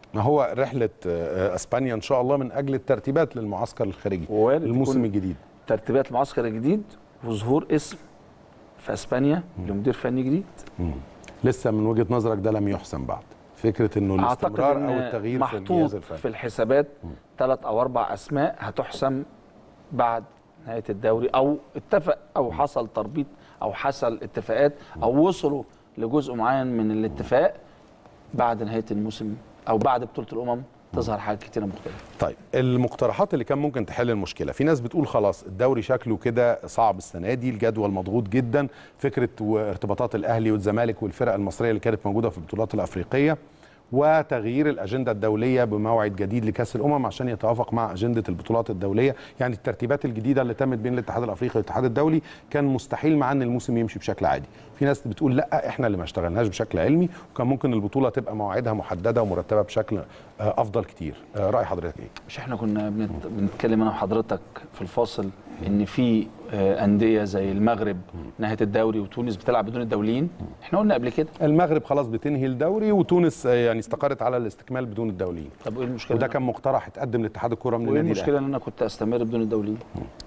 [SPEAKER 1] ما هو رحله آه، اسبانيا ان شاء الله من اجل الترتيبات للمعسكر الخارجي
[SPEAKER 3] وارد
[SPEAKER 1] الموسم
[SPEAKER 3] يكون
[SPEAKER 1] الجديد
[SPEAKER 3] ترتيبات المعسكر الجديد وظهور اسم في اسبانيا لمدير فني جديد
[SPEAKER 1] لسه من وجهه نظرك ده لم يحسم بعد فكره انه
[SPEAKER 3] اعتقد
[SPEAKER 1] الاستمرار
[SPEAKER 3] ان
[SPEAKER 1] او التغيير في الجهاز
[SPEAKER 3] محطوط
[SPEAKER 1] الفني
[SPEAKER 3] في الحسابات ثلاث او اربع اسماء هتحسم بعد نهايه الدوري او اتفق او حصل تربيط او حصل اتفاقات او وصلوا لجزء معين من الاتفاق بعد نهايه الموسم او بعد بطوله الامم تظهر حاجات كتيره مختلفه
[SPEAKER 1] طيب المقترحات اللي كان ممكن تحل المشكله في ناس بتقول خلاص الدوري شكله كده صعب السنه دي الجدول مضغوط جدا فكره وارتباطات الاهلي والزمالك والفرق المصريه اللي كانت موجوده في البطولات الافريقيه وتغيير الاجنده الدوليه بموعد جديد لكاس الامم عشان يتوافق مع اجنده البطولات الدوليه يعني الترتيبات الجديده اللي تمت بين الاتحاد الافريقي والاتحاد الدولي كان مستحيل مع ان الموسم يمشي بشكل عادي في ناس بتقول لا احنا اللي ما اشتغلناش بشكل علمي وكان ممكن البطوله تبقى مواعيدها محدده ومرتبه بشكل آه، افضل كتير آه، راي حضرتك ايه
[SPEAKER 3] مش احنا كنا بنت- بنتكلم انا وحضرتك في الفاصل ان في آه، انديه زي المغرب نهايه الدوري وتونس بتلعب بدون الدوليين احنا قلنا قبل كده
[SPEAKER 1] المغرب خلاص بتنهي الدوري وتونس آه، يعني استقرت على الاستكمال بدون الدوليين
[SPEAKER 3] طب ايه المشكله
[SPEAKER 1] وده
[SPEAKER 3] إن-
[SPEAKER 1] كان مقترح اتقدم لاتحاد الكره من
[SPEAKER 3] وايه
[SPEAKER 1] النادي
[SPEAKER 3] المشكله ان انا كنت استمر بدون الدوليين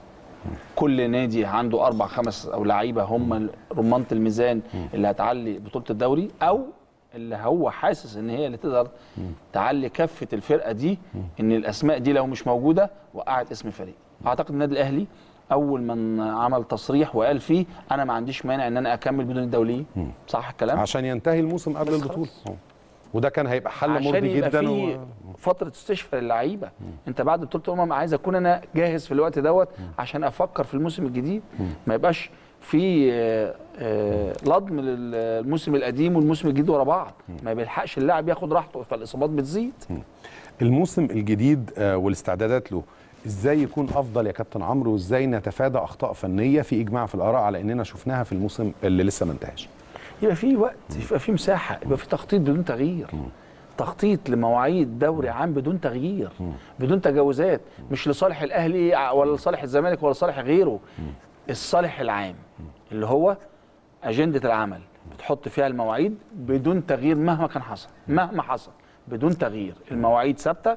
[SPEAKER 3] كل نادي عنده اربع خمس او لعيبه هم رمانه الميزان اللي هتعلي بطوله الدوري او اللي هو حاسس ان هي اللي تقدر تعلي كفه الفرقه دي ان الاسماء دي لو مش موجوده وقعت اسم فريق اعتقد النادي الاهلي اول من عمل تصريح وقال فيه انا ما عنديش مانع ان انا اكمل بدون الدوليين صح الكلام
[SPEAKER 1] عشان ينتهي الموسم قبل
[SPEAKER 3] بس
[SPEAKER 1] البطوله
[SPEAKER 3] خلاص.
[SPEAKER 1] وده كان هيبقى حل
[SPEAKER 3] عشان
[SPEAKER 1] مرضي
[SPEAKER 3] يبقى
[SPEAKER 1] جدا
[SPEAKER 3] في
[SPEAKER 1] و...
[SPEAKER 3] فتره استشفاء للعيبه انت بعد بطوله الامم عايز اكون انا جاهز في الوقت دوت عشان افكر في الموسم الجديد ما يبقاش في آه، آه، لضم للموسم القديم والموسم الجديد ورا بعض ما بيلحقش اللاعب ياخد راحته فالاصابات بتزيد
[SPEAKER 1] الموسم الجديد آه، والاستعدادات له ازاي يكون افضل يا كابتن عمرو وازاي نتفادى اخطاء فنيه في اجماع في الاراء على اننا شفناها في الموسم اللي لسه ما انتهاش
[SPEAKER 3] يبقى في وقت يبقى في مساحه يبقى في تخطيط بدون تغيير تخطيط لمواعيد دوري عام بدون تغيير بدون تجاوزات مش لصالح الاهلي ع- ولا لصالح الزمالك ولا لصالح غيره الصالح العام اللي هو اجنده العمل بتحط فيها المواعيد بدون تغيير مهما كان حصل مهما حصل بدون تغيير المواعيد ثابته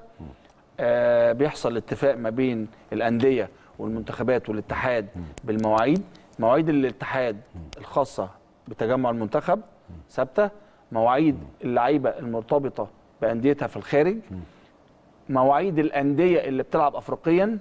[SPEAKER 3] آه بيحصل اتفاق ما بين الانديه والمنتخبات والاتحاد بالمواعيد مواعيد الاتحاد الخاصه بتجمع المنتخب ثابته مواعيد اللعيبه المرتبطه بانديتها في الخارج مواعيد الانديه اللي بتلعب افريقيا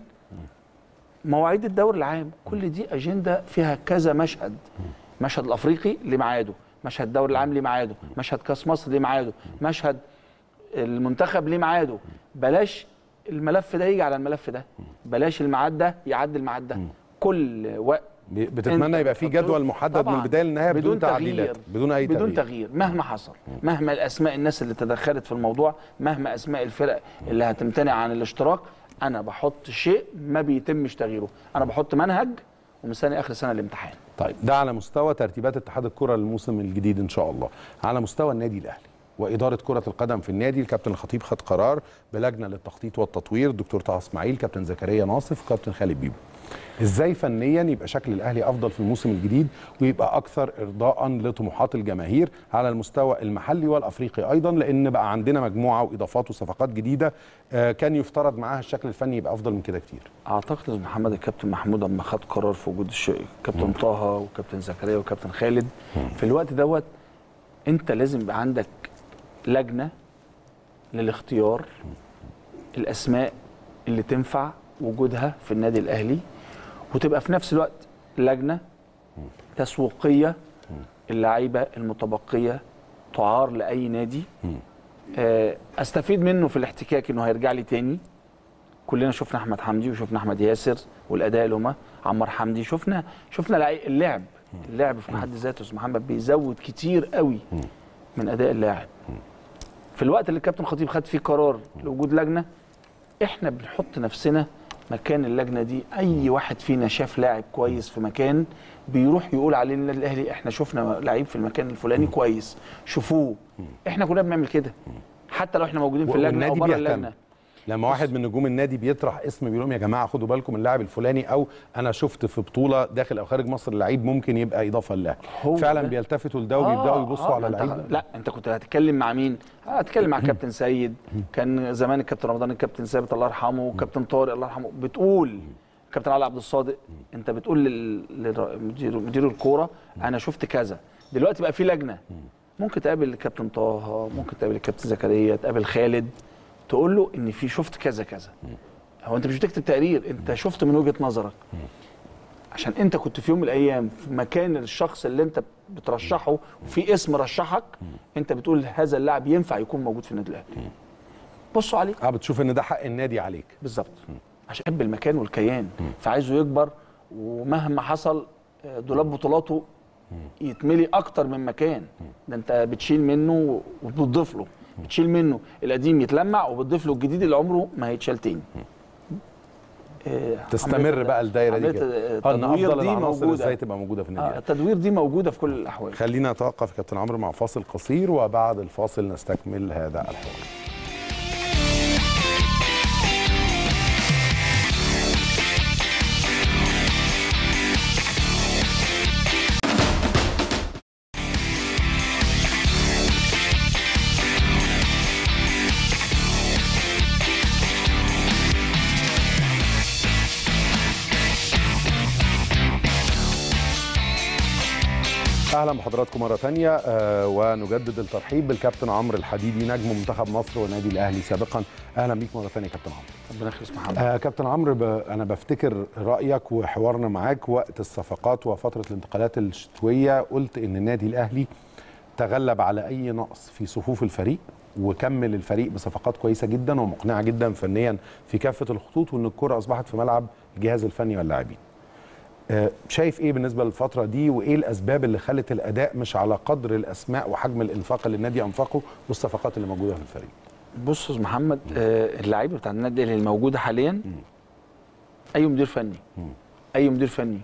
[SPEAKER 3] مواعيد الدوري العام كل دي اجنده فيها كذا مشهد مشهد الافريقي ليه ميعاده مشهد الدوري العام ليه ميعاده مشهد كاس مصر ليه ميعاده مشهد المنتخب ليه ميعاده بلاش الملف ده يجي على الملف ده بلاش الميعاد ده يعدي الميعاد ده كل وقت
[SPEAKER 1] ب- بتتمنى
[SPEAKER 3] أنت
[SPEAKER 1] يبقى في
[SPEAKER 3] بتحط له-
[SPEAKER 1] جدول محدد من
[SPEAKER 3] طبعاً.
[SPEAKER 1] البدايه للنهايه بدون, تعديلات
[SPEAKER 3] تغيير.
[SPEAKER 1] بدون اي
[SPEAKER 3] بدون
[SPEAKER 1] تغيير
[SPEAKER 3] تغيير مهما حصل مهما الاسماء الناس اللي تدخلت في الموضوع مهما اسماء الفرق اللي هتمتنع عن الاشتراك انا بحط شيء ما بيتمش تغييره انا بحط منهج ومستني اخر سنه الامتحان
[SPEAKER 1] طيب ده على مستوى ترتيبات اتحاد الكره للموسم الجديد ان شاء الله على مستوى النادي الاهلي واداره كره القدم في النادي الكابتن الخطيب خد قرار بلجنه للتخطيط والتطوير الدكتور طه اسماعيل كابتن زكريا ناصف وكابتن خالد بيبو ازاي فنيا يبقى شكل الاهلي افضل في الموسم الجديد ويبقى اكثر ارضاء لطموحات الجماهير على المستوى المحلي والافريقي ايضا لان بقى عندنا مجموعه واضافات وصفقات جديده آه، كان يفترض معاها الشكل الفني يبقى افضل من كده كتير
[SPEAKER 3] اعتقد ان محمد الكابتن محمود اما خد قرار في وجود الش... كابتن طه وكابتن زكريا وكابتن خالد في الوقت دوت انت لازم يبقى عندك لجنه للاختيار الاسماء اللي تنفع وجودها في النادي الاهلي وتبقى في نفس الوقت لجنه تسويقيه اللعيبه المتبقيه تعار لاي نادي آه، استفيد منه في الاحتكاك انه هيرجع لي تاني كلنا شفنا احمد حمدي وشفنا احمد ياسر والاداء اللي هما عمار حمدي شفنا شفنا لعي- اللعب اللعب في حد ذاته استاذ محمد بيزود كتير قوي من اداء اللاعب في الوقت اللي الكابتن خطيب خد فيه قرار لوجود لجنه احنا بنحط نفسنا مكان اللجنه دي اي واحد فينا شاف لاعب كويس في مكان بيروح يقول عليه النادي الاهلي احنا شفنا لعيب في المكان الفلاني كويس شوفوه احنا كلنا بنعمل كده حتى لو احنا موجودين في اللجنه او
[SPEAKER 1] والنادي
[SPEAKER 3] بره
[SPEAKER 1] بيهتم.
[SPEAKER 3] اللجنه
[SPEAKER 1] لما واحد من نجوم النادي بيطرح اسم بيقول لهم يا جماعه خدوا بالكم اللاعب الفلاني او انا شفت في بطوله داخل او خارج مصر لعيب ممكن يبقى اضافه للاهلي
[SPEAKER 3] هو
[SPEAKER 1] فعلا
[SPEAKER 3] ده.
[SPEAKER 1] بيلتفتوا لده وبيبداوا يبصوا على
[SPEAKER 3] أنت-
[SPEAKER 1] اللعيب
[SPEAKER 3] لا انت كنت هتتكلم مع مين؟ هتتكلم مع كابتن سيد كان زمان الكابتن رمضان الكابتن ثابت الله يرحمه كابتن طارق الله يرحمه بتقول كابتن علي عبد الصادق انت بتقول لل- للمدير مدير الكوره انا شفت كذا دلوقتي بقى في لجنه ممكن تقابل الكابتن طه ممكن تقابل الكابتن زكريا تقابل خالد تقول له ان في شفت كذا كذا هو انت مش بتكتب تقرير انت شفت من وجهه نظرك عشان انت كنت في يوم من الايام في مكان الشخص اللي انت بترشحه وفي اسم رشحك انت بتقول هذا اللاعب ينفع يكون موجود في النادي الاهلي بصوا عليه
[SPEAKER 1] اه بتشوف ان ده حق النادي عليك
[SPEAKER 3] بالظبط عشان يحب المكان والكيان فعايزه يكبر ومهما حصل آه، دولاب بطولاته يتملي اكتر من مكان ده انت بتشيل منه وبتضيف له بتشيل منه القديم يتلمع وبتضيف له الجديد اللي عمره ما هيتشال تاني آه،
[SPEAKER 1] تستمر
[SPEAKER 3] عملية-
[SPEAKER 1] بقى الدايره دي
[SPEAKER 3] عملية
[SPEAKER 1] كده اه ان
[SPEAKER 3] التدوير
[SPEAKER 1] افضل
[SPEAKER 3] دي
[SPEAKER 1] العناصر
[SPEAKER 3] موجودة.
[SPEAKER 1] ازاي تبقى موجوده في النادي
[SPEAKER 3] آه
[SPEAKER 1] الأهلي.
[SPEAKER 3] التدوير دي موجوده في كل الاحوال
[SPEAKER 1] خلينا نتوقف يا كابتن عمرو مع فاصل قصير وبعد الفاصل نستكمل هذا الحوار اهلا بحضراتكم مره تانية آه ونجدد الترحيب بالكابتن عمرو الحديدي نجم منتخب مصر والنادي الاهلي سابقا اهلا بيك مره تانية يا كابتن عمرو
[SPEAKER 3] ربنا يخلص محمد
[SPEAKER 1] آه كابتن عمرو ب... انا بفتكر رايك وحوارنا معاك وقت الصفقات وفتره الانتقالات الشتويه قلت ان النادي الاهلي تغلب على اي نقص في صفوف الفريق وكمل الفريق بصفقات كويسه جدا ومقنعه جدا فنيا في كافه الخطوط وان الكره اصبحت في ملعب الجهاز الفني واللاعبين آه، شايف ايه بالنسبه للفتره دي وايه الاسباب اللي خلت الاداء مش على قدر الاسماء وحجم الانفاق اللي النادي انفقه والصفقات اللي موجوده في الفريق
[SPEAKER 3] بص يا استاذ محمد آه اللعيبه بتاع النادي الاهلي الموجوده حاليا اي مدير فني اي مدير فني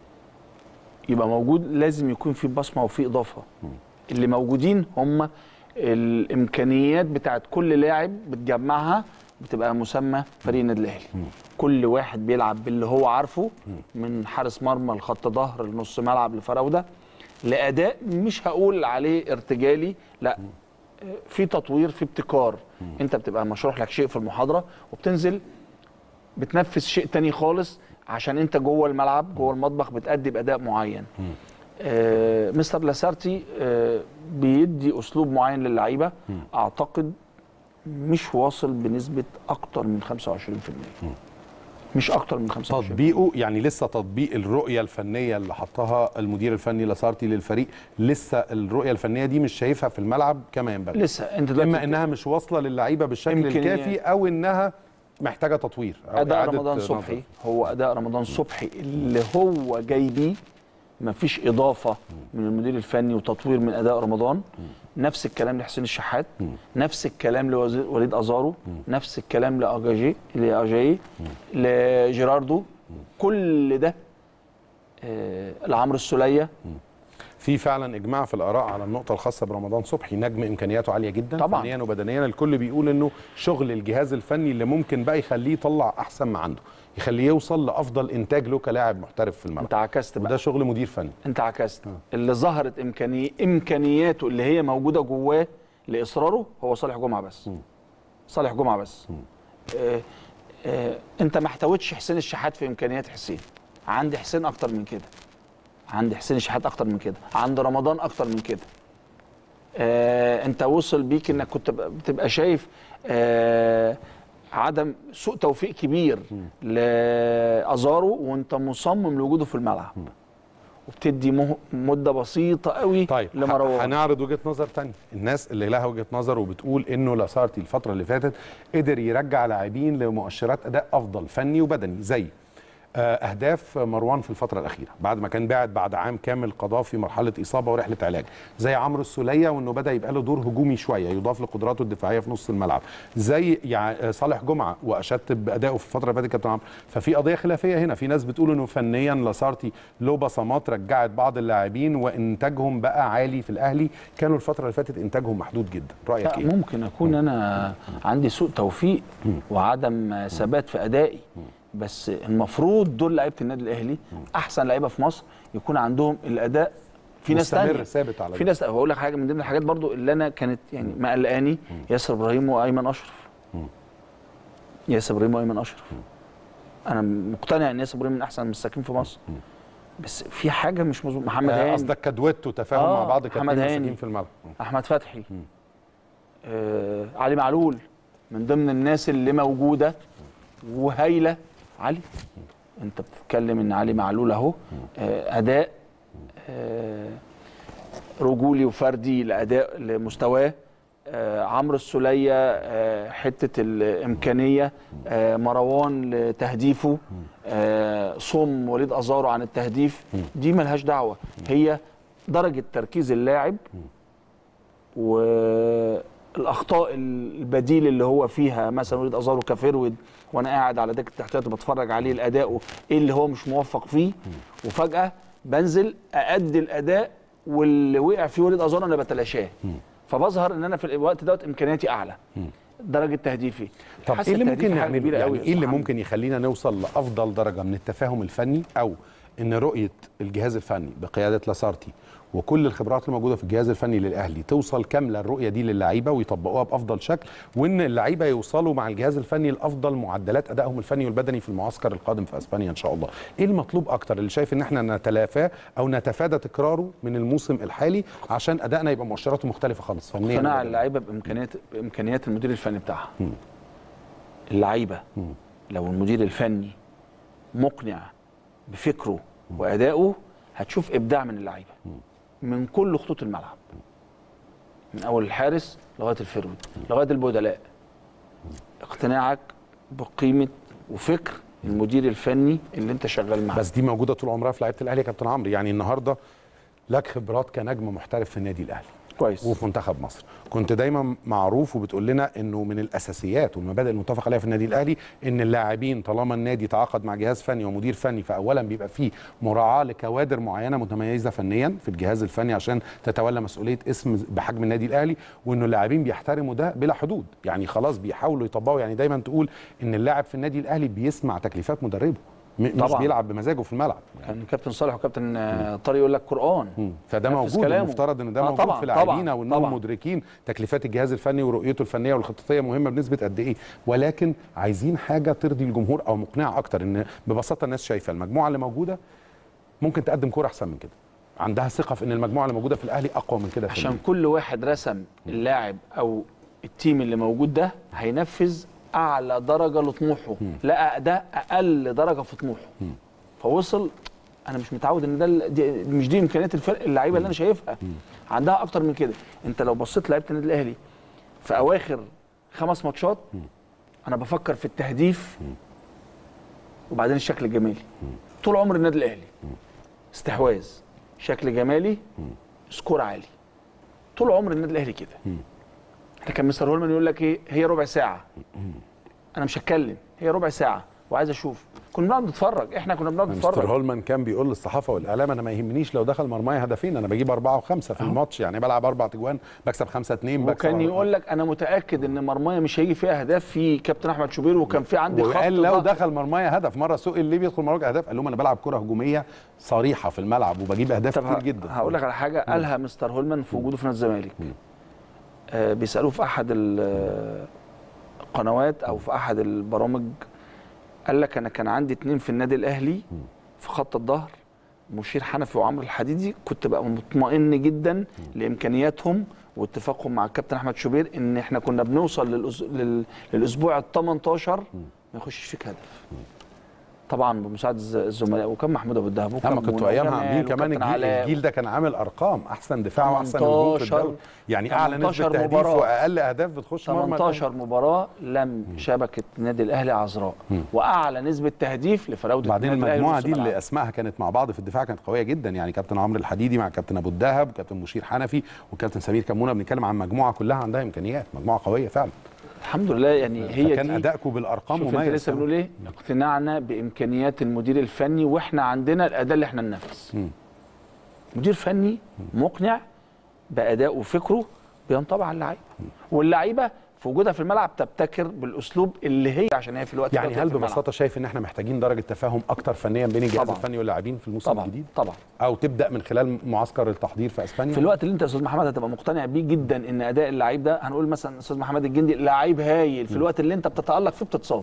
[SPEAKER 3] يبقى موجود لازم يكون في بصمه وفي اضافه اللي موجودين هم الامكانيات بتاعت كل لاعب بتجمعها بتبقى مسمى فريق النادي الاهلي كل واحد بيلعب باللي هو عارفه من حارس مرمى لخط ظهر لنص ملعب لفراوده لاداء مش هقول عليه ارتجالي لا في تطوير في ابتكار انت بتبقى مشروح لك شيء في المحاضره وبتنزل بتنفذ شيء تاني خالص عشان انت جوه الملعب جوه المطبخ بتأدي باداء معين آه مستر لاسارتي آه بيدي اسلوب معين للعيبه اعتقد مش واصل بنسبه اكتر من 25% مش اكتر من 25%
[SPEAKER 1] تطبيقه يعني لسه تطبيق الرؤيه الفنيه اللي حطها المدير الفني لاسارتي للفريق لسه الرؤيه الفنيه دي مش شايفها في الملعب كما ينبغي
[SPEAKER 3] لسه انت دلوقتي
[SPEAKER 1] اما انها مش واصله للعيبه بالشكل
[SPEAKER 3] إمكانيات.
[SPEAKER 1] الكافي او انها محتاجه تطوير أو
[SPEAKER 3] اداء
[SPEAKER 1] إعادة
[SPEAKER 3] رمضان
[SPEAKER 1] نظر.
[SPEAKER 3] صبحي هو اداء رمضان صبحي اللي هو جاي بيه مفيش اضافه من المدير الفني وتطوير من اداء رمضان نفس الكلام لحسين الشحات نفس الكلام لوليد ازارو نفس الكلام لاجاجي لاجاي لجيراردو كل ده آه لعمرو السوليه
[SPEAKER 1] في فعلا اجماع في الاراء على النقطه الخاصه برمضان صبحي نجم امكانياته عاليه جدا
[SPEAKER 3] طبعاً.
[SPEAKER 1] فنيا وبدنيا الكل بيقول انه شغل الجهاز الفني اللي ممكن بقى يخليه يطلع احسن ما عنده يخليه يوصل لافضل انتاج له كلاعب محترف في الملعب
[SPEAKER 3] انت عكست بقى
[SPEAKER 1] وده شغل مدير فني
[SPEAKER 3] انت عكست اللي ظهرت امكاني امكانياته اللي هي موجوده جواه لاصراره هو صالح جمعه بس صالح جمعه بس آه آه انت ما احتويتش حسين الشحات في امكانيات حسين عندي حسين اكتر من كده عندي حسين الشحات اكتر من كده عند رمضان اكتر من كده آه انت وصل بيك انك كنت بقى- بتبقى شايف آه عدم سوء توفيق كبير لازارو وانت مصمم لوجوده في الملعب وبتدي مه- مده بسيطه قوي
[SPEAKER 1] طيب
[SPEAKER 3] لمروان
[SPEAKER 1] ه- هنعرض وجهه نظر تانية الناس اللي لها وجهه نظر وبتقول انه لاسارتي الفتره اللي فاتت قدر يرجع لاعبين لمؤشرات اداء افضل فني وبدني زي آه، اهداف مروان في الفتره الاخيره بعد ما كان بعد بعد عام كامل قضاه في مرحله اصابه ورحله علاج زي عمرو السوليه وانه بدا يبقى له دور هجومي شويه يضاف لقدراته الدفاعيه في نص الملعب زي يعني صالح جمعه واشدت بادائه في الفتره اللي فاتت كابتن عمرو ففي قضيه خلافيه هنا في ناس بتقول انه فنيا لاسارتي له بصمات رجعت بعض اللاعبين وانتاجهم بقى عالي في الاهلي كانوا الفتره اللي فاتت انتاجهم محدود جدا رايك
[SPEAKER 3] لا
[SPEAKER 1] ايه
[SPEAKER 3] ممكن اكون انا عندي سوء توفيق وعدم ثبات في ادائي بس المفروض دول لعيبه النادي الاهلي احسن لعيبه في مصر يكون عندهم الاداء في ناس
[SPEAKER 1] مستمر
[SPEAKER 3] تانية
[SPEAKER 1] ثابت على
[SPEAKER 3] في
[SPEAKER 1] ده.
[SPEAKER 3] ناس هقول لك حاجه من ضمن الحاجات برضو اللي انا كانت يعني مقلقاني ياسر ابراهيم وايمن اشرف ياسر ابراهيم وايمن اشرف انا مقتنع ان ياسر ابراهيم من احسن المساكين في مصر بس في حاجه مش مظبوط محمد
[SPEAKER 1] آه،
[SPEAKER 3] هاني
[SPEAKER 1] قصدك كدويتو تفاهم
[SPEAKER 3] آه،
[SPEAKER 1] مع بعض كاتنين
[SPEAKER 3] محمد
[SPEAKER 1] مساكين
[SPEAKER 3] هاني.
[SPEAKER 1] في الملعب
[SPEAKER 3] احمد فتحي آه علي معلول من ضمن الناس اللي موجوده وهايله علي انت بتتكلم ان علي معلول اهو آه اداء آه رجولي وفردي لاداء لمستواه آه عمرو السوليه آه حته الامكانيه آه مروان لتهديفه آه صم وليد ازارو عن التهديف دي ملهاش دعوه هي درجه تركيز اللاعب والاخطاء البديل اللي هو فيها مثلا وليد ازارو كفرود وانا قاعد على دكه الاحتياط بتفرج عليه الاداء ايه اللي هو مش موفق فيه وفجاه بنزل اادي الاداء واللي وقع فيه وليد ازارو انا بتلاشاه فبظهر ان انا في الوقت دوت امكانياتي اعلى درجه تهديفي
[SPEAKER 1] طب
[SPEAKER 3] حاسس
[SPEAKER 1] ايه اللي
[SPEAKER 3] التهديف
[SPEAKER 1] ممكن
[SPEAKER 3] حاجة
[SPEAKER 1] نعمله
[SPEAKER 3] كبيرة
[SPEAKER 1] يعني
[SPEAKER 3] قوي يا
[SPEAKER 1] ايه اللي
[SPEAKER 3] أستاذ محمد.
[SPEAKER 1] ممكن يخلينا نوصل لافضل درجه من التفاهم الفني او ان رؤيه الجهاز الفني بقياده لاسارتي وكل الخبرات الموجوده في الجهاز الفني للاهلي توصل كامله الرؤيه دي للعيبه ويطبقوها بافضل شكل وان اللعيبه يوصلوا مع الجهاز الفني لافضل معدلات ادائهم الفني والبدني في المعسكر القادم في اسبانيا ان شاء الله ايه المطلوب اكتر اللي شايف ان احنا نتلافاه او نتفادى تكراره من الموسم الحالي عشان ادائنا يبقى مؤشراته مختلفه خالص فنيا
[SPEAKER 3] اقتناع
[SPEAKER 1] وبدنياً؟
[SPEAKER 3] اللعيبه بامكانيات بامكانيات المدير الفني بتاعها اللعيبه لو المدير الفني مقنع بفكره وادائه هتشوف ابداع من اللعيبه من كل خطوط الملعب من اول الحارس لغايه الفرود لغايه البدلاء اقتناعك بقيمه وفكر المدير الفني اللي انت شغال معاه
[SPEAKER 1] بس دي موجوده طول عمرها في لعيبه الاهلي يا كابتن عمرو يعني النهارده لك خبرات كنجم محترف في النادي الاهلي
[SPEAKER 3] كويس
[SPEAKER 1] وفي منتخب مصر كنت دايما معروف وبتقول لنا انه من الاساسيات والمبادئ المتفق عليها في النادي الاهلي ان اللاعبين طالما النادي تعاقد مع جهاز فني ومدير فني فاولا بيبقى فيه مراعاه لكوادر معينه متميزه فنيا في الجهاز الفني عشان تتولى مسؤوليه اسم بحجم النادي الاهلي وانه اللاعبين بيحترموا ده بلا حدود يعني خلاص بيحاولوا يطبقوا يعني دايما تقول ان اللاعب في النادي الاهلي بيسمع تكليفات مدربه م- مش
[SPEAKER 3] طبعاً.
[SPEAKER 1] بيلعب بمزاجه في الملعب
[SPEAKER 3] كان كابتن صالح وكابتن آه، طارق يقول لك قران
[SPEAKER 1] فده
[SPEAKER 3] نفذ
[SPEAKER 1] موجود
[SPEAKER 3] كلامه.
[SPEAKER 1] المفترض ان ده
[SPEAKER 3] آه
[SPEAKER 1] موجود
[SPEAKER 3] طبعاً،
[SPEAKER 1] في لاعبينا
[SPEAKER 3] طبعاً،
[SPEAKER 1] وانهم
[SPEAKER 3] طبعاً.
[SPEAKER 1] مدركين تكليفات الجهاز الفني ورؤيته الفنيه والخططيه مهمه بنسبه قد ايه ولكن عايزين حاجه ترضي الجمهور او مقنعه اكتر ان ببساطه الناس شايفه المجموعه اللي موجوده ممكن تقدم كوره احسن من كده عندها ثقه في ان المجموعه اللي موجوده في الاهلي اقوى من كده في
[SPEAKER 3] عشان
[SPEAKER 1] الليج.
[SPEAKER 3] كل واحد رسم اللاعب او التيم اللي موجود ده هينفذ اعلى درجه لطموحه لقى ده اقل درجه في طموحه فوصل انا مش متعود ان ده ال- دي مش دي امكانيات الفرق اللعيبه اللي انا شايفها عندها اكتر من كده انت لو بصيت لعيبه النادي الاهلي في اواخر خمس ماتشات انا بفكر في التهديف وبعدين الشكل الجمالي طول عمر النادي الاهلي استحواذ شكل جمالي سكور عالي طول عمر النادي الاهلي كده لكن مستر هولمان يقول لك ايه هي ربع ساعه انا مش هتكلم هي ربع ساعه وعايز اشوف كنا بنقعد نتفرج احنا كنا بنقعد
[SPEAKER 1] مستر
[SPEAKER 3] نتفرج
[SPEAKER 1] هولمان كان بيقول للصحافه والاعلام انا ما يهمنيش لو دخل مرماي هدفين انا بجيب اربعه وخمسه في الماتش يعني بلعب اربع تجوان بكسب خمسه اتنين بكسب
[SPEAKER 3] وكان يقول لك انا متاكد ان مرمايه مش هيجي فيها اهداف في كابتن احمد شوبير وكان في عندي خط
[SPEAKER 1] وقال لو
[SPEAKER 3] ضغط.
[SPEAKER 1] دخل مرمايا هدف مره سئل ليه بيدخل مرمايا اهداف قال لهم انا بلعب كره هجوميه صريحه في الملعب وبجيب اهداف
[SPEAKER 3] طب
[SPEAKER 1] كتير
[SPEAKER 3] ه-
[SPEAKER 1] جدا
[SPEAKER 3] هقول لك على حاجه قالها مستر هولمان في وجوده في نادي الزمالك آه بيسالوه في احد ال- القنوات او في احد البرامج قال لك انا كان عندي اتنين في النادي الاهلي في خط الظهر مشير حنفي وعمرو الحديدي كنت بقى مطمئن جدا لامكانياتهم واتفاقهم مع الكابتن احمد شوبير ان احنا كنا بنوصل للأس... لل... للاسبوع ال 18 ما يخشش فيك هدف طبعا بمساعده الز- الزملاء وكان محمود ابو الدهب وكان
[SPEAKER 1] اما كنتوا
[SPEAKER 3] منى
[SPEAKER 1] ايامها
[SPEAKER 3] وجمال
[SPEAKER 1] عاملين كمان
[SPEAKER 3] وكابتن
[SPEAKER 1] الجيل,
[SPEAKER 3] علاء.
[SPEAKER 1] الجيل ده كان عامل ارقام احسن دفاع واحسن هجوم في
[SPEAKER 3] 18
[SPEAKER 1] الدوري يعني اعلى نسبه
[SPEAKER 3] 18
[SPEAKER 1] تهديف
[SPEAKER 3] مباراة.
[SPEAKER 1] واقل اهداف بتخش مرمى
[SPEAKER 3] 18 مباراه لم شبكه النادي الاهلي عذراء واعلى نسبه تهديف لفراوده
[SPEAKER 1] بعدين
[SPEAKER 3] النادي الأهلي
[SPEAKER 1] المجموعه
[SPEAKER 3] ونص
[SPEAKER 1] دي اللي
[SPEAKER 3] ملعب.
[SPEAKER 1] اسمائها كانت مع بعض في الدفاع كانت قويه جدا يعني كابتن عمرو الحديدي مع كابتن ابو الدهب وكابتن مشير حنفي وكابتن سمير كمونه بنتكلم عن مجموعه كلها عندها امكانيات مجموعه قويه فعلا
[SPEAKER 3] الحمد لله يعني هي
[SPEAKER 1] فكان
[SPEAKER 3] دي
[SPEAKER 1] ادائكم بالارقام
[SPEAKER 3] شوف انت
[SPEAKER 1] مميز
[SPEAKER 3] لسه بنقول ايه اقتناعنا بامكانيات المدير الفني واحنا عندنا الاداء اللي احنا ننفذ
[SPEAKER 1] مم.
[SPEAKER 3] مدير فني مقنع بادائه وفكره بينطبع على اللعيبه واللعيبه في وجودها في الملعب تبتكر بالاسلوب اللي هي عشان هي في الوقت
[SPEAKER 1] يعني
[SPEAKER 3] ده
[SPEAKER 1] هل
[SPEAKER 3] في الملعب.
[SPEAKER 1] ببساطه شايف ان احنا محتاجين درجه تفاهم اكتر فنيا بين الجهاز
[SPEAKER 3] طبعاً.
[SPEAKER 1] الفني واللاعبين في الموسم
[SPEAKER 3] طبعا
[SPEAKER 1] الجديد
[SPEAKER 3] طبعا
[SPEAKER 1] او تبدا من خلال معسكر التحضير في اسبانيا
[SPEAKER 3] في الوقت اللي انت يا استاذ محمد هتبقى مقتنع بيه جدا ان اداء اللعيب ده هنقول مثلا استاذ محمد الجندي لعيب هايل في الوقت اللي انت بتتالق فيه بتتصاب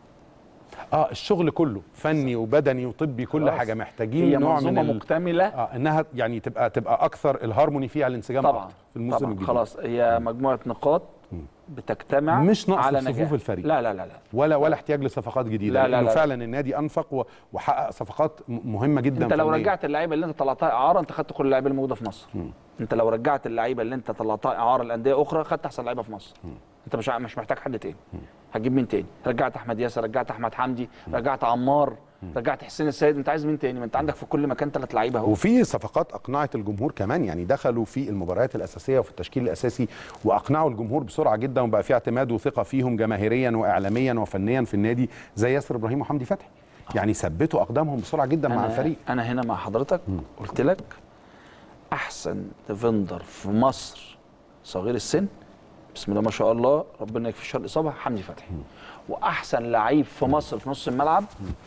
[SPEAKER 1] اه الشغل كله فني وبدني وطبي كل
[SPEAKER 3] خلاص.
[SPEAKER 1] حاجه محتاجين
[SPEAKER 3] هي
[SPEAKER 1] نوع من
[SPEAKER 3] منظومه
[SPEAKER 1] ال...
[SPEAKER 3] مكتمله
[SPEAKER 1] اه انها يعني تبقى تبقى اكثر الهارموني فيها الانسجام
[SPEAKER 3] طبعا
[SPEAKER 1] أكتر في الموسم
[SPEAKER 3] طبعا
[SPEAKER 1] الجديد
[SPEAKER 3] خلاص هي مجموعه نقاط بتجتمع
[SPEAKER 1] مش نقص
[SPEAKER 3] على
[SPEAKER 1] في صفوف
[SPEAKER 3] نجاح.
[SPEAKER 1] الفريق.
[SPEAKER 3] لا لا لا لا
[SPEAKER 1] ولا ولا احتياج لصفقات جديده
[SPEAKER 3] لا، لا،
[SPEAKER 1] لانه
[SPEAKER 3] لا.
[SPEAKER 1] فعلا النادي انفق و- وحقق صفقات م- مهمه جدا
[SPEAKER 3] انت لو
[SPEAKER 1] فنياً.
[SPEAKER 3] رجعت اللعيبه اللي انت طلعتها اعاره انت خدت كل اللعيبه الموجوده في مصر انت لو رجعت اللعيبه اللي انت طلعتها اعاره لانديه اخرى خدت احسن لعيبه في مصر انت مش ع- مش محتاج حد تاني هتجيب مين تاني رجعت احمد ياسر رجعت احمد حمدي رجعت عمار رجعت حسين السيد انت عايز مين تاني ما انت عندك في كل مكان ثلاث لعيبه اهو
[SPEAKER 1] وفي صفقات اقنعت الجمهور كمان يعني دخلوا في المباريات الاساسيه وفي التشكيل الاساسي واقنعوا الجمهور بسرعه جدا وبقى في اعتماد وثقه فيهم جماهيريا واعلاميا وفنيا في النادي زي ياسر ابراهيم وحمدي فتحي يعني ثبتوا اقدامهم بسرعه جدا مع
[SPEAKER 3] أنا-
[SPEAKER 1] الفريق
[SPEAKER 3] انا هنا مع حضرتك قلت لك احسن ديفندر في مصر صغير السن بسم الله ما شاء الله ربنا يكفي شر الاصابه حمدي فتحي واحسن لعيب في مصر في نص الملعب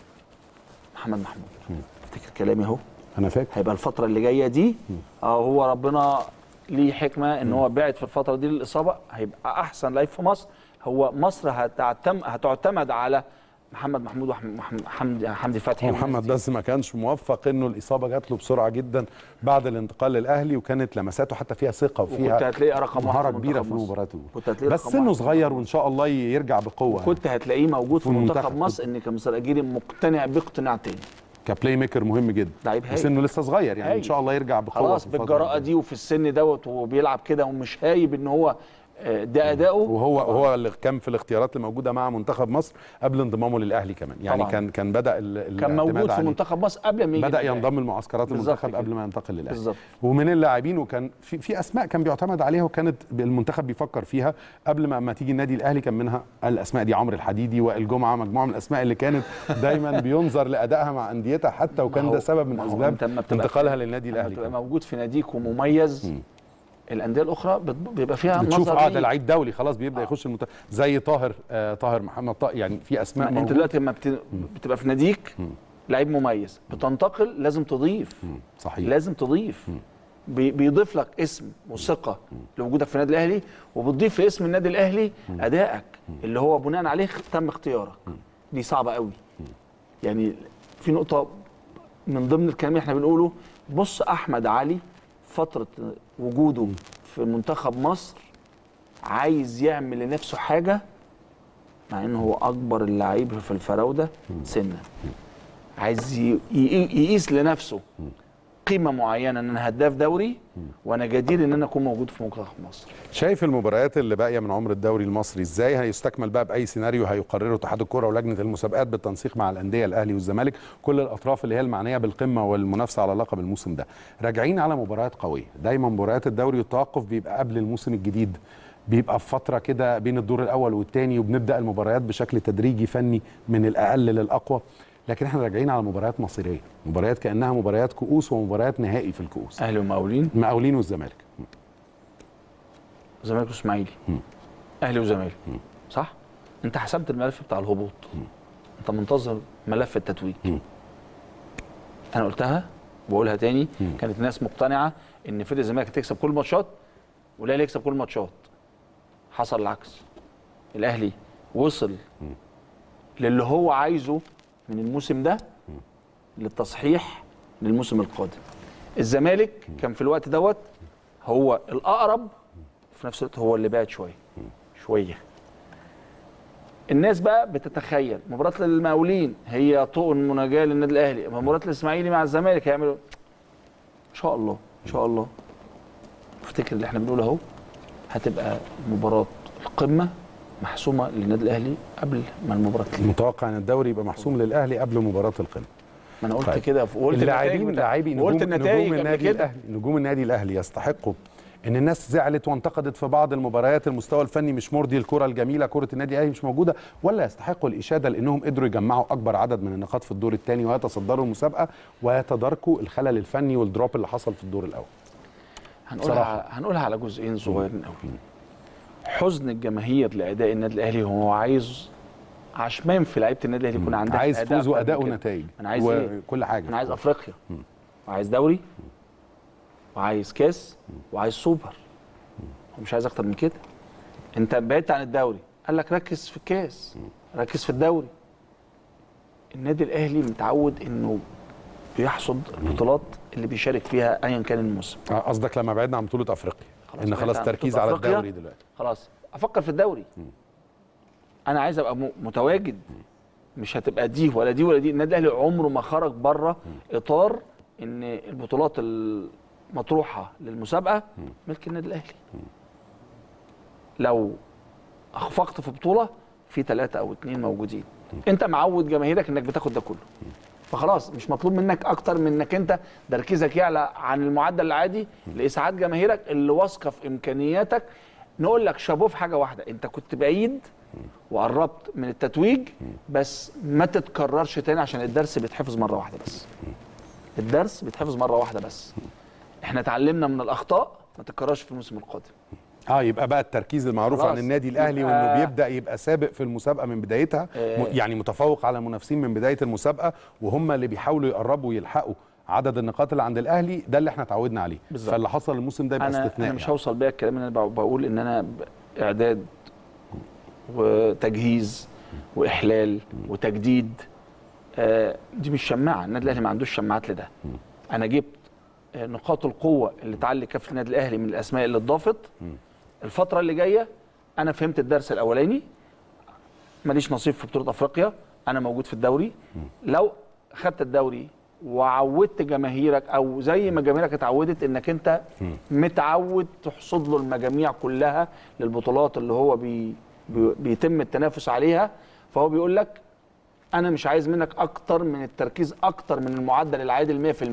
[SPEAKER 3] محمد محمود افتكر كلامي اهو
[SPEAKER 1] انا فاكر
[SPEAKER 3] هيبقى الفتره اللي جايه دي اه هو ربنا ليه حكمه ان هو بعد في الفتره دي للاصابه هيبقى احسن لعيب في مصر هو مصر هتعتم هتعتمد على محمد محمود وحمدي حمدي فتحي والناس
[SPEAKER 1] محمد
[SPEAKER 3] دي.
[SPEAKER 1] بس ما كانش موفق انه الاصابه جات له بسرعه جدا بعد الانتقال للاهلي وكانت لمساته حتى فيها ثقه
[SPEAKER 3] وكنت
[SPEAKER 1] وفيها
[SPEAKER 3] هتلاقيه رقم واحد
[SPEAKER 1] مهاره
[SPEAKER 3] في
[SPEAKER 1] كبيره
[SPEAKER 3] منتخب
[SPEAKER 1] في
[SPEAKER 3] مصر.
[SPEAKER 1] المباريات دول.
[SPEAKER 3] كنت هتلاقيه
[SPEAKER 1] بس
[SPEAKER 3] رقم
[SPEAKER 1] سنه
[SPEAKER 3] واحد.
[SPEAKER 1] صغير وان شاء الله يرجع بقوه
[SPEAKER 3] كنت هتلاقيه موجود في
[SPEAKER 1] في
[SPEAKER 3] منتخب
[SPEAKER 1] المنتخب.
[SPEAKER 3] مصر ان كمستر اجيري مقتنع باقتناع تاني
[SPEAKER 1] كبلاي ميكر مهم جدا
[SPEAKER 3] لعيب هايل.
[SPEAKER 1] سنه لسه صغير يعني ان
[SPEAKER 3] هايل.
[SPEAKER 1] شاء الله يرجع بقوه
[SPEAKER 3] خلاص
[SPEAKER 1] في الفترة
[SPEAKER 3] بالجراءه
[SPEAKER 1] الجاية.
[SPEAKER 3] دي وفي السن دوت وبيلعب كده ومش هايب ان هو آه، ده اداؤه
[SPEAKER 1] وهو وهو اللي كان في الاختيارات اللي موجوده مع منتخب مصر قبل انضمامه للاهلي كمان يعني
[SPEAKER 3] طبعاً.
[SPEAKER 1] كان كان بدا ال-
[SPEAKER 3] كان
[SPEAKER 1] الاعتماد
[SPEAKER 3] موجود في
[SPEAKER 1] عليه.
[SPEAKER 3] منتخب مصر قبل ما يجي
[SPEAKER 1] بدا
[SPEAKER 3] الأهلي.
[SPEAKER 1] ينضم لمعسكرات
[SPEAKER 3] بالظبط
[SPEAKER 1] المنتخب
[SPEAKER 3] كده.
[SPEAKER 1] قبل ما ينتقل للاهلي
[SPEAKER 3] بالظبط.
[SPEAKER 1] ومن اللاعبين وكان في في اسماء كان بيعتمد عليها وكانت المنتخب بيفكر فيها قبل ما ما تيجي النادي الاهلي كان منها الاسماء دي عمرو الحديدي وائل جمعه مجموعه من الاسماء اللي كانت دايما بينظر لادائها مع انديتها حتى وكان
[SPEAKER 3] ما
[SPEAKER 1] ده
[SPEAKER 3] هو-
[SPEAKER 1] سبب من
[SPEAKER 3] ما هو
[SPEAKER 1] اسباب
[SPEAKER 3] أنت لما بتبقى
[SPEAKER 1] انتقالها
[SPEAKER 3] في-
[SPEAKER 1] للنادي
[SPEAKER 3] لما
[SPEAKER 1] الاهلي
[SPEAKER 3] تبقى
[SPEAKER 1] كمان.
[SPEAKER 3] موجود في ناديك ومميز الانديه الاخرى بت- بيبقى فيها
[SPEAKER 1] بتشوف
[SPEAKER 3] نظر
[SPEAKER 1] اه
[SPEAKER 3] ليك.
[SPEAKER 1] ده لعيب دولي خلاص بيبدا يخش المنتخب زي طاهر آه طاهر محمد طاهر يعني في اسماء
[SPEAKER 3] ما انت
[SPEAKER 1] موجودة.
[SPEAKER 3] دلوقتي لما بت- بتبقى في ناديك لعيب مميز بتنتقل لازم تضيف
[SPEAKER 1] مم، صحيح
[SPEAKER 3] لازم تضيف بي- بيضيف لك اسم وثقه لوجودك في النادي الاهلي وبتضيف لاسم النادي الاهلي ادائك اللي هو بناء عليه تم اختيارك دي صعبه قوي يعني في نقطه من ضمن الكلام اللي احنا بنقوله بص احمد علي فتره وجوده في منتخب مصر عايز يعمل لنفسه حاجه مع انه هو اكبر اللعيبه في الفراوده سنا عايز ي- ي- يقيس لنفسه قيمه معينه ان انا هداف دوري وانا جدير ان انا اكون موجود في منتخب مصر
[SPEAKER 1] شايف المباريات اللي باقيه من عمر الدوري المصري ازاي هيستكمل بقى باي سيناريو هيقرره اتحاد الكره ولجنه المسابقات بالتنسيق مع الانديه الاهلي والزمالك كل الاطراف اللي هي المعنيه بالقمه والمنافسه على لقب الموسم ده راجعين على مباريات قويه دايما مباريات الدوري والتوقف بيبقى قبل الموسم الجديد بيبقى في فتره كده بين الدور الاول والثاني وبنبدا المباريات بشكل تدريجي فني من الاقل للاقوى لكن احنا راجعين على مباريات مصيريه مباريات كانها مباريات كؤوس ومباريات نهائي في الكؤوس
[SPEAKER 3] اهلي ومقاولين
[SPEAKER 1] مقاولين والزمالك
[SPEAKER 3] زمالك واسماعيلي اهلي وزمالك صح انت حسمت الملف بتاع الهبوط انت منتظر ملف التتويج انا قلتها وبقولها تاني كانت الناس مقتنعه ان فريق الزمالك هتكسب كل الماتشات والاهلي يكسب كل الماتشات حصل العكس الاهلي وصل للي هو عايزه من الموسم ده للتصحيح للموسم القادم الزمالك كان في الوقت دوت هو الاقرب في نفس الوقت هو اللي بعد شويه شويه الناس بقى بتتخيل مباراه المقاولين هي طوق مناجاه للنادي الاهلي مباراه الاسماعيلي مع الزمالك هيعملوا ان شاء الله ان شاء الله افتكر اللي احنا بنقوله اهو هتبقى مباراه القمه محسومه للنادي الاهلي قبل ما المباراه تلعب
[SPEAKER 1] المتوقع ان الدوري يبقى محسوم للاهلي قبل مباراه القمه
[SPEAKER 3] ما انا قلت
[SPEAKER 1] طيب.
[SPEAKER 3] كده وقلت
[SPEAKER 1] اللاعبين
[SPEAKER 3] النتائج
[SPEAKER 1] لاعبي نجوم,
[SPEAKER 3] وقلت
[SPEAKER 1] نجوم
[SPEAKER 3] النتائج قبل
[SPEAKER 1] النادي
[SPEAKER 3] كده
[SPEAKER 1] الاهلي نجوم النادي الاهلي يستحقوا ان الناس زعلت وانتقدت في بعض المباريات المستوى الفني مش مرضي الكره الجميله كره النادي الاهلي مش موجوده ولا يستحقوا الاشاده لانهم قدروا يجمعوا اكبر عدد من النقاط في الدور الثاني ويتصدروا المسابقه ويتداركوا الخلل الفني والدروب اللي حصل في الدور الاول
[SPEAKER 3] هنقولها
[SPEAKER 1] بصراحة.
[SPEAKER 3] هنقولها على جزئين صغيرين قوي حزن الجماهير لاداء النادي الاهلي هو عايز عشمان في لعيبه النادي الاهلي يكون عندها
[SPEAKER 1] عايز
[SPEAKER 3] أداء
[SPEAKER 1] فوز
[SPEAKER 3] أكتر
[SPEAKER 1] واداء
[SPEAKER 3] من كده.
[SPEAKER 1] ونتائج
[SPEAKER 3] انا عايز ايه
[SPEAKER 1] وكل حاجه
[SPEAKER 3] انا عايز افريقيا وعايز دوري وعايز كاس وعايز سوبر ومش عايز اكتر من كده انت بعدت عن الدوري قال لك ركز في الكاس ركز في الدوري النادي الاهلي متعود انه بيحصد البطولات اللي بيشارك فيها ايا كان الموسم
[SPEAKER 1] آه، قصدك لما بعدنا عن بطوله افريقيا
[SPEAKER 3] خلاص
[SPEAKER 1] ان
[SPEAKER 3] بعدت
[SPEAKER 1] خلاص
[SPEAKER 3] عن
[SPEAKER 1] تركيز
[SPEAKER 3] بطولة
[SPEAKER 1] على
[SPEAKER 3] أفريقيا.
[SPEAKER 1] الدوري دلوقتي
[SPEAKER 3] خلاص افكر في الدوري انا عايز ابقى م- متواجد مش هتبقى دي ولا دي ولا دي النادي الاهلي عمره ما خرج بره اطار ان البطولات المطروحه للمسابقه ملك النادي الاهلي لو اخفقت في بطوله في ثلاثه او اثنين موجودين انت معود جماهيرك انك بتاخد ده كله فخلاص مش مطلوب منك اكتر من انك انت تركيزك يعلى عن المعدل العادي لاسعاد جماهيرك اللي واثقه في امكانياتك نقول لك شابوه في حاجه واحده انت كنت بعيد وقربت من التتويج بس ما تتكررش تاني عشان الدرس بيتحفظ مره واحده بس الدرس بيتحفظ مره واحده بس احنا اتعلمنا من الاخطاء ما تتكررش في الموسم القادم
[SPEAKER 1] اه يبقى بقى التركيز المعروف
[SPEAKER 3] خلاص.
[SPEAKER 1] عن النادي الاهلي وانه
[SPEAKER 3] يبقى-
[SPEAKER 1] بيبدا يبقى سابق في المسابقه من بدايتها م- يعني متفوق على المنافسين من بدايه المسابقه وهم اللي بيحاولوا يقربوا ويلحقوا عدد النقاط اللي عند الاهلي ده اللي احنا اتعودنا عليه
[SPEAKER 3] بالظبط.
[SPEAKER 1] فاللي حصل الموسم ده يبقى
[SPEAKER 3] انا
[SPEAKER 1] استثناء
[SPEAKER 3] انا مش
[SPEAKER 1] يعني.
[SPEAKER 3] هوصل بيها الكلام اللي انا بقول ان انا ب- اعداد وتجهيز واحلال وتجديد آه، دي مش شماعه النادي الاهلي ما عندوش شماعات لده انا جبت آه، نقاط القوه اللي تعلي كفه النادي الاهلي من الاسماء اللي اتضافت الفتره اللي جايه انا فهمت الدرس الاولاني ماليش نصيب في بطوله افريقيا انا موجود في الدوري لو خدت الدوري وعودت جماهيرك او زي ما جماهيرك اتعودت انك انت متعود تحصد له المجاميع كلها للبطولات اللي هو بي بي بيتم التنافس عليها فهو بيقول لك انا مش عايز منك اكتر من التركيز اكتر من المعدل العادي 100%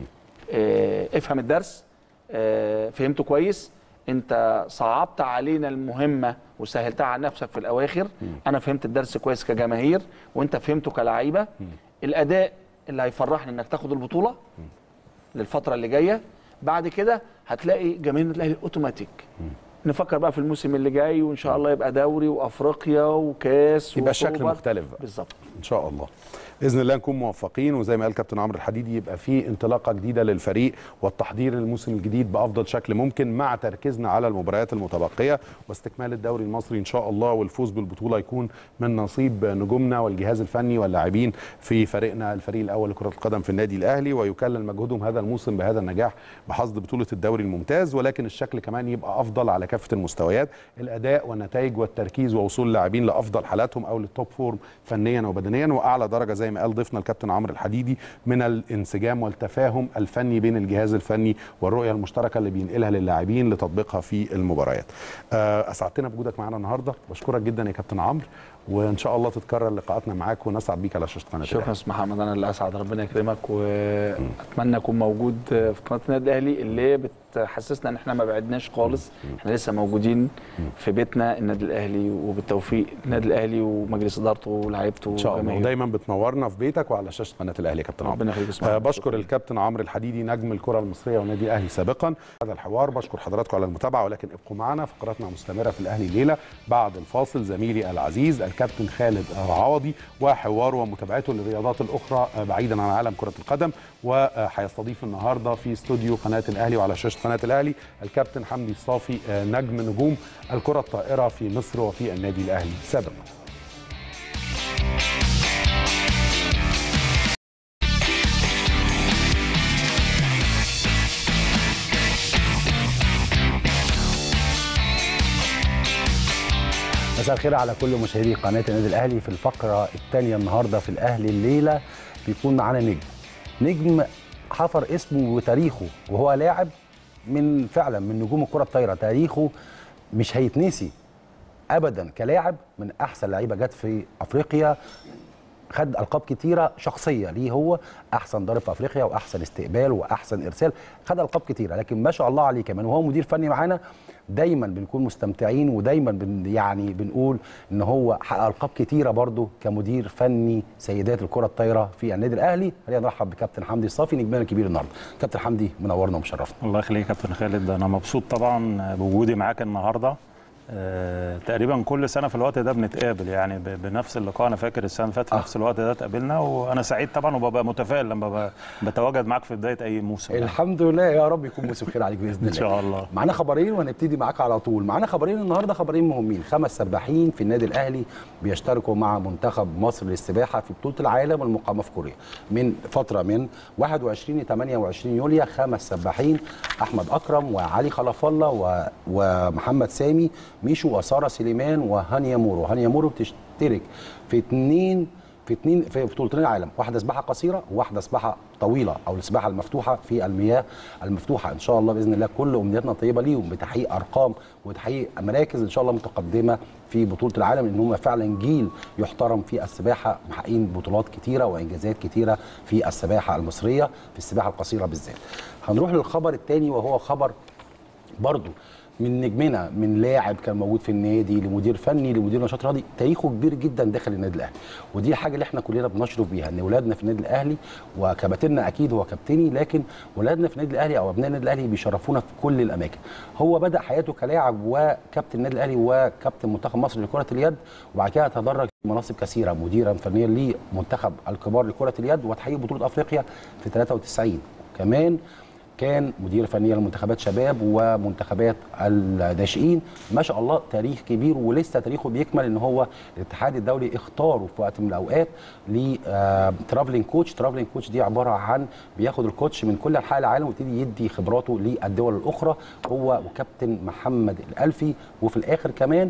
[SPEAKER 3] آه، افهم الدرس آه، فهمته كويس انت صعبت علينا المهمه وسهلتها على نفسك في الاواخر انا فهمت الدرس كويس كجماهير وانت فهمته كلعيبه الاداء اللي هيفرحني انك تاخد البطوله للفتره اللي جايه بعد كده هتلاقي جماهير النادي الاهلي اوتوماتيك نفكر بقى في الموسم اللي جاي وان شاء الله يبقى دوري وافريقيا وكاس
[SPEAKER 1] يبقى الشكل
[SPEAKER 3] وسوبر.
[SPEAKER 1] مختلف بقى.
[SPEAKER 3] بالظبط
[SPEAKER 1] ان شاء الله باذن الله نكون موفقين وزي ما قال كابتن عمرو الحديدي يبقى في انطلاقه جديده للفريق والتحضير للموسم الجديد بافضل شكل ممكن مع تركيزنا على المباريات المتبقيه واستكمال الدوري المصري ان شاء الله والفوز بالبطوله يكون من نصيب نجومنا والجهاز الفني واللاعبين في فريقنا الفريق الاول لكره القدم في النادي الاهلي ويكلل مجهودهم هذا الموسم بهذا النجاح بحصد بطوله الدوري الممتاز ولكن الشكل كمان يبقى افضل على كافه المستويات الاداء والنتائج والتركيز ووصول اللاعبين لافضل حالاتهم او للتوب فورم فنيا وبدنيا واعلى درجه زي ما قال ضيفنا الكابتن عمرو الحديدي من الانسجام والتفاهم الفني بين الجهاز الفني والرؤيه المشتركه اللي بينقلها للاعبين لتطبيقها في المباريات. آه، اسعدتنا بوجودك معنا النهارده بشكرك جدا يا كابتن عمرو وان شاء الله تتكرر لقاءاتنا معاك ونسعد بيك على شاشه قناه
[SPEAKER 3] شكرا
[SPEAKER 1] الأهلي.
[SPEAKER 3] استاذ محمد انا اللي اسعد ربنا يكرمك واتمنى اكون موجود في قناه النادي الاهلي اللي بتحسسنا ان احنا ما بعدناش خالص احنا لسه موجودين في بيتنا النادي الاهلي وبالتوفيق النادي الاهلي ومجلس ادارته ولاعيبته
[SPEAKER 1] ان شاء الله
[SPEAKER 3] وجماهيره.
[SPEAKER 1] ودايما بتنورنا في بيتك وعلى شاشه قناه الاهلي يا كابتن عمرو
[SPEAKER 3] ربنا يخليك يا أستاذ
[SPEAKER 1] آه
[SPEAKER 3] محمد.
[SPEAKER 1] بشكر الكابتن عمرو الحديدي نجم الكره المصريه والنادي الاهلي سابقا هذا الحوار بشكر حضراتكم على المتابعه ولكن ابقوا معنا فقراتنا مستمره في الاهلي الليله بعد الفاصل زميلي العزيز الكابتن خالد العوضي وحواره ومتابعته للرياضات الاخرى آه، بعيدا عن عالم كره القدم وهيستضيف النهارده في استوديو قناه الاهلي وعلى شاشه قناه الاهلي الكابتن حمدي الصافي آه، نجم نجوم الكره الطائره في مصر وفي النادي الاهلي سابقا مساء الخير على كل مشاهدي قناه النادي الاهلي في الفقره الثانيه النهارده في الاهلي الليله بيكون معانا نجم نجم حفر اسمه وتاريخه وهو لاعب من فعلا من نجوم الكره الطايره تاريخه مش هيتنسي ابدا كلاعب من احسن لعيبه جت في افريقيا خد القاب كتيره شخصيه ليه هو احسن ضارب في افريقيا واحسن استقبال واحسن ارسال خد القاب كتيره لكن ما شاء الله عليه كمان وهو مدير فني معانا دايما بنكون مستمتعين ودايما بن يعني بنقول ان هو حقق القاب كتيره برضه كمدير فني سيدات الكره الطايره في النادي الاهلي خلينا نرحب بكابتن حمدي الصافي نجمنا الكبير النهارده كابتن حمدي منورنا ومشرفنا
[SPEAKER 4] الله يخليك يا كابتن خالد انا مبسوط طبعا بوجودي معاك النهارده آه، تقريبا كل سنه في الوقت ده بنتقابل يعني ب- بنفس اللقاء انا فاكر السنه اللي فاتت في
[SPEAKER 1] آه.
[SPEAKER 4] نفس الوقت ده اتقابلنا وانا سعيد طبعا وببقى متفائل لما ب- بتواجد معاك في بدايه اي موسم يعني.
[SPEAKER 1] الحمد لله يا رب يكون موسم خير عليك باذن الله
[SPEAKER 4] ان شاء الله
[SPEAKER 1] معانا خبرين وهنبتدي معاك على طول معانا خبرين النهارده خبرين مهمين خمس سباحين في النادي الاهلي بيشتركوا مع منتخب مصر للسباحه في بطوله العالم المقامه في كوريا من فتره من 21 ل 28 يوليو خمس سباحين احمد اكرم وعلي خلف الله و... ومحمد سامي ميشو وساره سليمان وهانيا مورو هانيا مورو بتشترك في اثنين في اثنين في بطولتين العالم واحده سباحه قصيره وواحده سباحه طويله او السباحه المفتوحه في المياه المفتوحه ان شاء الله باذن الله كل امنياتنا طيبه ليهم بتحقيق ارقام وتحقيق مراكز ان شاء الله متقدمه في بطوله العالم ان هم فعلا جيل يحترم في السباحه محققين بطولات كتيره وانجازات كتيره في السباحه المصريه في السباحه القصيره بالذات هنروح للخبر الثاني وهو خبر برضو من نجمنا من لاعب كان موجود في النادي لمدير فني لمدير نشاط رياضي تاريخه كبير جدا داخل النادي الاهلي ودي الحاجه اللي احنا كلنا بنشرف بيها ان اولادنا في النادي الاهلي وكباتننا اكيد هو كابتني لكن ولادنا في النادي الاهلي او ابناء النادي الاهلي بيشرفونا في كل الاماكن هو بدا حياته كلاعب وكابتن النادي الاهلي وكابتن منتخب مصر لكره اليد وبعد كده تدرج في مناصب كثيره مديرا فنيا لمنتخب الكبار لكره اليد وتحقيق بطوله افريقيا في 93 كمان كان مدير فني لمنتخبات شباب ومنتخبات الناشئين ما شاء الله تاريخ كبير ولسه تاريخه بيكمل ان هو الاتحاد الدولي اختاره في وقت من الاوقات لترافلينج كوتش ترافلينج كوتش دي عباره عن بياخد الكوتش من كل انحاء العالم ويبتدي يدي خبراته للدول الاخرى هو وكابتن محمد الالفي وفي الاخر كمان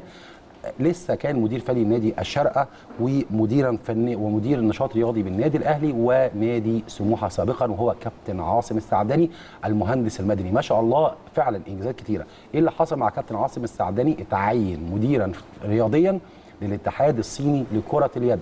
[SPEAKER 1] لسه كان مدير فني نادي الشارقه ومديرا فني ومدير النشاط الرياضي بالنادي الاهلي ونادي سموحه سابقا وهو كابتن عاصم السعدني المهندس المدني ما شاء الله فعلا انجازات كتيره ايه اللي حصل مع كابتن عاصم السعدني اتعين مديرا رياضيا للاتحاد الصيني لكره اليد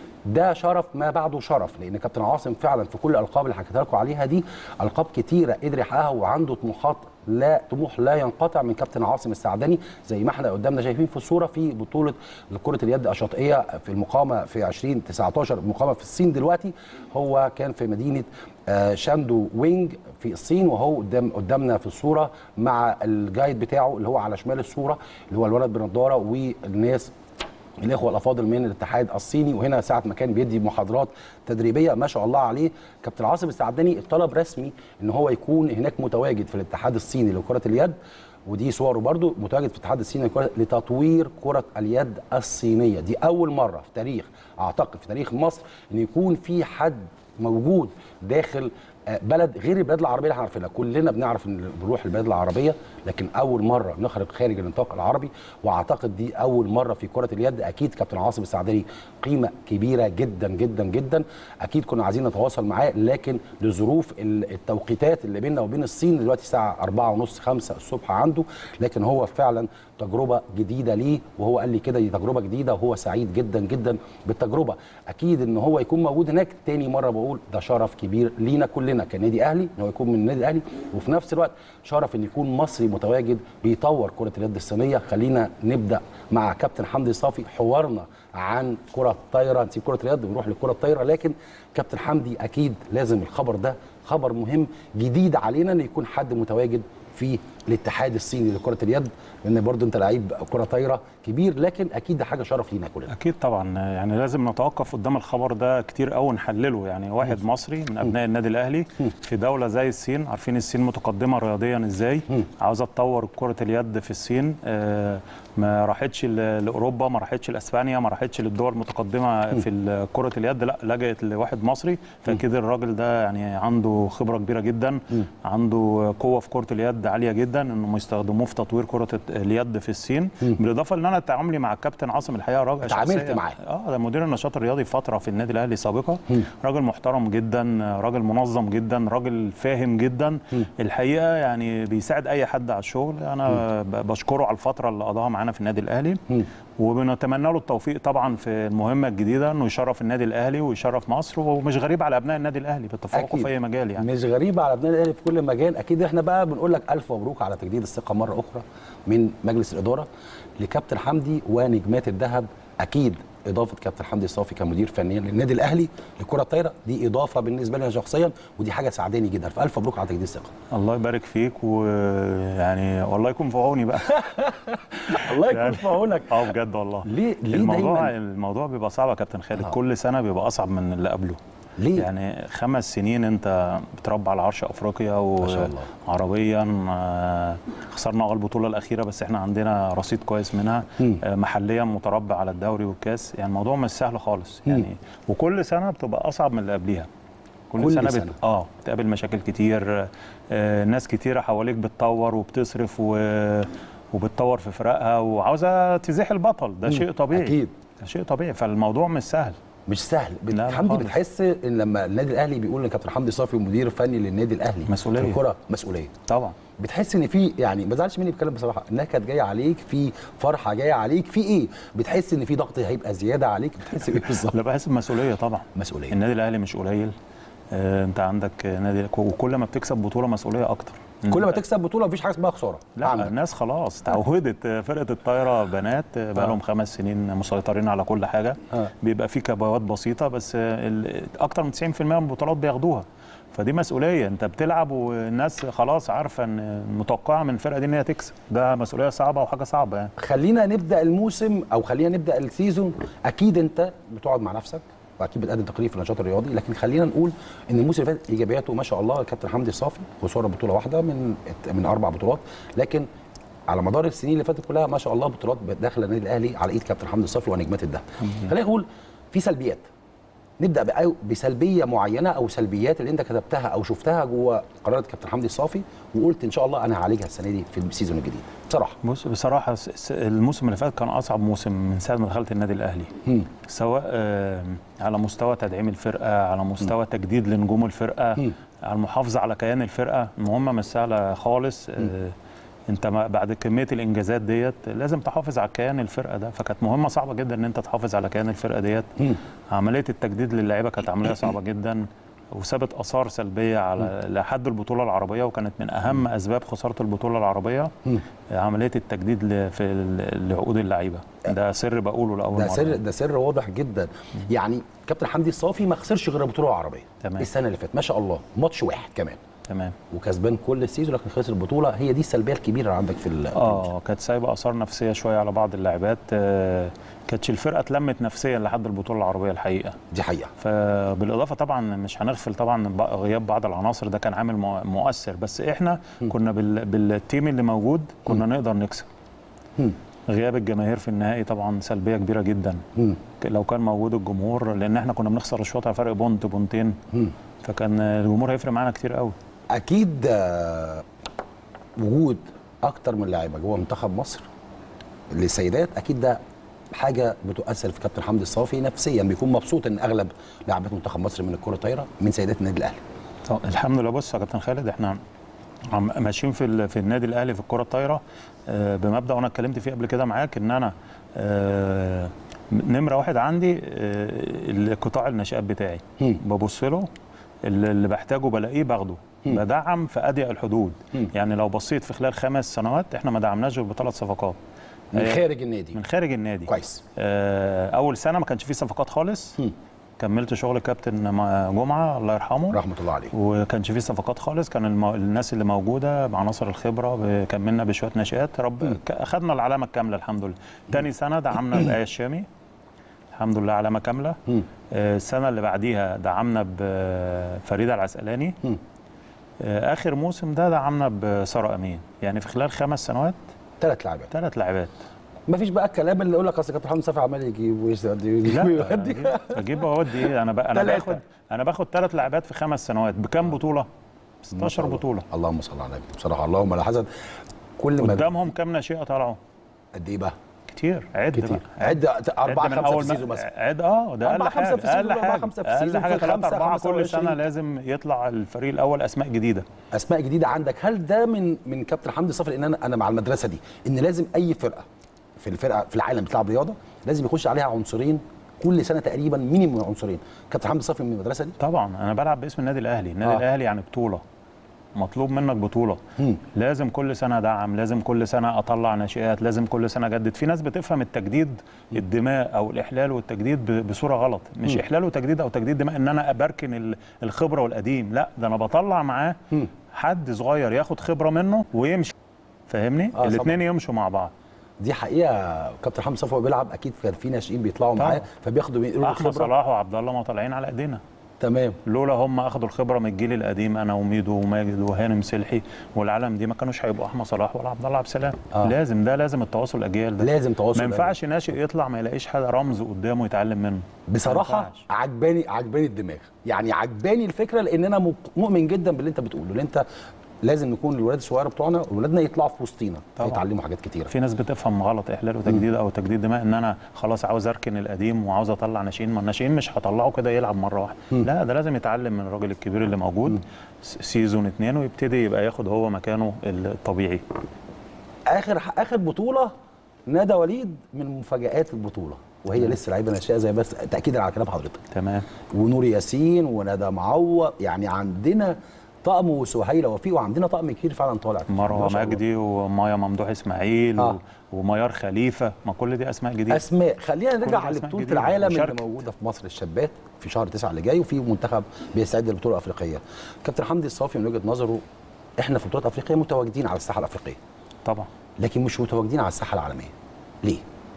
[SPEAKER 1] ده شرف ما بعده شرف لان كابتن عاصم فعلا في كل الالقاب اللي حكيت لكم عليها دي القاب كتيره قدر يحققها وعنده طموحات لا طموح لا ينقطع من كابتن عاصم السعدني زي ما احنا قدامنا شايفين في الصوره في بطوله كره اليد الشاطئيه في المقامه في 2019 المقامه في الصين دلوقتي هو كان في مدينه آه، شاندو وينج في الصين وهو قدام قدامنا في الصوره مع الجايد بتاعه اللي هو على شمال الصوره اللي هو الولد بنضاره والناس الاخوه الافاضل من الاتحاد الصيني وهنا ساعه ما كان بيدي محاضرات تدريبيه ما شاء الله عليه كابتن عاصم السعداني الطلب رسمي ان هو يكون هناك متواجد في الاتحاد الصيني لكره اليد ودي صوره برضو متواجد في الاتحاد الصيني لكرة- لتطوير كره اليد الصينيه دي اول مره في تاريخ اعتقد في تاريخ مصر ان يكون في حد موجود داخل آه، بلد غير البلاد العربيه اللي احنا عارفينها كلنا بنعرف ان بنروح البلاد العربيه لكن اول مره نخرج خارج النطاق العربي واعتقد دي اول مره في كره اليد اكيد كابتن عاصم السعداني قيمه كبيره جدا جدا جدا اكيد كنا عايزين نتواصل معاه لكن لظروف ال- التوقيتات اللي بيننا وبين الصين دلوقتي الساعه 4 ونص 5 الصبح عنده لكن هو فعلا تجربه جديده ليه وهو قال لي كده دي تجربه جديده وهو سعيد جدا جدا بالتجربه اكيد ان هو يكون موجود هناك تاني مره بقول ده شرف كبير لينا كلنا كنادي اهلي ان هو يكون من النادي الاهلي وفي نفس الوقت شرف ان يكون مصري متواجد بيطور كره اليد الصينيه خلينا نبدا مع كابتن حمدي صافي حوارنا عن كره الطايره نسيب كره اليد ونروح للكره الطايره لكن كابتن حمدي اكيد لازم الخبر ده خبر مهم جديد علينا ان يكون حد متواجد في الاتحاد الصيني لكره اليد لان برضو انت لعيب كره طايره كبير لكن اكيد ده حاجه شرف لينا كلنا
[SPEAKER 4] اكيد طبعا يعني لازم نتوقف قدام الخبر ده كتير قوي نحلله يعني واحد مصري من ابناء النادي الاهلي في دوله زي الصين عارفين الصين متقدمه رياضيا ازاي عاوزه تطور كره اليد في الصين آه، ما راحتش ل- لاوروبا ما راحتش لاسبانيا ما راحتش للدول المتقدمه في ال- كره اليد لا لجأت لواحد مصري فاكيد الراجل ده يعني عنده خبره كبيره جدا عنده قوه في كره اليد عاليه جدا جدا انهم يستخدموه في تطوير كره اليد في الصين بالاضافه ان انا تعاملي مع الكابتن عاصم الحقيقه راجل
[SPEAKER 5] اتعاملت
[SPEAKER 4] شخصية-
[SPEAKER 5] معاه.
[SPEAKER 4] اه ده مدير النشاط الرياضي فتره في النادي الاهلي سابقا راجل محترم جدا راجل منظم جدا راجل فاهم جدا الحقيقه يعني بيساعد اي حد على الشغل انا ب- بشكره على الفتره اللي قضاها معانا في النادي الاهلي وبنتمنى له التوفيق طبعا في المهمه الجديده انه يشرف النادي الاهلي ويشرف مصر ومش غريب على ابناء النادي الاهلي بالتفوق
[SPEAKER 5] أكيد.
[SPEAKER 4] في اي مجال يعني
[SPEAKER 5] مش غريبه على ابناء الاهلي في كل مجال اكيد احنا بقى بنقول لك الف مبروك على تجديد الثقه مره اخرى من مجلس الاداره لكابتن حمدي ونجمات الذهب اكيد اضافه كابتن حمدي الصافي كمدير فني للنادي الاهلي للكره الطايره دي اضافه بالنسبه لي أنا شخصيا ودي حاجه سعداني جدا فالف مبروك على تجديد الثقه
[SPEAKER 4] الله يبارك فيك ويعني والله يكون في عوني بقى
[SPEAKER 5] الله يكون
[SPEAKER 4] يعني-
[SPEAKER 5] في عونك
[SPEAKER 4] اه بجد والله
[SPEAKER 5] ليه ليه
[SPEAKER 4] الموضوع
[SPEAKER 5] دايما
[SPEAKER 4] الموضوع بيبقى صعب يا كابتن خالد
[SPEAKER 5] آه.
[SPEAKER 4] كل سنه بيبقى اصعب من اللي قبله
[SPEAKER 5] ليه
[SPEAKER 4] يعني خمس سنين انت بتربى على عرش افريقيا
[SPEAKER 5] ما شاء الله.
[SPEAKER 4] وعربيا آه، خسرنا اه البطوله الاخيره بس احنا عندنا رصيد كويس منها
[SPEAKER 5] مم.
[SPEAKER 4] آه، محليا متربع على الدوري والكاس يعني الموضوع مش سهل خالص
[SPEAKER 5] مم.
[SPEAKER 4] يعني وكل سنه بتبقى اصعب من اللي قبليها كل,
[SPEAKER 5] كل
[SPEAKER 4] سنه,
[SPEAKER 5] سنة.
[SPEAKER 4] بت... اه بتقابل مشاكل كتير آه، ناس كتيره حواليك بتطور وبتصرف و... وبتطور في فرقها وعاوزه تزيح البطل ده
[SPEAKER 5] مم.
[SPEAKER 4] شيء طبيعي
[SPEAKER 5] اكيد
[SPEAKER 4] ده شيء طبيعي فالموضوع مش سهل
[SPEAKER 5] مش سهل بت-
[SPEAKER 4] لا، لا
[SPEAKER 5] حمدي
[SPEAKER 4] خالص.
[SPEAKER 5] بتحس ان لما النادي الاهلي بيقول لكابتن حمدي صافي مدير فني للنادي الاهلي
[SPEAKER 4] مسؤولية.
[SPEAKER 5] في الكره مسؤوليه
[SPEAKER 4] طبعا
[SPEAKER 5] بتحس ان في يعني ما تزعلش مني بتكلم بصراحه انها كانت جايه عليك في فرحه جايه عليك في ايه بتحس ان في ضغط هيبقى زياده عليك بتحس بايه بالظبط
[SPEAKER 4] لا بحس بمسؤوليه طبعا
[SPEAKER 5] مسؤوليه
[SPEAKER 4] النادي الاهلي مش قليل آه، انت عندك نادي وكل ما بتكسب بطوله مسؤوليه اكتر
[SPEAKER 5] كل ما تكسب بطوله مفيش حاجه اسمها خساره
[SPEAKER 4] لا
[SPEAKER 5] عندك.
[SPEAKER 4] الناس خلاص تعودت آه، فرقه الطايره بنات آه، بقى لهم خمس سنين مسيطرين على كل حاجه
[SPEAKER 5] آه.
[SPEAKER 4] بيبقى في كبوات بسيطه بس آه، ال- اكتر من 90% من البطولات بياخدوها فدي مسؤوليه انت بتلعب والناس خلاص عارفه ان متوقعه من الفرقه دي ان هي تكسب ده مسؤوليه صعبه وحاجه صعبه يعني
[SPEAKER 5] خلينا نبدا الموسم او خلينا نبدا السيزون اكيد انت بتقعد مع نفسك واكيد بتقدم تقرير في النشاط الرياضي لكن خلينا نقول ان الموسم اللي فات ايجابياته ما شاء الله كابتن حمدي صافي خساره بطوله واحده من من اربع بطولات لكن على مدار السنين اللي فاتت كلها ما شاء الله بطولات داخله النادي الاهلي على ايد كابتن حمدي صافي ونجمات الذهب خلينا نقول في سلبيات نبدا بأي- بسلبيه معينه او سلبيات اللي انت كتبتها او شفتها جوه قرارات كابتن حمدي الصافي وقلت ان شاء الله انا هعالجها السنه دي في السيزون الجديد بصراحه
[SPEAKER 4] بص بصراحه س- س- الموسم اللي فات كان اصعب موسم من ساعه ما دخلت النادي الاهلي
[SPEAKER 5] مم.
[SPEAKER 4] سواء آه، على مستوى تدعيم الفرقه على مستوى تجديد لنجوم الفرقه
[SPEAKER 5] مم.
[SPEAKER 4] على المحافظه على كيان الفرقه المهمه مش سهله خالص آه، انت ما- بعد كميه الانجازات ديت لازم تحافظ على كيان الفرقه ده فكانت مهمه صعبه جدا ان انت تحافظ على كيان الفرقه ديت
[SPEAKER 5] مم.
[SPEAKER 4] عمليه التجديد للعيبه كانت عمليه صعبه جدا وسابت اثار سلبيه على لحد البطوله العربيه وكانت من اهم اسباب خساره البطوله العربيه
[SPEAKER 5] مم.
[SPEAKER 4] عمليه التجديد ل- في ال- لعقود اللعيبه ده سر بقوله لاول
[SPEAKER 5] ده
[SPEAKER 4] مره
[SPEAKER 5] سر ده سر واضح جدا يعني كابتن حمدي الصافي ما خسرش غير البطوله العربيه
[SPEAKER 4] تمام.
[SPEAKER 5] السنه اللي فاتت ما شاء الله ماتش واحد كمان
[SPEAKER 4] تمام
[SPEAKER 5] وكسبان كل السيزون لكن خسر البطوله هي دي السلبيه الكبيره اللي عندك في ال- في الموسم.
[SPEAKER 4] اه كانت سايبه اثار نفسيه شويه على بعض اللاعبات آه كانتش الفرقه اتلمت نفسيا لحد البطوله العربيه الحقيقه
[SPEAKER 5] دي حقيقه
[SPEAKER 4] فبالاضافه طبعا مش هنغفل طبعا ب- غياب بعض العناصر ده كان عامل مؤ- مؤثر بس احنا كنا بال بالتيم اللي موجود كنا نقدر نكسب
[SPEAKER 5] مم.
[SPEAKER 4] غياب الجماهير في النهائي طبعا سلبيه كبيره جدا
[SPEAKER 5] مم.
[SPEAKER 4] ك- لو كان موجود الجمهور لان احنا كنا بنخسر الشوط على فرق بونت بونتين
[SPEAKER 5] مم.
[SPEAKER 4] فكان الجمهور هيفرق معانا كتير قوي
[SPEAKER 5] اكيد آه، وجود اكتر من لاعيبه جوه منتخب مصر للسيدات اكيد ده حاجه بتؤثر في كابتن حمدي الصافي نفسيا بيكون مبسوط ان اغلب لاعبات منتخب مصر من الكره الطايره من سيدات النادي الاهلي
[SPEAKER 4] طب الحمد لله بص يا كابتن خالد احنا عم ماشيين في ال- في النادي الاهلي في الكره الطايره آه، بمبدا وانا اتكلمت فيه قبل كده معاك ان انا آه، نمره واحد عندي آه، القطاع الناشئات بتاعي
[SPEAKER 5] مم.
[SPEAKER 4] ببص له اللي اللي بحتاجه بلاقيه باخده بدعم في اضيق الحدود
[SPEAKER 5] مم.
[SPEAKER 4] يعني لو بصيت في خلال خمس سنوات احنا ما دعمناش غير بثلاث صفقات
[SPEAKER 5] من
[SPEAKER 4] آه،
[SPEAKER 5] خارج النادي
[SPEAKER 4] من خارج النادي
[SPEAKER 5] كويس
[SPEAKER 4] آه، اول سنه ما كانش فيه صفقات خالص
[SPEAKER 5] مم.
[SPEAKER 4] كملت شغل كابتن م- جمعه الله يرحمه
[SPEAKER 5] رحمه الله عليه
[SPEAKER 4] وكانش فيه صفقات خالص كان المو... الناس اللي موجوده بعناصر الخبره ب- كملنا بشويه ناشئات رب ك- اخذنا العلامه الكامله الحمد لله تاني سنه دعمنا بايه الشامي الحمد لله علامه كامله
[SPEAKER 5] مم.
[SPEAKER 4] آه، السنه اللي بعديها دعمنا بفريده العسقلاني
[SPEAKER 5] مم.
[SPEAKER 4] آه، اخر موسم ده دعمنا بساره امين يعني في خلال خمس سنوات
[SPEAKER 5] ثلاث لاعبات
[SPEAKER 4] ثلاث لاعبات
[SPEAKER 5] ما فيش بقى الكلام اللي يقول لك اصل كابتن حمدي صافي عمال يجيب ويودي ويجيب
[SPEAKER 4] لا
[SPEAKER 5] ويودي
[SPEAKER 4] أجيب- اجيب واودي ايه انا ب... انا
[SPEAKER 5] تلاتة.
[SPEAKER 4] باخد انا باخد ثلاث لاعبات في خمس سنوات بكام بطوله 16
[SPEAKER 5] ما شاء الله.
[SPEAKER 4] بطوله
[SPEAKER 5] اللهم صل على النبي بصراحه اللهم لا حسن كل ما
[SPEAKER 4] قدامهم كام ناشئه طلعوا
[SPEAKER 5] قد ايه بقى؟
[SPEAKER 4] كتير عد
[SPEAKER 5] كتير
[SPEAKER 4] بقى.
[SPEAKER 5] عد أربعة
[SPEAKER 4] من
[SPEAKER 5] خمسة
[SPEAKER 4] أول
[SPEAKER 5] في
[SPEAKER 4] ما-
[SPEAKER 5] السيزون مثلا
[SPEAKER 4] عد اه ده
[SPEAKER 5] أربعة
[SPEAKER 4] اقل
[SPEAKER 5] خمسة
[SPEAKER 4] حاجه
[SPEAKER 5] في السيزون،
[SPEAKER 4] اقل
[SPEAKER 5] أربعة
[SPEAKER 4] حاجه
[SPEAKER 5] خمسة في
[SPEAKER 4] اقل
[SPEAKER 5] السيزون،
[SPEAKER 4] حاجه
[SPEAKER 5] في
[SPEAKER 4] 3
[SPEAKER 5] خمسة،
[SPEAKER 4] 4
[SPEAKER 5] خمسة
[SPEAKER 4] كل سنه
[SPEAKER 5] وعشرين.
[SPEAKER 4] لازم يطلع الفريق الاول اسماء جديده
[SPEAKER 5] اسماء جديده عندك هل ده من من كابتن حمدي صفر لان انا انا مع المدرسه دي ان لازم اي فرقه في الفرقه في العالم بتلعب رياضه لازم يخش عليها عنصرين كل سنه تقريبا مينيموم عنصرين كابتن حمدي صفر من المدرسه دي
[SPEAKER 4] طبعا انا بلعب باسم النادي الاهلي النادي
[SPEAKER 5] آه.
[SPEAKER 4] آه. الاهلي يعني بطوله مطلوب منك بطوله
[SPEAKER 5] مم.
[SPEAKER 4] لازم كل سنه ادعم لازم كل سنه اطلع ناشئات لازم كل سنه اجدد في ناس بتفهم التجديد الدماء او الاحلال والتجديد ب- بصوره غلط مش
[SPEAKER 5] مم.
[SPEAKER 4] احلال وتجديد او تجديد دماء ان انا ابركن ال- الخبره والقديم لا ده انا بطلع معاه
[SPEAKER 5] مم.
[SPEAKER 4] حد صغير ياخد خبره منه ويمشي فاهمني
[SPEAKER 5] آه،
[SPEAKER 4] الاثنين يمشوا مع بعض
[SPEAKER 5] دي حقيقه كابتن حمدي صفر وهو بيلعب اكيد كان في ناشئين بيطلعوا
[SPEAKER 4] طبعا.
[SPEAKER 5] معاه فبياخدوا بينقلوا له
[SPEAKER 4] احمد
[SPEAKER 5] الخبره
[SPEAKER 4] صلاح وعبد الله ما طالعين على ايدينا
[SPEAKER 5] تمام
[SPEAKER 4] لولا هم اخدوا الخبره من الجيل القديم انا وميدو وماجد وهانم سلحي والعالم دي ما كانوش هيبقوا احمد صلاح ولا عبد الله عبد السلام
[SPEAKER 5] آه.
[SPEAKER 4] آه. لازم ده لازم التواصل الاجيال ده
[SPEAKER 5] لازم تواصل
[SPEAKER 4] ما ينفعش ناشئ يطلع ما يلاقيش حد رمز قدامه يتعلم منه ما
[SPEAKER 5] بصراحه
[SPEAKER 4] ينفعش.
[SPEAKER 5] عجباني عجباني الدماغ يعني عجباني الفكره لان انا مق- مؤمن جدا باللي انت بتقوله لان انت لازم نكون الولاد الصغيره بتوعنا ولادنا يطلعوا في وسطينا
[SPEAKER 4] طبعا.
[SPEAKER 5] يتعلموا حاجات كتيره
[SPEAKER 4] في ناس بتفهم غلط احلال وتجديد او تجديد دماء ان انا خلاص عاوز اركن القديم وعاوز اطلع ناشئين ما الناشئين مش هطلعه كده يلعب مره واحده لا ده لازم يتعلم من الراجل الكبير اللي موجود س- سيزون اتنين ويبتدي يبقى ياخد هو مكانه الطبيعي
[SPEAKER 5] اخر اخر بطوله ندى وليد من مفاجات البطوله وهي لسه لعيبه ناشئه زي بس تاكيدا على كلام حضرتك
[SPEAKER 4] تمام
[SPEAKER 5] ونور ياسين وندى معوض يعني عندنا طقم وسهيله وفيق وعندنا طقم كتير فعلا طالع ما
[SPEAKER 4] مروه
[SPEAKER 5] شاء الله.
[SPEAKER 4] مجدي ومايا ممدوح اسماعيل
[SPEAKER 5] آه.
[SPEAKER 4] آه. وميار خليفه ما كل دي اسماء جديده
[SPEAKER 5] اسماء خلينا
[SPEAKER 4] كل
[SPEAKER 5] نرجع
[SPEAKER 4] دي أسماء
[SPEAKER 5] لبطوله
[SPEAKER 4] جديدة.
[SPEAKER 5] العالم اللي
[SPEAKER 4] مشاركة.
[SPEAKER 5] موجوده في مصر الشابات في شهر 9 اللي جاي وفي منتخب بيستعد للبطوله الافريقيه كابتن حمدي الصافي من وجهه نظره احنا في البطولات الافريقيه متواجدين على الساحه الافريقيه
[SPEAKER 4] طبعا
[SPEAKER 5] لكن مش متواجدين على الساحه العالميه ليه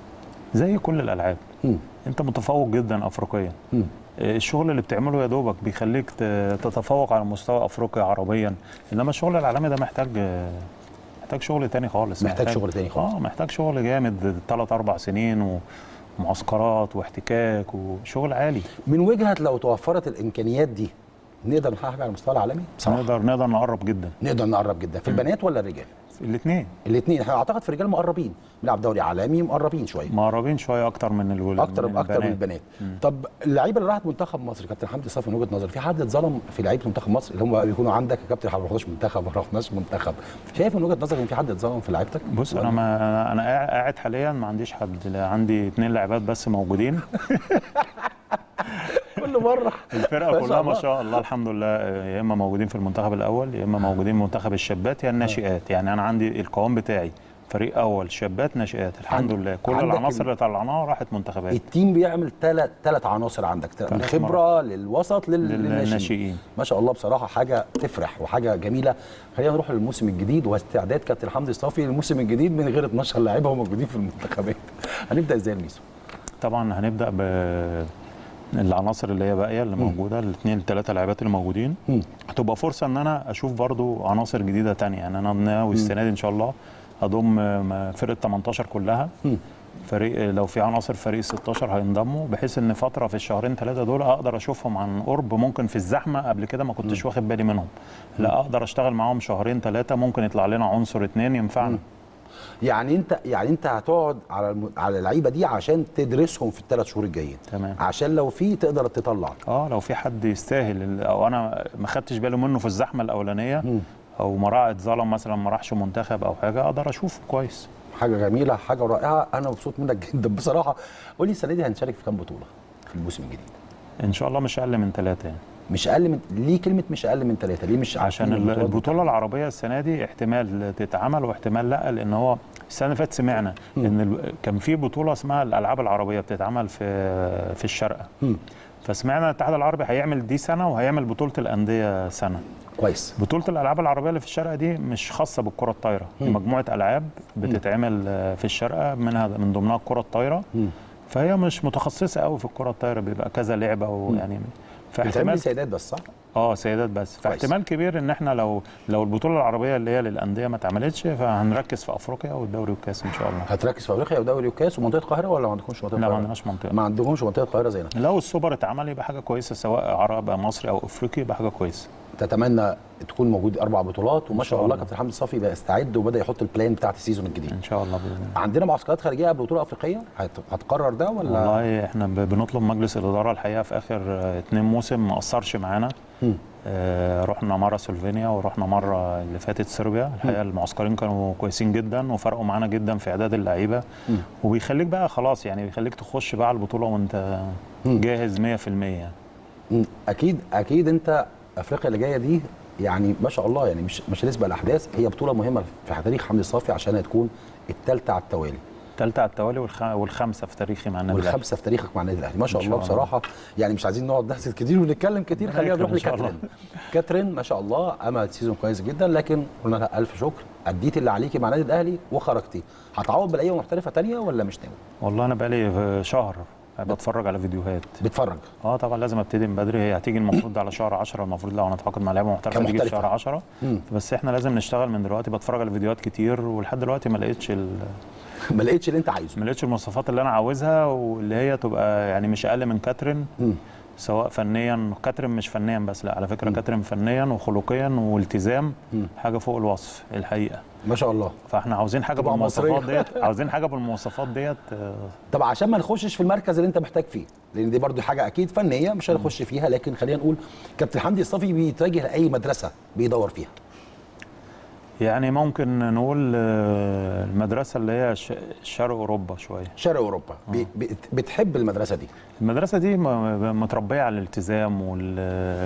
[SPEAKER 4] زي كل الالعاب
[SPEAKER 5] مم.
[SPEAKER 4] انت متفوق جدا افريقيا
[SPEAKER 5] مم.
[SPEAKER 4] الشغل اللي بتعمله يا دوبك بيخليك ت- تتفوق على مستوى افريقيا عربيا انما الشغل العالمي ده محتاج محتاج شغل تاني خالص
[SPEAKER 5] محتاج شغل تاني خالص.
[SPEAKER 4] اه محتاج شغل جامد ثلاث اربع سنين ومعسكرات واحتكاك وشغل عالي
[SPEAKER 5] من وجهه لو توفرت الامكانيات دي نقدر نحقق على المستوى العالمي بصراحه
[SPEAKER 4] نقدر نقدر نقرب جدا
[SPEAKER 5] نقدر نقرب جدا في البنات ولا الرجال
[SPEAKER 4] الاثنين
[SPEAKER 5] الاثنين احنا اعتقد في الرجال مقربين بنلعب دوري عالمي مقربين شويه
[SPEAKER 4] مقربين شويه اكتر من الولاد
[SPEAKER 5] اكتر اكتر من البنات طب اللعيبه اللي راحت منتخب مصر كابتن حمدي صافي من وجهه نظري في حد اتظلم في لعيبه منتخب مصر اللي هم بيكونوا عندك يا كابتن احنا ما رحناش منتخب ما رحناش منتخب شايف من وجهه نظرك ان في حد اتظلم في لعيبتك
[SPEAKER 4] بص انا ما أنا- انا قاعد- قاعد حاليا ما عنديش حد لا عندي اثنين لاعبات بس موجودين
[SPEAKER 5] كل مره
[SPEAKER 4] الفرقه
[SPEAKER 5] ما
[SPEAKER 4] كلها
[SPEAKER 5] شاء
[SPEAKER 4] ما
[SPEAKER 5] الله.
[SPEAKER 4] شاء الله الحمد لله يا اما موجودين في المنتخب الاول يا اما موجودين في منتخب الشابات يا الناشئات يعني انا عندي القوام بتاعي فريق اول شابات ناشئات الحمد
[SPEAKER 5] عند-
[SPEAKER 4] لله كل
[SPEAKER 5] عندك
[SPEAKER 4] العناصر
[SPEAKER 5] ال-
[SPEAKER 4] اللي طلعناها راحت منتخبات
[SPEAKER 5] التيم بيعمل ثلاث ثلاث عناصر عندك من
[SPEAKER 4] ثلاث
[SPEAKER 5] خبره للوسط لل- للناشئين
[SPEAKER 4] للناشئين
[SPEAKER 5] ما شاء الله بصراحه حاجه تفرح وحاجه جميله خلينا نروح للموسم الجديد واستعداد كابتن حمدي الصافي للموسم الجديد من غير 12 لاعيبه هم موجودين في المنتخبات هنبدا ازاي الميسو
[SPEAKER 4] طبعا هنبدا ب العناصر اللي هي باقيه اللي موجوده الاثنين الثلاثه لاعبات اللي موجودين
[SPEAKER 5] مم.
[SPEAKER 4] هتبقى فرصه ان انا اشوف برضو عناصر جديده تانية يعني انا ناوي السنه دي ان شاء الله اضم م- فرقه 18 كلها
[SPEAKER 5] مم.
[SPEAKER 4] فريق لو في عناصر فريق 16 هينضموا بحيث ان فتره في الشهرين ثلاثه دول اقدر اشوفهم عن قرب ممكن في الزحمه قبل كده ما كنتش واخد بالي منهم لا اقدر اشتغل معاهم شهرين ثلاثه ممكن يطلع لنا عنصر اتنين ينفعنا
[SPEAKER 5] يعني انت يعني انت هتقعد على الم... على اللعيبه دي عشان تدرسهم في الثلاث شهور الجايين
[SPEAKER 4] تمام
[SPEAKER 5] عشان لو في تقدر تطلع
[SPEAKER 4] اه لو في حد يستاهل ال- او انا ما خدتش بالي منه في الزحمه الاولانيه
[SPEAKER 5] مم.
[SPEAKER 4] او ما راح اتظلم مثلا ما راحش منتخب او حاجه اقدر اشوفه كويس
[SPEAKER 5] حاجه جميله حاجه رائعه انا مبسوط منك جدا بصراحه قول لي السنه دي هنشارك في كام بطوله في الموسم الجديد
[SPEAKER 4] ان شاء الله مش اقل من ثلاثه يعني
[SPEAKER 5] مش اقل من ليه كلمه مش اقل من ثلاثه ليه مش
[SPEAKER 4] عشان
[SPEAKER 5] عارفين
[SPEAKER 4] ال-
[SPEAKER 5] البطولات
[SPEAKER 4] البطوله العربيه السنه دي احتمال تتعمل واحتمال لا لان هو السنه اللي فاتت سمعنا ان ال- كان في بطوله اسمها الالعاب العربيه بتتعمل في في الشارقه
[SPEAKER 5] مم.
[SPEAKER 4] فسمعنا الاتحاد العربي هيعمل دي سنه وهيعمل بطوله الانديه سنه
[SPEAKER 5] كويس
[SPEAKER 4] بطوله الالعاب العربيه اللي في الشارقه دي مش خاصه بالكره الطايره دي مجموعه العاب بتتعمل آه، في الشارقه منها من ضمنها الكره الطايره
[SPEAKER 5] مم.
[SPEAKER 4] فهي مش متخصصه قوي في الكره الطايره بيبقى كذا لعبه ويعني
[SPEAKER 5] بتعمل
[SPEAKER 4] فاحتمال
[SPEAKER 5] سيدات بس صح؟
[SPEAKER 4] اه سيدات بس فاحتمال كبير ان احنا لو لو البطوله العربيه اللي هي للانديه ما اتعملتش فهنركز في افريقيا والدوري والكاس ان شاء الله
[SPEAKER 5] هتركز في افريقيا ودوري وكاس ومنطقه القاهره ولا ما عندكمش منطقه
[SPEAKER 4] لا ما
[SPEAKER 5] القاهره؟
[SPEAKER 4] عندناش منطقه
[SPEAKER 5] ما عندكمش منطقه القاهره زينا
[SPEAKER 4] لو السوبر اتعمل يبقى حاجه كويسه سواء عرب مصري او افريقي يبقى حاجه كويسه
[SPEAKER 5] تتمنى تكون موجود اربع بطولات وما شاء
[SPEAKER 4] شاء
[SPEAKER 5] الله
[SPEAKER 4] الله.
[SPEAKER 5] كابتن حمدي صافي بقى استعد وبدا يحط البلان بتاعت السيزون الجديد
[SPEAKER 4] ان شاء الله باذن الله
[SPEAKER 5] عندنا معسكرات خارجيه قبل بطوله افريقيه هت- هتقرر ده ولا
[SPEAKER 4] والله احنا ب- بنطلب مجلس الاداره الحقيقه في اخر آه، اتنين موسم ما اثرش معانا
[SPEAKER 5] مم.
[SPEAKER 4] آه رحنا مره سلوفينيا ورحنا مره اللي فاتت صربيا الحقيقه المعسكرين كانوا كويسين جدا وفرقوا معانا جدا في اعداد اللعيبه
[SPEAKER 5] مم.
[SPEAKER 4] وبيخليك بقى خلاص يعني بيخليك تخش بقى على البطوله وانت
[SPEAKER 5] مم.
[SPEAKER 4] جاهز 100% يعني
[SPEAKER 5] مم. اكيد اكيد انت افريقيا اللي جايه دي يعني ما شاء الله يعني مش مش هنسبق الاحداث هي بطوله مهمه في تاريخ حمدي صافي عشان هتكون الثالثه على التوالي
[SPEAKER 4] الثالثه على التوالي والخ... والخمسه في تاريخي مع النادي الأهلي.
[SPEAKER 5] والخمسه في تاريخك مع النادي الاهلي ما شاء
[SPEAKER 4] إن
[SPEAKER 5] الله
[SPEAKER 4] شاء الله.
[SPEAKER 5] بصراحه يعني مش عايزين نقعد نحسد كتير ونتكلم كتير
[SPEAKER 4] ربنا
[SPEAKER 5] خلينا نروح
[SPEAKER 4] يكرم إن شاء
[SPEAKER 5] لكاترين كاترين ما شاء الله عملت سيزون كويس جدا لكن قلنا لها الف شكر اديتي اللي عليكي مع النادي الاهلي وخرجتي هتعوض بلعيبه محترفه تانية ولا مش ناوي
[SPEAKER 4] والله انا بقالي شهر بتفرج على فيديوهات
[SPEAKER 5] بتفرج
[SPEAKER 4] اه طبعا لازم ابتدي من بدري هي هتيجي المفروض على شهر 10 المفروض لو هنتعاقد مع لعيبه محترفه تيجي في
[SPEAKER 5] كمحترفة.
[SPEAKER 4] شهر 10
[SPEAKER 5] مم.
[SPEAKER 4] بس احنا لازم نشتغل من دلوقتي بتفرج على فيديوهات كتير ولحد دلوقتي ما لقيتش ال...
[SPEAKER 5] ما لقيتش اللي انت عايزه
[SPEAKER 4] ما لقيتش المواصفات اللي انا عاوزها واللي هي تبقى يعني مش اقل من كاترين
[SPEAKER 5] مم.
[SPEAKER 4] سواء فنيا كاترين مش فنيا بس لا على فكره كاترين فنيا وخلقيا والتزام
[SPEAKER 5] مم.
[SPEAKER 4] حاجه فوق الوصف الحقيقه
[SPEAKER 5] ما شاء الله
[SPEAKER 4] فاحنا عاوزين حاجه
[SPEAKER 5] طبعا
[SPEAKER 4] بالمواصفات
[SPEAKER 5] مصرية.
[SPEAKER 4] ديت عاوزين حاجه بالمواصفات ديت آه،
[SPEAKER 5] طب عشان ما نخشش في المركز اللي انت محتاج فيه لان دي برضو حاجه اكيد فنيه مش هنخش فيها لكن خلينا نقول كابتن حمدي الصافي بيتجه لاي مدرسه بيدور فيها
[SPEAKER 4] يعني ممكن نقول آه، المدرسه اللي هي ش- شرق اوروبا شويه
[SPEAKER 5] شرق اوروبا بي بي- بتحب المدرسه دي
[SPEAKER 4] المدرسه دي م- متربيه على الالتزام وال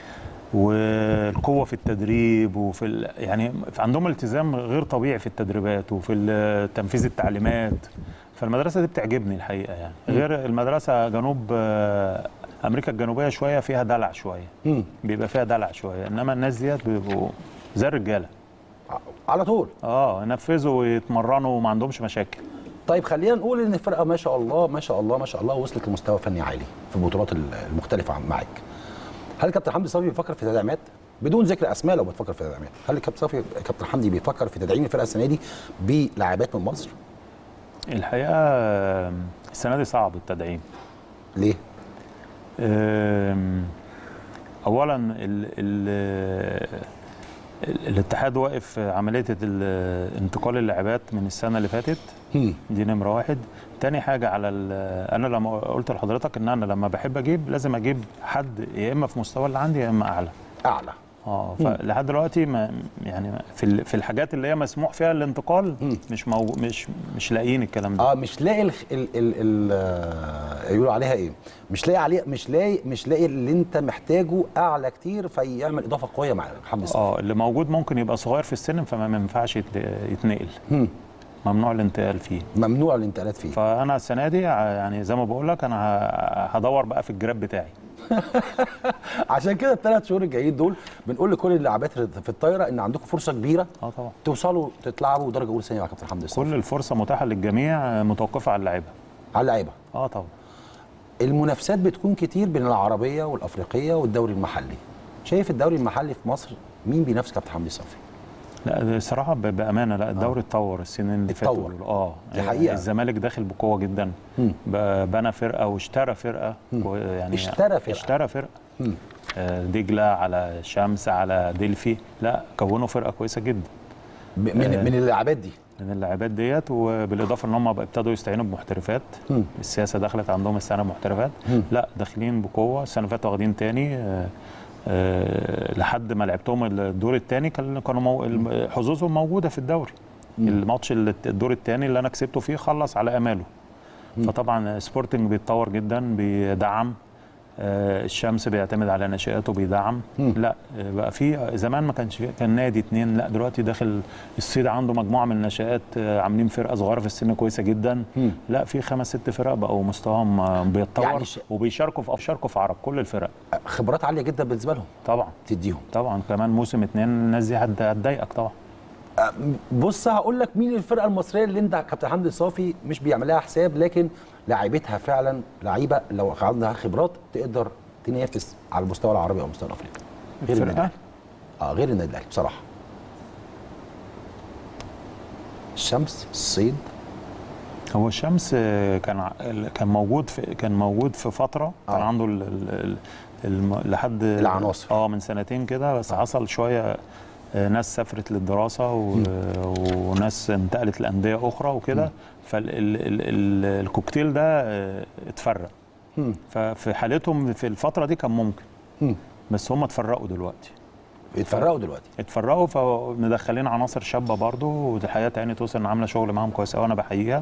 [SPEAKER 4] والقوه في التدريب وفي ال... يعني عندهم التزام غير طبيعي في التدريبات وفي ال- تنفيذ التعليمات فالمدرسه دي بتعجبني الحقيقه يعني غير المدرسه جنوب آه، امريكا الجنوبيه شويه فيها دلع شويه
[SPEAKER 5] مم.
[SPEAKER 4] بيبقى فيها دلع شويه انما الناس ديت بيبقوا زي الرجاله
[SPEAKER 5] على طول
[SPEAKER 4] اه ينفذوا ويتمرنوا وما عندهمش مشاكل
[SPEAKER 5] طيب خلينا نقول ان الفرقه ما شاء الله ما شاء الله ما شاء الله وصلت لمستوى فني عالي في البطولات المختلفه عن- معاك هل كابتن حمدي صافي بيفكر في تدعيمات بدون ذكر اسماء لو بتفكر في تدعيمات هل كابتن صافي كابتن حمدي بيفكر في تدعيم الفرقه السنه دي بلاعبات من مصر
[SPEAKER 4] الحقيقه آه، السنه دي صعب التدعيم
[SPEAKER 5] ليه
[SPEAKER 4] أم، اولا ال ال ال- الاتحاد واقف عمليه ال- انتقال اللاعبات من السنه اللي فاتت
[SPEAKER 5] هم.
[SPEAKER 4] دي نمره واحد تاني حاجه على ال- انا لما قلت لحضرتك ان انا لما بحب اجيب لازم اجيب حد يا اما في مستوى اللي عندي يا اما اعلى
[SPEAKER 5] اعلى
[SPEAKER 4] اه فلحد دلوقتي ما يعني في ال- في الحاجات اللي هي مسموح فيها الانتقال مش مو مش مش لاقيين الكلام ده
[SPEAKER 5] اه مش لاقي ال ال ال ال آه، يقولوا عليها ايه مش لاقي عليه مش لاقي مش لاقي اللي انت محتاجه اعلى كتير فيعمل اضافه قويه مع حمدي صافي
[SPEAKER 4] اه اللي موجود ممكن يبقى صغير في السن فما ما ينفعش يت- يتنقل
[SPEAKER 5] هم.
[SPEAKER 4] ممنوع الانتقال فيه
[SPEAKER 5] ممنوع الانتقالات فيه
[SPEAKER 4] فانا السنه دي ع- يعني زي ما بقول لك انا ه- هدور بقى في الجراب بتاعي
[SPEAKER 5] عشان كده الثلاث شهور الجايين دول بنقول لكل اللاعبات في الطايره ان عندكم فرصه كبيره
[SPEAKER 4] اه طبعا
[SPEAKER 5] توصلوا تتلعبوا درجه اولى ثانيه مع كابتن حمدي الصافي
[SPEAKER 4] كل الفرصه متاحه للجميع آه، متوقفه على اللعيبه
[SPEAKER 5] على اللعيبه
[SPEAKER 4] اه طبعا
[SPEAKER 5] المنافسات بتكون كتير بين العربيه والافريقيه والدوري المحلي شايف الدوري المحلي في مصر مين بينافس كابتن حمدي الصافي
[SPEAKER 4] لا الصراحه ب- بامانه لا الدوري اتطور السنين اللي فاتوا
[SPEAKER 5] اتطور.
[SPEAKER 4] دول. اه
[SPEAKER 5] دي حقيقة.
[SPEAKER 4] الزمالك داخل بقوه جدا
[SPEAKER 5] مم.
[SPEAKER 4] ب- بنى فرقه واشترى فرقه كو- يعني
[SPEAKER 5] اشترى فرقة.
[SPEAKER 4] اشترى فرقه
[SPEAKER 5] مم.
[SPEAKER 4] آه، دجله على شمس على دلفي لا كونوا فرقه كويسه جدا
[SPEAKER 5] ب- من من اللاعبات دي
[SPEAKER 4] من اللاعبات ديت وبالاضافه ان هم بقى ابتدوا يستعينوا بمحترفات
[SPEAKER 5] مم.
[SPEAKER 4] السياسه دخلت عندهم السنه محترفات
[SPEAKER 5] مم.
[SPEAKER 4] لا داخلين بقوه السنه اللي فاتت واخدين تاني آه، آه، لحد ما لعبتهم الدور الثاني كانوا مو... الم- حظوظهم موجوده في الدوري الماتش اللي- الدور الثاني اللي انا كسبته فيه خلص على اماله فطبعا سبورتنج بيتطور جدا بيدعم آه، الشمس بيعتمد على ناشئاته بيدعم لا آه، بقى في زمان ما كانش في كان نادي اتنين لا دلوقتي داخل الصيد عنده مجموعه من الناشئات آه، عاملين فرقه صغيره في السن كويسه جدا لا في خمس ست فرق بقوا مستواهم آه، بيتطور
[SPEAKER 5] يعني
[SPEAKER 4] يعني
[SPEAKER 5] ش-
[SPEAKER 4] وبيشاركوا في بيشاركوا في عرب كل الفرق
[SPEAKER 5] خبرات عاليه جدا بالنسبه لهم
[SPEAKER 4] طبعا
[SPEAKER 5] تديهم
[SPEAKER 4] طبعا كمان موسم اتنين الناس دي هت- هتضايقك طبعا
[SPEAKER 5] بص هقول لك مين الفرقه المصريه اللي انت كابتن حمدي صافي مش بيعمل لها حساب لكن لعيبتها فعلا لعيبه لو عندها خبرات تقدر تنافس على المستوى العربي او المستوى الافريقي غير النادي
[SPEAKER 4] فرقه
[SPEAKER 5] الاهلي اه غير النادي الاهلي بصراحه الشمس الصيد
[SPEAKER 4] هو الشمس آه، كان ع- ال- كان موجود في كان موجود في فتره كان
[SPEAKER 5] آه.
[SPEAKER 4] عنده ال- ال- ال- الم... لحد
[SPEAKER 5] العناصر.
[SPEAKER 4] اه من سنتين كده بس حصل شويه آه، ناس سافرت للدراسه و... وناس انتقلت لانديه اخرى وكده فالكوكتيل ده آه، اتفرق
[SPEAKER 5] مم.
[SPEAKER 4] ففي حالتهم في الفتره دي كان ممكن
[SPEAKER 5] مم.
[SPEAKER 4] بس هم اتفرقوا دلوقتي
[SPEAKER 5] اتفرقوا دلوقتي
[SPEAKER 4] اتفرقوا فمدخلين عناصر شابه برضو والحقيقه تاني توصل عامله شغل معاهم كويس قوي انا بحييها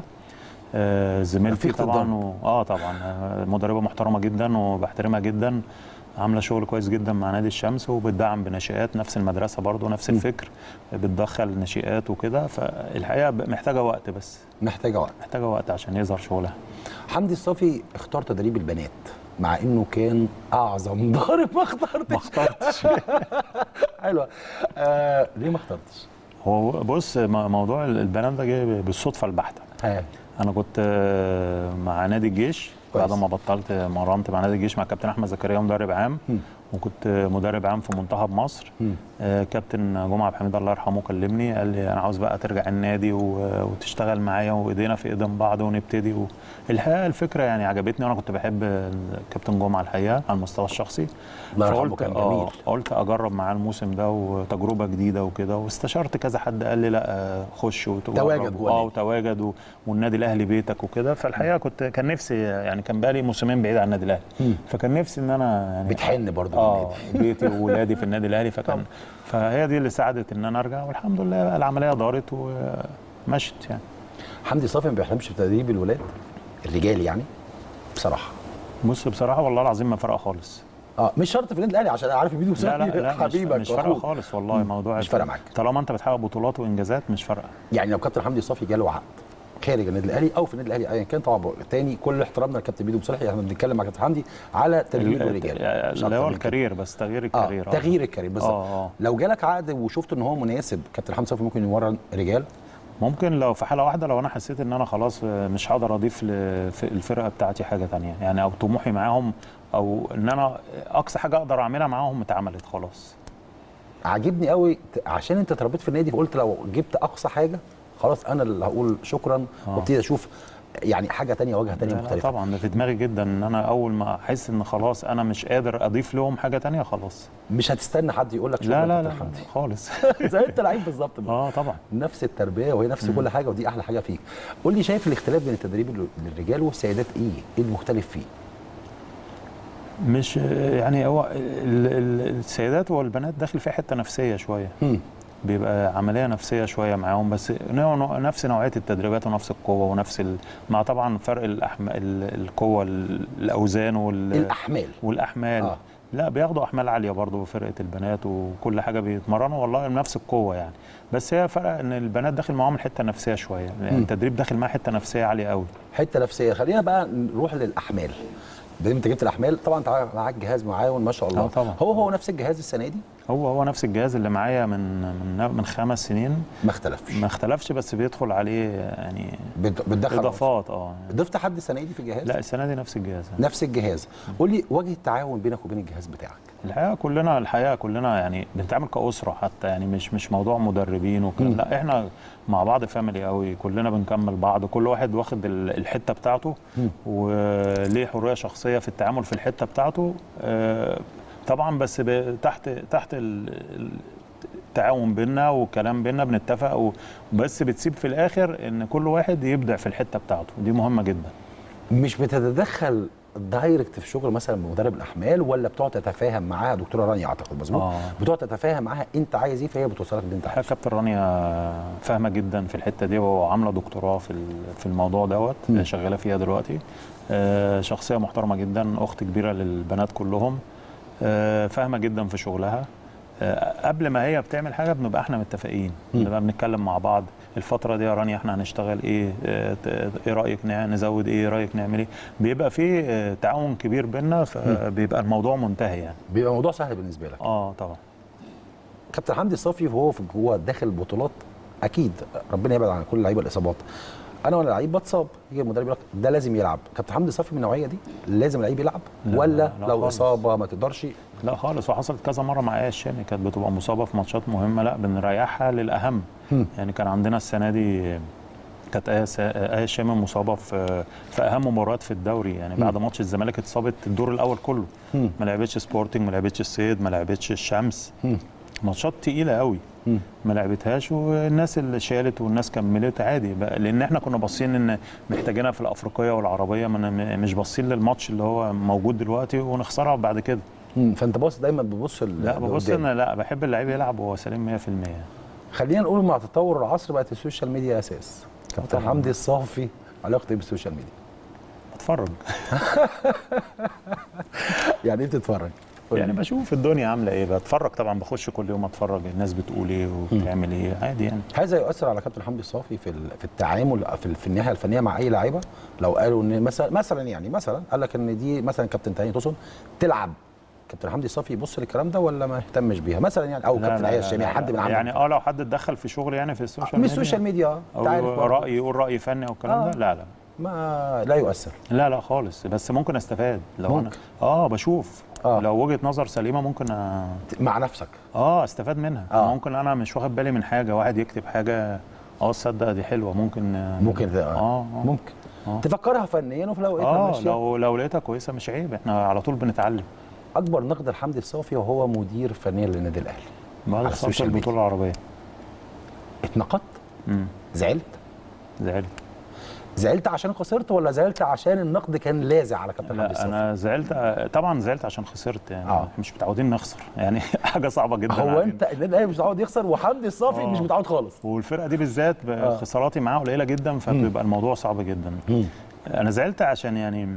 [SPEAKER 4] آه زميلتي
[SPEAKER 5] رفيقة
[SPEAKER 4] طبعا
[SPEAKER 5] الدرب.
[SPEAKER 4] و... اه طبعا آه مدربه محترمه جدا وبحترمها جدا عامله شغل كويس جدا مع نادي الشمس وبتدعم بناشئات نفس المدرسه برضو نفس الفكر بتدخل ناشئات وكده فالحقيقه ب- محتاجه وقت بس
[SPEAKER 5] محتاجه وقت
[SPEAKER 4] محتاجه وقت عشان يظهر شغلها
[SPEAKER 5] حمدي الصافي اختار تدريب البنات مع انه كان اعظم ضارب ما اخترتش
[SPEAKER 4] ما اخترتش
[SPEAKER 5] حلوه آه ليه ما اخترتش؟
[SPEAKER 4] هو بص م- موضوع البنات ده جه بالصدفه البحته
[SPEAKER 5] ها
[SPEAKER 4] انا كنت آه، مع نادي الجيش
[SPEAKER 5] كويس.
[SPEAKER 4] بعد ما بطلت مرنت مع نادي الجيش مع كابتن احمد زكريا مدرب عام
[SPEAKER 5] مم.
[SPEAKER 4] وكنت مدرب عام في منتخب مصر
[SPEAKER 5] مم.
[SPEAKER 4] آه، كابتن جمعه عبد الحميد الله يرحمه كلمني قال لي انا عاوز بقى ترجع النادي و- وتشتغل معايا وايدينا في ايدين بعض ونبتدي و... الحقيقه الفكره يعني عجبتني وانا كنت بحب الكابتن جمعه الحقيقه على المستوى الشخصي
[SPEAKER 5] الله يرحمه
[SPEAKER 4] فقلت
[SPEAKER 5] كان
[SPEAKER 4] آه،
[SPEAKER 5] جميل.
[SPEAKER 4] قلت اجرب معاه الموسم ده وتجربه جديده وكده واستشرت كذا حد قال لي لا آه، خش وتجرب
[SPEAKER 5] تواجد جوه
[SPEAKER 4] اه
[SPEAKER 5] النادي.
[SPEAKER 4] وتواجد و- والنادي الاهلي بيتك وكده فالحقيقه كنت كان نفسي يعني كان بقالي موسمين بعيد عن النادي الاهلي
[SPEAKER 5] مم.
[SPEAKER 4] فكان نفسي ان انا يعني
[SPEAKER 5] بتحن برضه
[SPEAKER 4] اه
[SPEAKER 5] للنادي
[SPEAKER 4] بيتي وولادي في النادي الاهلي فكان فهي دي اللي ساعدت ان انا ارجع والحمد لله بقى العمليه دارت ومشت يعني
[SPEAKER 5] حمدي صافي ما بيحلمش بتدريب الولاد الرجال يعني بصراحه
[SPEAKER 4] بص بصراحه والله العظيم ما فرق خالص
[SPEAKER 5] اه مش شرط في النادي الاهلي عشان انا عارف ميدو
[SPEAKER 4] لا لا لا مش,
[SPEAKER 5] حبيبك
[SPEAKER 4] مش فارقه
[SPEAKER 5] وأخوك.
[SPEAKER 4] خالص والله موضوع
[SPEAKER 5] مش فارقة معاك.
[SPEAKER 4] طالما انت بتحقق بطولات وانجازات مش فارقه
[SPEAKER 5] يعني لو كابتن حمدي صافي جاله عقد خارج النادي الاهلي او في النادي الاهلي ايا كان طبعا تاني كل احترامنا لكابتن ميدو بصالح احنا بنتكلم مع كابتن حمدي على تدريب الرجال مش
[SPEAKER 4] اللي
[SPEAKER 5] أكتر
[SPEAKER 4] هو
[SPEAKER 5] من كده.
[SPEAKER 4] الكارير بس تغيير
[SPEAKER 5] اه
[SPEAKER 4] الكارير
[SPEAKER 5] تغيير الكارير بالظبط
[SPEAKER 4] اه اه
[SPEAKER 5] لو جالك عقد وشفت ان هو مناسب كابتن حمدي صافي ممكن يمرن رجال
[SPEAKER 4] ممكن لو في حاله واحده لو انا حسيت ان انا خلاص مش هقدر اضيف لف- الفرقه بتاعتي حاجه تانية يعني او طموحي معاهم او ان انا اقصى حاجه اقدر اعملها معاهم اتعملت خلاص
[SPEAKER 5] عاجبني قوي ت- عشان انت اتربيت في النادي فقلت لو جبت اقصى حاجه خلاص انا اللي هقول شكرا
[SPEAKER 4] آه.
[SPEAKER 5] وابتدي اشوف يعني حاجه تانية وجهه تانية
[SPEAKER 4] لا، لا،
[SPEAKER 5] مختلفه
[SPEAKER 4] طبعا ده في دماغي جدا ان انا اول ما احس ان خلاص انا مش قادر اضيف لهم حاجه تانية خلاص
[SPEAKER 5] مش هتستنى حد يقول لك شكرا
[SPEAKER 4] لا لا
[SPEAKER 5] كابتن
[SPEAKER 4] لا
[SPEAKER 5] حمدي
[SPEAKER 4] خالص
[SPEAKER 5] زي انت لعيب بالظبط
[SPEAKER 4] اه طبعا
[SPEAKER 5] نفس التربيه وهي نفس كل حاجه ودي احلى حاجه فيك قول لي شايف الاختلاف بين التدريب لل- للرجال والسيدات ايه ايه المختلف فيه
[SPEAKER 4] مش يعني هو ال- ال- السيدات والبنات داخل فيها حته نفسيه شويه
[SPEAKER 5] مم.
[SPEAKER 4] بيبقى عمليه نفسيه شويه معاهم بس نوع نوع- نفس نوعيه التدريبات ونفس القوه ونفس ال... مع طبعا فرق الأحم... ال- القوه ال- الاوزان وال...
[SPEAKER 5] الاحمال
[SPEAKER 4] والاحمال
[SPEAKER 5] آه.
[SPEAKER 4] آه. لا بياخدوا احمال عاليه برضه فرقه البنات وكل حاجه بيتمرنوا والله بنفس القوه يعني بس هي فرق ان البنات داخل معاهم الحته النفسيه شويه يعني
[SPEAKER 5] مم.
[SPEAKER 4] التدريب داخل معاه حته نفسيه عاليه قوي
[SPEAKER 5] حته نفسيه خلينا بقى نروح للاحمال بما انت جبت الاحمال طبعا انت معاك جهاز معاون ما شاء الله
[SPEAKER 4] آه طبعا.
[SPEAKER 5] هو هو نفس الجهاز السنه دي
[SPEAKER 4] هو هو نفس الجهاز اللي معايا من من من خمس سنين
[SPEAKER 5] ما اختلفش
[SPEAKER 4] ما اختلفش بس بيدخل عليه يعني
[SPEAKER 5] بت- بتدخل
[SPEAKER 4] اضافات اه
[SPEAKER 5] ضفت حد السنه دي في الجهاز
[SPEAKER 4] لا السنه دي نفس الجهاز
[SPEAKER 5] نفس الجهاز قول لي وجه التعاون بينك وبين الجهاز بتاعك
[SPEAKER 4] الحقيقه كلنا الحقيقه كلنا يعني بنتعامل كاسره حتى يعني مش مش موضوع مدربين وكده
[SPEAKER 5] مم.
[SPEAKER 4] لا احنا مع بعض فاميلي قوي كلنا بنكمل بعض كل واحد واخد ال- الحته بتاعته
[SPEAKER 5] مم.
[SPEAKER 4] وليه حريه شخصيه في التعامل في الحته بتاعته آه، طبعا بس ب- تحت تحت ال- ال- التعاون بينا والكلام بينا بنتفق و- بس بتسيب في الاخر ان كل واحد يبدع في الحته بتاعته دي مهمه جدا
[SPEAKER 5] مش بتتدخل دايركت في شغل مثلا مدرب الاحمال ولا بتقعد تتفاهم معاها دكتوره رانيا اعتقد مظبوط
[SPEAKER 4] آه.
[SPEAKER 5] بتقعد تتفاهم معاها انت عايز ايه فهي بتوصلك اللي انت
[SPEAKER 4] الحقيقه
[SPEAKER 5] عايزه
[SPEAKER 4] كابتن رانيا فاهمه جدا في الحته دي وعامله دكتوراه في ال- في الموضوع دوت
[SPEAKER 5] مم.
[SPEAKER 4] شغاله فيها دلوقتي آه، شخصيه محترمه جدا اخت كبيره للبنات كلهم آه، فاهمه جدا في شغلها آه، قبل ما هي بتعمل حاجه بنبقى احنا متفقين
[SPEAKER 5] مم.
[SPEAKER 4] بنبقى بنتكلم مع بعض الفتره دي يا رانيا احنا هنشتغل ايه آه، ت- ايه رايك نع- نزود ايه رايك نعمل ايه بيبقى في آه، تعاون كبير بينا فبيبقى الموضوع منتهي يعني
[SPEAKER 5] بيبقى الموضوع سهل بالنسبه لك
[SPEAKER 4] اه طبعا
[SPEAKER 5] كابتن حمدي الصافي وهو في جوه داخل البطولات اكيد ربنا يبعد عن كل لعيبه الاصابات انا وانا لعيب بتصاب يجي المدرب يقول لك ده لازم يلعب كابتن حمدي الصافي من النوعيه دي لازم اللعيب يلعب
[SPEAKER 4] لا،
[SPEAKER 5] ولا
[SPEAKER 4] لا، لا
[SPEAKER 5] لو
[SPEAKER 4] خالص.
[SPEAKER 5] اصابه ما تقدرش
[SPEAKER 4] لا خالص وحصلت كذا مره مع ايه الشامي كانت بتبقى مصابه في ماتشات مهمه لا بنريحها للاهم
[SPEAKER 5] مم.
[SPEAKER 4] يعني كان عندنا السنه دي كانت ايه سا- ايه شامم مصابه في في اهم مباريات في الدوري يعني بعد ماتش الزمالك اتصابت الدور الاول كله
[SPEAKER 5] مم.
[SPEAKER 4] ما لعبتش سبورتنج ما لعبتش الصيد ما لعبتش الشمس
[SPEAKER 5] مم.
[SPEAKER 4] ماتشات تقيله قوي
[SPEAKER 5] مم.
[SPEAKER 4] ما لعبتهاش والناس اللي شالت والناس كملت عادي بقى لان احنا كنا باصين ان محتاجينها في الافريقيه والعربيه ما أنا م- مش باصين للماتش اللي هو موجود دلوقتي ونخسرها بعد كده
[SPEAKER 5] مم. فانت باص دايما ببص
[SPEAKER 4] لا ببص انا لا بحب اللعيب يلعب وهو سليم 100%
[SPEAKER 5] خلينا نقول مع تطور العصر بقت السوشيال ميديا اساس كابتن
[SPEAKER 4] طبعاً.
[SPEAKER 5] حمدي الصافي علاقته بالسوشيال ميديا
[SPEAKER 4] اتفرج
[SPEAKER 5] يعني ايه بتتفرج قول
[SPEAKER 4] يعني
[SPEAKER 5] لي.
[SPEAKER 4] بشوف الدنيا عامله ايه بتفرج طبعا بخش كل يوم اتفرج الناس بتقول ايه وبتعمل ايه عادي يعني
[SPEAKER 5] هذا يؤثر على كابتن حمدي الصافي في ال- في التعامل في, ال- في الناحيه الفنيه مع اي لاعيبه لو قالوا ان مثلا مثلا يعني مثلا قال لك ان دي مثلا كابتن تاني توسن تلعب كابتن حمدي الصافي يبص للكلام ده ولا ما يهتمش بيها مثلا يعني او
[SPEAKER 4] لا
[SPEAKER 5] كابتن
[SPEAKER 4] لا
[SPEAKER 5] ايا
[SPEAKER 4] لا
[SPEAKER 5] الشامي
[SPEAKER 4] لا
[SPEAKER 5] حد من
[SPEAKER 4] لا.
[SPEAKER 5] عندك
[SPEAKER 4] يعني اه لو حد اتدخل في شغل يعني في السوشيال
[SPEAKER 5] من
[SPEAKER 4] ميديا
[SPEAKER 5] السوشيال ميديا آه،
[SPEAKER 4] او
[SPEAKER 5] أنت عارف برضه.
[SPEAKER 4] راي يقول راي فني او الكلام
[SPEAKER 5] آه.
[SPEAKER 4] ده لا لا
[SPEAKER 5] ما لا يؤثر
[SPEAKER 4] لا لا خالص بس ممكن استفاد لو
[SPEAKER 5] ممكن.
[SPEAKER 4] انا اه بشوف
[SPEAKER 5] آه.
[SPEAKER 4] آه. لو وجهه نظر سليمه ممكن أ...
[SPEAKER 5] مع نفسك
[SPEAKER 4] اه استفاد منها
[SPEAKER 5] آه.
[SPEAKER 4] آه. ممكن انا مش واخد بالي من حاجه واحد يكتب حاجه اه تصدق دي حلوه ممكن آه،
[SPEAKER 5] ممكن ده
[SPEAKER 4] اه, آه.
[SPEAKER 5] ممكن
[SPEAKER 4] آه.
[SPEAKER 5] تفكرها فنيا وفي لو لقيتها
[SPEAKER 4] اه
[SPEAKER 5] ماشيه
[SPEAKER 4] لو لو لقيتها كويسه مش عيب احنا على طول بنتعلم
[SPEAKER 5] اكبر نقد لحمدي الصافي وهو مدير فني للنادي الاهلي
[SPEAKER 4] بعد
[SPEAKER 5] على
[SPEAKER 4] خسارة
[SPEAKER 5] السوشيال ميديا.
[SPEAKER 4] البطوله العربيه
[SPEAKER 5] اتنقدت
[SPEAKER 4] امم
[SPEAKER 5] زعلت
[SPEAKER 4] زعلت
[SPEAKER 5] زعلت عشان خسرت ولا زعلت عشان النقد كان لاذع على كابتن حمدي
[SPEAKER 4] لا
[SPEAKER 5] الصافي
[SPEAKER 4] انا زعلت طبعا زعلت عشان خسرت يعني
[SPEAKER 5] آه.
[SPEAKER 4] آه. مش متعودين نخسر يعني حاجه صعبه جدا
[SPEAKER 5] هو
[SPEAKER 4] علينا.
[SPEAKER 5] انت النادي الاهلي مش متعود يخسر وحمدي الصافي
[SPEAKER 4] آه.
[SPEAKER 5] مش متعود خالص
[SPEAKER 4] والفرقه دي بالذات ب-
[SPEAKER 5] آه.
[SPEAKER 4] خساراتي معاها قليله جدا فبيبقى الموضوع صعب جدا انا زعلت عشان يعني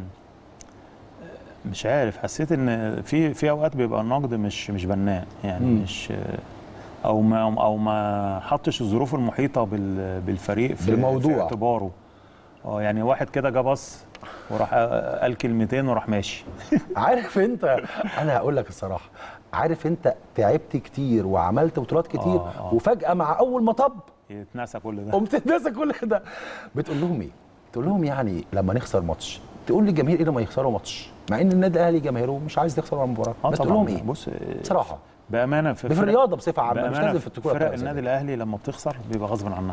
[SPEAKER 4] مش عارف حسيت ان في في اوقات بيبقى النقد مش مش بناء يعني
[SPEAKER 5] مم.
[SPEAKER 4] مش او ما او ما حطش الظروف المحيطه بال- بالفريق في
[SPEAKER 5] بالموضوع.
[SPEAKER 4] في اعتباره اه يعني واحد كده جه بص وراح قال كلمتين وراح ماشي
[SPEAKER 5] عارف انت انا هقول لك الصراحه عارف انت تعبت كتير وعملت بطولات كتير
[SPEAKER 4] آه، آه.
[SPEAKER 5] وفجاه مع اول مطب
[SPEAKER 4] يتنسى كل ده
[SPEAKER 5] قمت تنسى كل ده بتقول لهم ايه تقول لهم يعني لما نخسر ماتش تقول للجماهير ايه لما يخسروا ماتش مع ان النادي الاهلي جماهيره مش عايز تخسر المباراه
[SPEAKER 4] اه
[SPEAKER 5] بس تقول
[SPEAKER 4] طبعا
[SPEAKER 5] لهم ايه
[SPEAKER 4] بص
[SPEAKER 5] بصراحه
[SPEAKER 4] بامانه في
[SPEAKER 5] في
[SPEAKER 4] فرق-
[SPEAKER 5] الرياضه بصفه عامه مش
[SPEAKER 4] بأمانة
[SPEAKER 5] لازم في الكوره
[SPEAKER 4] فرق
[SPEAKER 5] التنافسية.
[SPEAKER 4] النادي الاهلي لما بتخسر بيبقى غصب عنها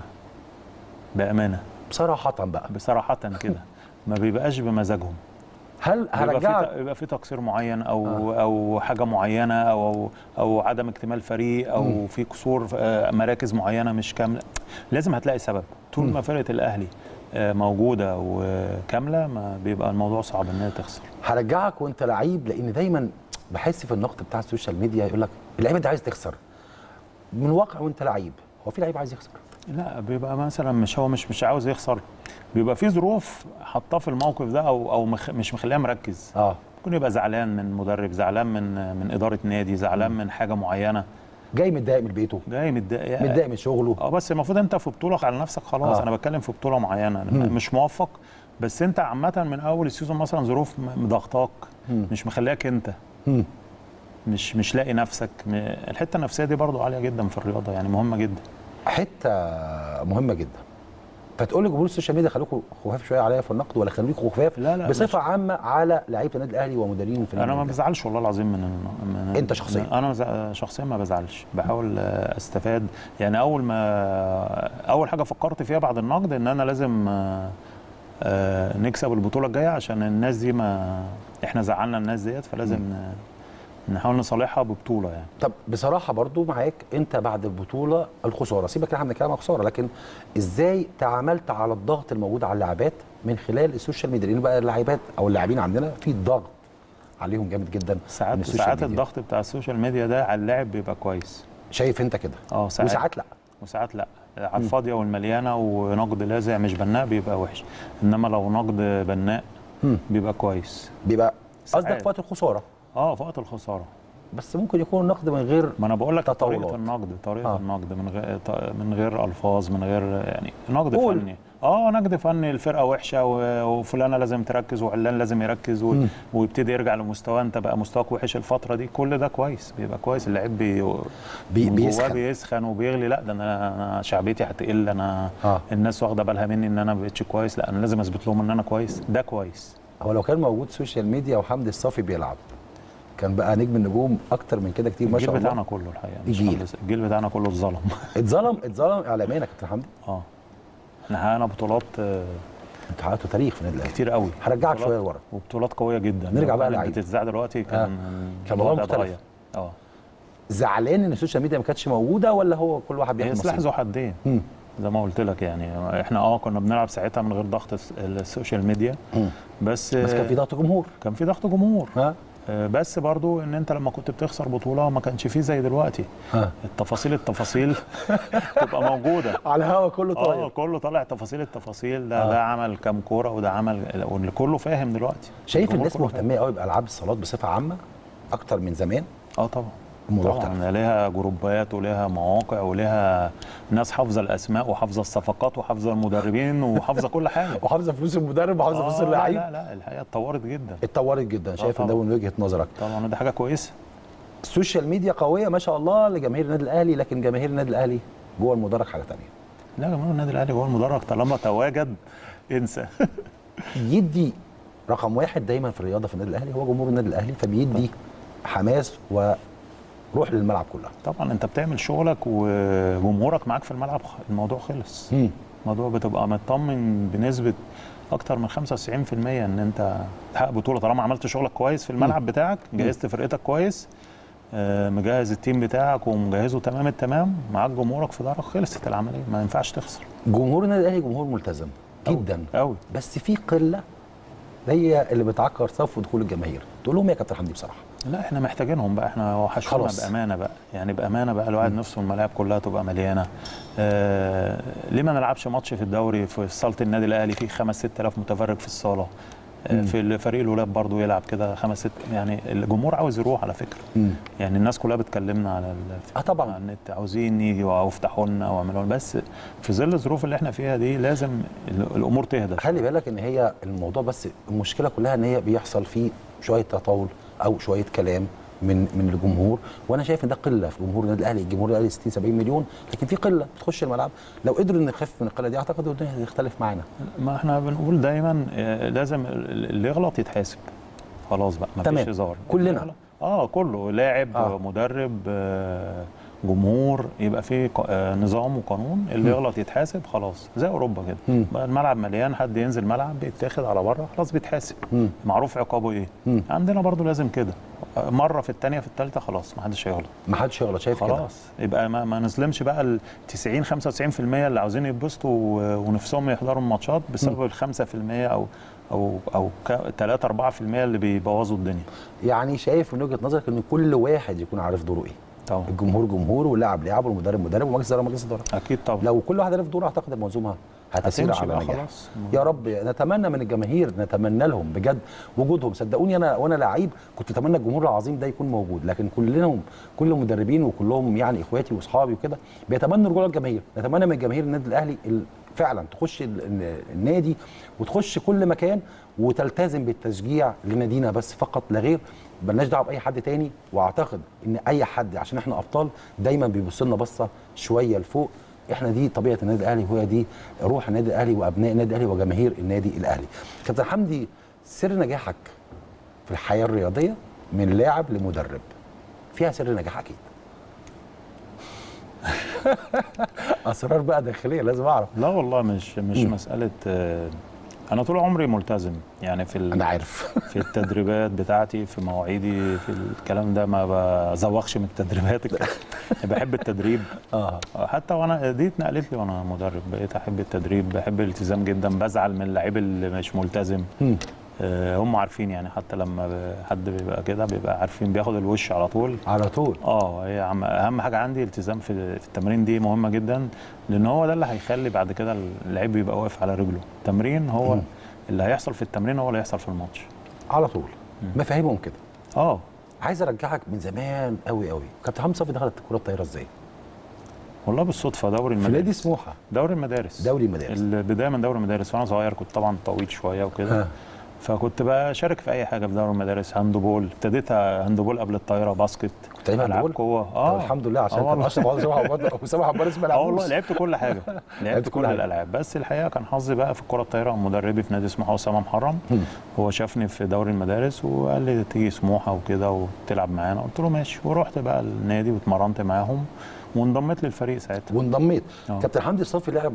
[SPEAKER 4] بامانه
[SPEAKER 5] بصراحه بقى
[SPEAKER 4] بصراحه كده ما بيبقاش بمزاجهم
[SPEAKER 5] هل
[SPEAKER 4] بيبقى في
[SPEAKER 5] هرجعك
[SPEAKER 4] ت- بيبقى في تقصير معين او آه. او حاجه معينه او او, أو عدم اكتمال فريق او
[SPEAKER 5] مم.
[SPEAKER 4] في قصور في آه، مراكز معينه مش كامله لازم هتلاقي سبب طول ما فرقه الاهلي آه، موجوده وكامله ما بيبقى الموضوع صعب ان هي تخسر
[SPEAKER 5] هرجعك وانت لعيب لان دايما بحس في النقد بتاع السوشيال ميديا يقول لك اللعيبه دي عايز تخسر من واقع وانت لعيب هو في لعيب عايز يخسر
[SPEAKER 4] لا بيبقى مثلا مش هو مش مش عاوز يخسر بيبقى في ظروف حطاه في الموقف ده او او مخ مش مخليه مركز
[SPEAKER 5] اه
[SPEAKER 4] ممكن يبقى زعلان من مدرب زعلان من من اداره نادي زعلان من حاجه معينه
[SPEAKER 5] جاي متضايق من بيته
[SPEAKER 4] جاي متضايق
[SPEAKER 5] متضايق من شغله
[SPEAKER 4] اه بس المفروض انت في بطوله على نفسك خلاص
[SPEAKER 5] آه.
[SPEAKER 4] آه. انا بتكلم في بطوله معينه أنا
[SPEAKER 5] مم.
[SPEAKER 4] مش موفق بس انت عامه من اول السيزون مثلا ظروف م- مضغطاك
[SPEAKER 5] مم.
[SPEAKER 4] مش مخلياك انت
[SPEAKER 5] مم.
[SPEAKER 4] مش مش لاقي نفسك م- الحته النفسيه دي برضو عاليه جدا في الرياضه يعني مهمه جدا
[SPEAKER 5] حته مهمه جدا فتقول لي جمهور السوشيال ميديا خلوكوا خفاف شويه عليا في النقد ولا خلوكوا خفاف
[SPEAKER 4] لا، لا،
[SPEAKER 5] بصفه
[SPEAKER 4] مش-
[SPEAKER 5] عامه على لعيبه النادي الاهلي ومديرين في
[SPEAKER 4] انا ما
[SPEAKER 5] النادي
[SPEAKER 4] بزعلش والله العظيم من, من
[SPEAKER 5] أنت شخصياً؟
[SPEAKER 4] من انا ز- شخصيا ما بزعلش بحاول آه، استفاد يعني اول ما اول حاجه فكرت فيها بعد النقد ان انا لازم آه، آه، نكسب البطوله الجايه عشان الناس دي ما احنا زعلنا الناس ديت فلازم ن- نحاول نصالحها ببطوله يعني
[SPEAKER 5] طب بصراحه برضو معاك انت بعد البطوله الخساره سيبك احنا بنتكلم عن خساره لكن ازاي تعاملت على الضغط الموجود على اللاعبات من خلال السوشيال ميديا لان بقى اللاعبات او اللاعبين عندنا في ضغط عليهم جامد جدا من
[SPEAKER 4] ساعات
[SPEAKER 5] السوشيال
[SPEAKER 4] ساعات
[SPEAKER 5] ميديا.
[SPEAKER 4] الضغط بتاع السوشيال ميديا ده على اللاعب بيبقى كويس
[SPEAKER 5] شايف انت كده
[SPEAKER 4] اه ساعات
[SPEAKER 5] وساعات لا
[SPEAKER 4] وساعات لا على الفاضيه والمليانه ونقد لاذع مش بناء بيبقى وحش انما لو نقد بناء
[SPEAKER 5] مم.
[SPEAKER 4] بيبقى كويس
[SPEAKER 5] بيبقى قصدك
[SPEAKER 4] ساعات.
[SPEAKER 5] في وقت الخساره
[SPEAKER 4] اه في وقت الخساره
[SPEAKER 5] بس ممكن يكون نقد من غير
[SPEAKER 4] ما انا بقول لك
[SPEAKER 5] تطورات.
[SPEAKER 4] طريقه النقد طريقه
[SPEAKER 5] آه.
[SPEAKER 4] آه. النقد من غير ط- من غير الفاظ من غير يعني نقد
[SPEAKER 5] قول.
[SPEAKER 4] فني اه نقد فني الفرقه وحشه و- وفلانه لازم تركز وعلان لازم يركز و...
[SPEAKER 5] مم.
[SPEAKER 4] ويبتدي يرجع لمستواه انت بقى مستواك وحش الفتره دي كل ده كويس بيبقى كويس اللعيب بي...
[SPEAKER 5] بي
[SPEAKER 4] من جواه
[SPEAKER 5] بيسخن
[SPEAKER 4] بيسخن وبيغلي لا ده انا انا شعبيتي هتقل انا
[SPEAKER 5] آه.
[SPEAKER 4] الناس واخده بالها مني ان انا ما بقتش كويس لا انا لازم اثبت لهم ان انا كويس ده كويس
[SPEAKER 5] هو لو كان موجود سوشيال ميديا وحمدي الصافي بيلعب كان بقى نجم النجوم اكتر من كده كتير ما
[SPEAKER 4] الجيل
[SPEAKER 5] شاء الله
[SPEAKER 4] بتاعنا كله الحقيقه مش
[SPEAKER 5] الجيل.
[SPEAKER 4] خالص- الجيل بتاعنا كله اتظلم
[SPEAKER 5] اتظلم اتظلم اعلاميا يا كابتن حمدي
[SPEAKER 4] اه احنا حققنا بطولات آه،
[SPEAKER 5] انتوا حققتوا تاريخ في النادي الاهلي
[SPEAKER 4] كتير قوي
[SPEAKER 5] هرجعك
[SPEAKER 4] بطولات-
[SPEAKER 5] شويه لورا
[SPEAKER 4] وبطولات قويه جدا
[SPEAKER 5] نرجع
[SPEAKER 4] لو
[SPEAKER 5] بقى
[SPEAKER 4] كانت
[SPEAKER 5] لعيب.
[SPEAKER 4] بتتذاع دلوقتي كان
[SPEAKER 5] كان الموضوع
[SPEAKER 4] الوضع
[SPEAKER 5] مختلف.
[SPEAKER 4] اتغير. اه
[SPEAKER 5] زعلان ان السوشيال ميديا ما كانتش موجوده ولا هو كل واحد
[SPEAKER 4] هي
[SPEAKER 5] بياخد
[SPEAKER 4] سلاح
[SPEAKER 5] نصيبه؟
[SPEAKER 4] ذو حدين
[SPEAKER 5] مم.
[SPEAKER 4] زي ما قلت لك يعني احنا اه كنا بنلعب ساعتها من غير ضغط الس- السوشيال ميديا
[SPEAKER 5] مم.
[SPEAKER 4] بس
[SPEAKER 5] بس كان في ضغط جمهور
[SPEAKER 4] كان في ضغط جمهور
[SPEAKER 5] ها
[SPEAKER 4] آه، بس برضو ان انت لما كنت بتخسر بطوله ما كانش فيه زي دلوقتي
[SPEAKER 5] ها
[SPEAKER 4] التفاصيل التفاصيل تبقى موجوده
[SPEAKER 5] على الهوا كله
[SPEAKER 4] اه
[SPEAKER 5] طاير
[SPEAKER 4] كله طالع تفاصيل التفاصيل ده
[SPEAKER 5] آه.
[SPEAKER 4] ده عمل كام كوره وده عمل واللي كله فاهم دلوقتي
[SPEAKER 5] شايف
[SPEAKER 4] الجمهور
[SPEAKER 5] الناس
[SPEAKER 4] كله فاهم.
[SPEAKER 5] مهتمه قوي بالعاب الصالات بصفه عامه اكتر من زمان
[SPEAKER 4] اه طبعا
[SPEAKER 5] الموضوع
[SPEAKER 4] طبعا
[SPEAKER 5] اختلف.
[SPEAKER 4] ليها جروبات وليها مواقع وليها ناس حافظه الاسماء وحافظه الصفقات وحافظه المدربين وحافظه كل حاجه
[SPEAKER 5] وحافظه فلوس المدرب وحافظه
[SPEAKER 4] آه،
[SPEAKER 5] فلوس
[SPEAKER 4] لا
[SPEAKER 5] اللعيب
[SPEAKER 4] لا لا الحقيقه اتطورت جدا
[SPEAKER 5] اتطورت جدا شايف ان ده
[SPEAKER 4] طبعاً.
[SPEAKER 5] من وجهه نظرك
[SPEAKER 4] طبعا دي حاجه كويسه
[SPEAKER 5] السوشيال ميديا قويه ما شاء الله لجماهير النادي الاهلي لكن جماهير النادي الاهلي جوه المدرج حاجه ثانيه
[SPEAKER 4] لا جمهور النادي الاهلي جوه المدرج طالما تواجد انسى
[SPEAKER 5] يدي رقم واحد دايما في الرياضه في النادي الاهلي هو جمهور النادي الاهلي فبيدي حماس وروح للملعب كلها
[SPEAKER 4] طبعا انت بتعمل شغلك وجمهورك معاك في الملعب خ- الموضوع خلص الموضوع بتبقى مطمن بنسبه اكتر من 95% ان انت تحقق بطوله طالما عملت شغلك كويس في الملعب بتاعك جهزت فرقتك كويس آه، مجهز التيم بتاعك ومجهزه تمام التمام معاك جمهورك في ظهرك خلصت العمليه ما ينفعش تخسر
[SPEAKER 5] جمهور النادي الاهلي جمهور ملتزم جدا
[SPEAKER 4] قوي
[SPEAKER 5] بس في قله هي اللي بتعكر صف دخول الجماهير تقول لهم إيه يا كابتن حمدي بصراحه
[SPEAKER 4] لا احنا محتاجينهم بقى احنا وحشونا
[SPEAKER 5] خلاص.
[SPEAKER 4] بامانه بقى يعني بامانه بقى الواحد نفسه الملاعب كلها تبقى مليانه آه ليه ما نلعبش ماتش في الدوري في صاله النادي الاهلي فيه 5 6000 متفرج في الصاله آه في فريق الولاد برضو يلعب كده خمس ست يعني الجمهور عاوز يروح على فكره
[SPEAKER 5] مم.
[SPEAKER 4] يعني الناس كلها بتكلمنا على ال-
[SPEAKER 5] اه طبعا
[SPEAKER 4] على النت عاوزين يجوا او افتحوا لنا واعملوا لنا بس في ظل الظروف اللي احنا فيها دي لازم ال- الامور تهدى
[SPEAKER 5] خلي بالك ان هي الموضوع بس المشكله كلها ان هي بيحصل فيه شويه تطاول او شويه كلام من من الجمهور وانا شايف ان ده قله في جمهور النادي الاهلي الجمهور الاهلي 60 70 مليون لكن في قله بتخش الملعب لو قدروا ان نخف من القله دي اعتقد الدنيا هتختلف معانا
[SPEAKER 4] ما احنا بنقول دايما آه، لازم ال- اللي يغلط يتحاسب خلاص بقى ما
[SPEAKER 5] تمام.
[SPEAKER 4] فيش هزار
[SPEAKER 5] كلنا.
[SPEAKER 4] اللي يغلط- اه كله لاعب
[SPEAKER 5] آه.
[SPEAKER 4] آه. مدرب آه، جمهور يبقى في ق- آه، نظام وقانون اللي يغلط يتحاسب خلاص زي اوروبا كده
[SPEAKER 5] مم.
[SPEAKER 4] بقى الملعب مليان حد ينزل ملعب بيتاخد على بره خلاص بيتحاسب
[SPEAKER 5] مم.
[SPEAKER 4] معروف عقابه ايه
[SPEAKER 5] مم.
[SPEAKER 4] عندنا برضو لازم كده آه، مره في الثانيه في الثالثه خلاص ما حدش هيغلط
[SPEAKER 5] ما حدش يغلط شايف كده
[SPEAKER 4] خلاص يبقى ما, ما نظلمش بقى ال 90 95% اللي عاوزين يتبسطوا و- ونفسهم يحضروا الماتشات بسبب ال 5% او او او 3 4% اللي بيبوظوا الدنيا
[SPEAKER 5] يعني شايف من وجهه نظرك ان كل واحد يكون عارف دوره ايه
[SPEAKER 4] طبعا
[SPEAKER 5] الجمهور جمهور واللاعب لاعب والمدرب مدرب ومجلس اداره مجلس اداره
[SPEAKER 4] اكيد طبعا
[SPEAKER 5] لو كل واحد عرف دوره اعتقد المنظومه هتسير
[SPEAKER 4] هتمشي
[SPEAKER 5] على
[SPEAKER 4] بقى
[SPEAKER 5] نجاح
[SPEAKER 4] خلاص.
[SPEAKER 5] يا رب نتمنى من الجماهير نتمنى لهم بجد وجودهم صدقوني انا وانا لعيب كنت اتمنى الجمهور العظيم ده يكون موجود لكن كلهم كل المدربين وكلهم يعني اخواتي واصحابي وكده بيتمنوا رجوع الجماهير نتمنى من جماهير النادي الاهلي ال- فعلا تخش ال- ال- النادي وتخش كل مكان وتلتزم بالتشجيع لنادينا بس فقط لا غير ملناش دعوه باي حد تاني واعتقد ان اي حد عشان احنا ابطال دايما بيبص لنا بصه شويه لفوق احنا دي طبيعه النادي الاهلي وهي دي روح النادي الاهلي وابناء النادي الاهلي وجماهير النادي الاهلي. كابتن حمدي سر نجاحك في الحياه الرياضيه من لاعب لمدرب فيها سر نجاح اكيد. اسرار بقى داخليه لازم اعرف
[SPEAKER 4] لا والله مش مش
[SPEAKER 5] مم.
[SPEAKER 4] مساله آه، انا طول عمري ملتزم يعني في ال-
[SPEAKER 5] انا عارف
[SPEAKER 4] في التدريبات بتاعتي في مواعيدي في الكلام ده ما بزوغش من التدريبات بحب التدريب
[SPEAKER 5] اه
[SPEAKER 4] حتى وانا دي اتنقلت لي وانا مدرب بقيت احب التدريب بحب الالتزام جدا بزعل من اللعيب اللي مش ملتزم
[SPEAKER 5] مم.
[SPEAKER 4] آه، هم عارفين يعني حتى لما ب- حد بيبقى كده بيبقى عارفين بياخد الوش على طول
[SPEAKER 5] على طول
[SPEAKER 4] اه هي عم- اهم حاجه عندي التزام في في التمرين دي مهمه جدا لان هو ده اللي هيخلي بعد كده اللعيب يبقى واقف على رجله التمرين هو
[SPEAKER 5] مم.
[SPEAKER 4] اللي هيحصل في التمرين هو اللي هيحصل في الماتش
[SPEAKER 5] على طول مفاهيمهم كده
[SPEAKER 4] اه
[SPEAKER 5] عايز ارجعك من زمان قوي قوي كابتن حمدي صافي دخلت كره الطايره ازاي؟
[SPEAKER 4] والله بالصدفه دوري
[SPEAKER 5] في نادي
[SPEAKER 4] المدارس
[SPEAKER 5] سموحه
[SPEAKER 4] دوري المدارس
[SPEAKER 5] دوري المدارس
[SPEAKER 4] البدايه من دوري المدارس وانا صغير كنت طبعا طويل شويه وكده
[SPEAKER 5] ها.
[SPEAKER 4] فكنت بشارك في اي حاجه في دوري المدارس هاندبول ابتديت هاندبول قبل الطايره باسكت
[SPEAKER 5] كنت لعيب
[SPEAKER 4] العاب
[SPEAKER 5] هاندبول؟
[SPEAKER 4] قوه
[SPEAKER 5] طب
[SPEAKER 4] اه
[SPEAKER 5] الحمد لله عشان
[SPEAKER 4] آه
[SPEAKER 5] كان
[SPEAKER 4] والله.
[SPEAKER 5] اشرف عبد وسام عبد وسام عبد اسمه
[SPEAKER 4] اه والله لعبت كل حاجه لعبت
[SPEAKER 5] كل
[SPEAKER 4] كل
[SPEAKER 5] حاجة.
[SPEAKER 4] الالعاب بس الحقيقه كان حظي بقى في الكره الطايره مدربي في نادي سموحه اسامه محرم
[SPEAKER 5] مم.
[SPEAKER 4] هو شافني في دوري المدارس وقال لي تيجي سموحه وكده وتلعب معانا قلت له ماشي ورحت بقى النادي واتمرنت معاهم وانضميت للفريق ساعتها
[SPEAKER 5] وانضميت
[SPEAKER 4] آه.
[SPEAKER 5] كابتن حمدي الصافي لعب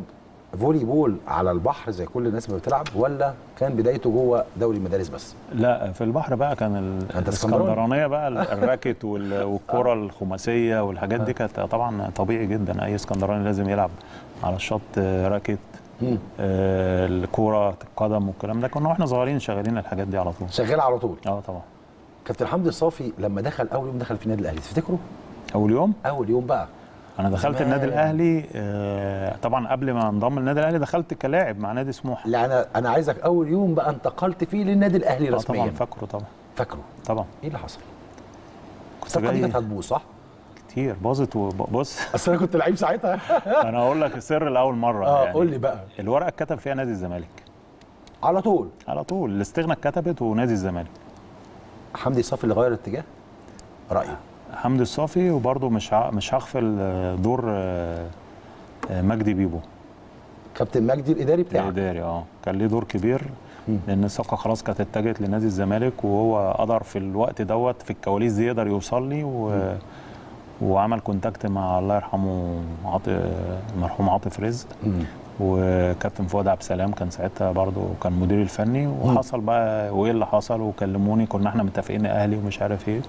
[SPEAKER 5] فولي بول على البحر زي كل الناس ما بتلعب ولا كان بدايته جوه دوري المدارس بس
[SPEAKER 4] لا في البحر بقى كان ال-
[SPEAKER 5] أنت اسكندراني؟
[SPEAKER 4] الاسكندرانيه بقى ال- الراكت وال- والكره الخماسيه والحاجات دي كانت طبعا طبيعي جدا اي اسكندراني لازم يلعب على الشط آه، راكت
[SPEAKER 5] مم.
[SPEAKER 4] آه، الكوره القدم والكلام ده كنا واحنا صغيرين شغالين الحاجات دي على طول
[SPEAKER 5] شغال على طول
[SPEAKER 4] اه طبعا
[SPEAKER 5] كابتن حمدي الصافي لما دخل اول يوم دخل في النادي الاهلي تفتكروا
[SPEAKER 4] اول يوم
[SPEAKER 5] اول يوم بقى
[SPEAKER 4] انا دخلت
[SPEAKER 5] زمان.
[SPEAKER 4] النادي الاهلي آه، طبعا قبل ما انضم النادي الاهلي دخلت كلاعب مع نادي سموحه
[SPEAKER 5] لا انا انا عايزك اول يوم بقى انتقلت فيه للنادي الاهلي
[SPEAKER 4] آه،
[SPEAKER 5] رسميا
[SPEAKER 4] طبعا فاكره طبعا
[SPEAKER 5] فاكره
[SPEAKER 4] طبعا
[SPEAKER 5] ايه اللي حصل؟
[SPEAKER 4] كنت
[SPEAKER 5] الصفقه دي
[SPEAKER 4] جاي
[SPEAKER 5] كانت هتبوظ صح؟
[SPEAKER 4] كتير باظت وبص
[SPEAKER 5] اصل انا كنت لعيب ساعتها
[SPEAKER 4] انا هقول لك السر لاول مره
[SPEAKER 5] اه
[SPEAKER 4] يعني
[SPEAKER 5] قول لي بقى
[SPEAKER 4] الورقه اتكتب فيها نادي الزمالك
[SPEAKER 5] على طول
[SPEAKER 4] على طول الاستغنى اتكتبت ونادي الزمالك
[SPEAKER 5] حمدي الصافي اللي غير الاتجاه رايه
[SPEAKER 4] حمدي الصافي وبرضه مش ه- مش هغفل آه، دور آه، آه، مجدي بيبو
[SPEAKER 5] كابتن مجدي الاداري بتاعك
[SPEAKER 4] الاداري اه كان ليه دور كبير لان الصفقه خلاص كانت اتجهت لنادي الزمالك وهو قدر في الوقت دوت في الكواليس دي يقدر يوصل لي و... وعمل كونتاكت مع الله يرحمه عاطف المرحوم عاطف رزق
[SPEAKER 5] مم.
[SPEAKER 4] وكابتن فؤاد عبد السلام كان ساعتها برضه كان مدير الفني وحصل بقى وايه اللي حصل وكلموني كنا احنا متفقين اهلي ومش عارف ايه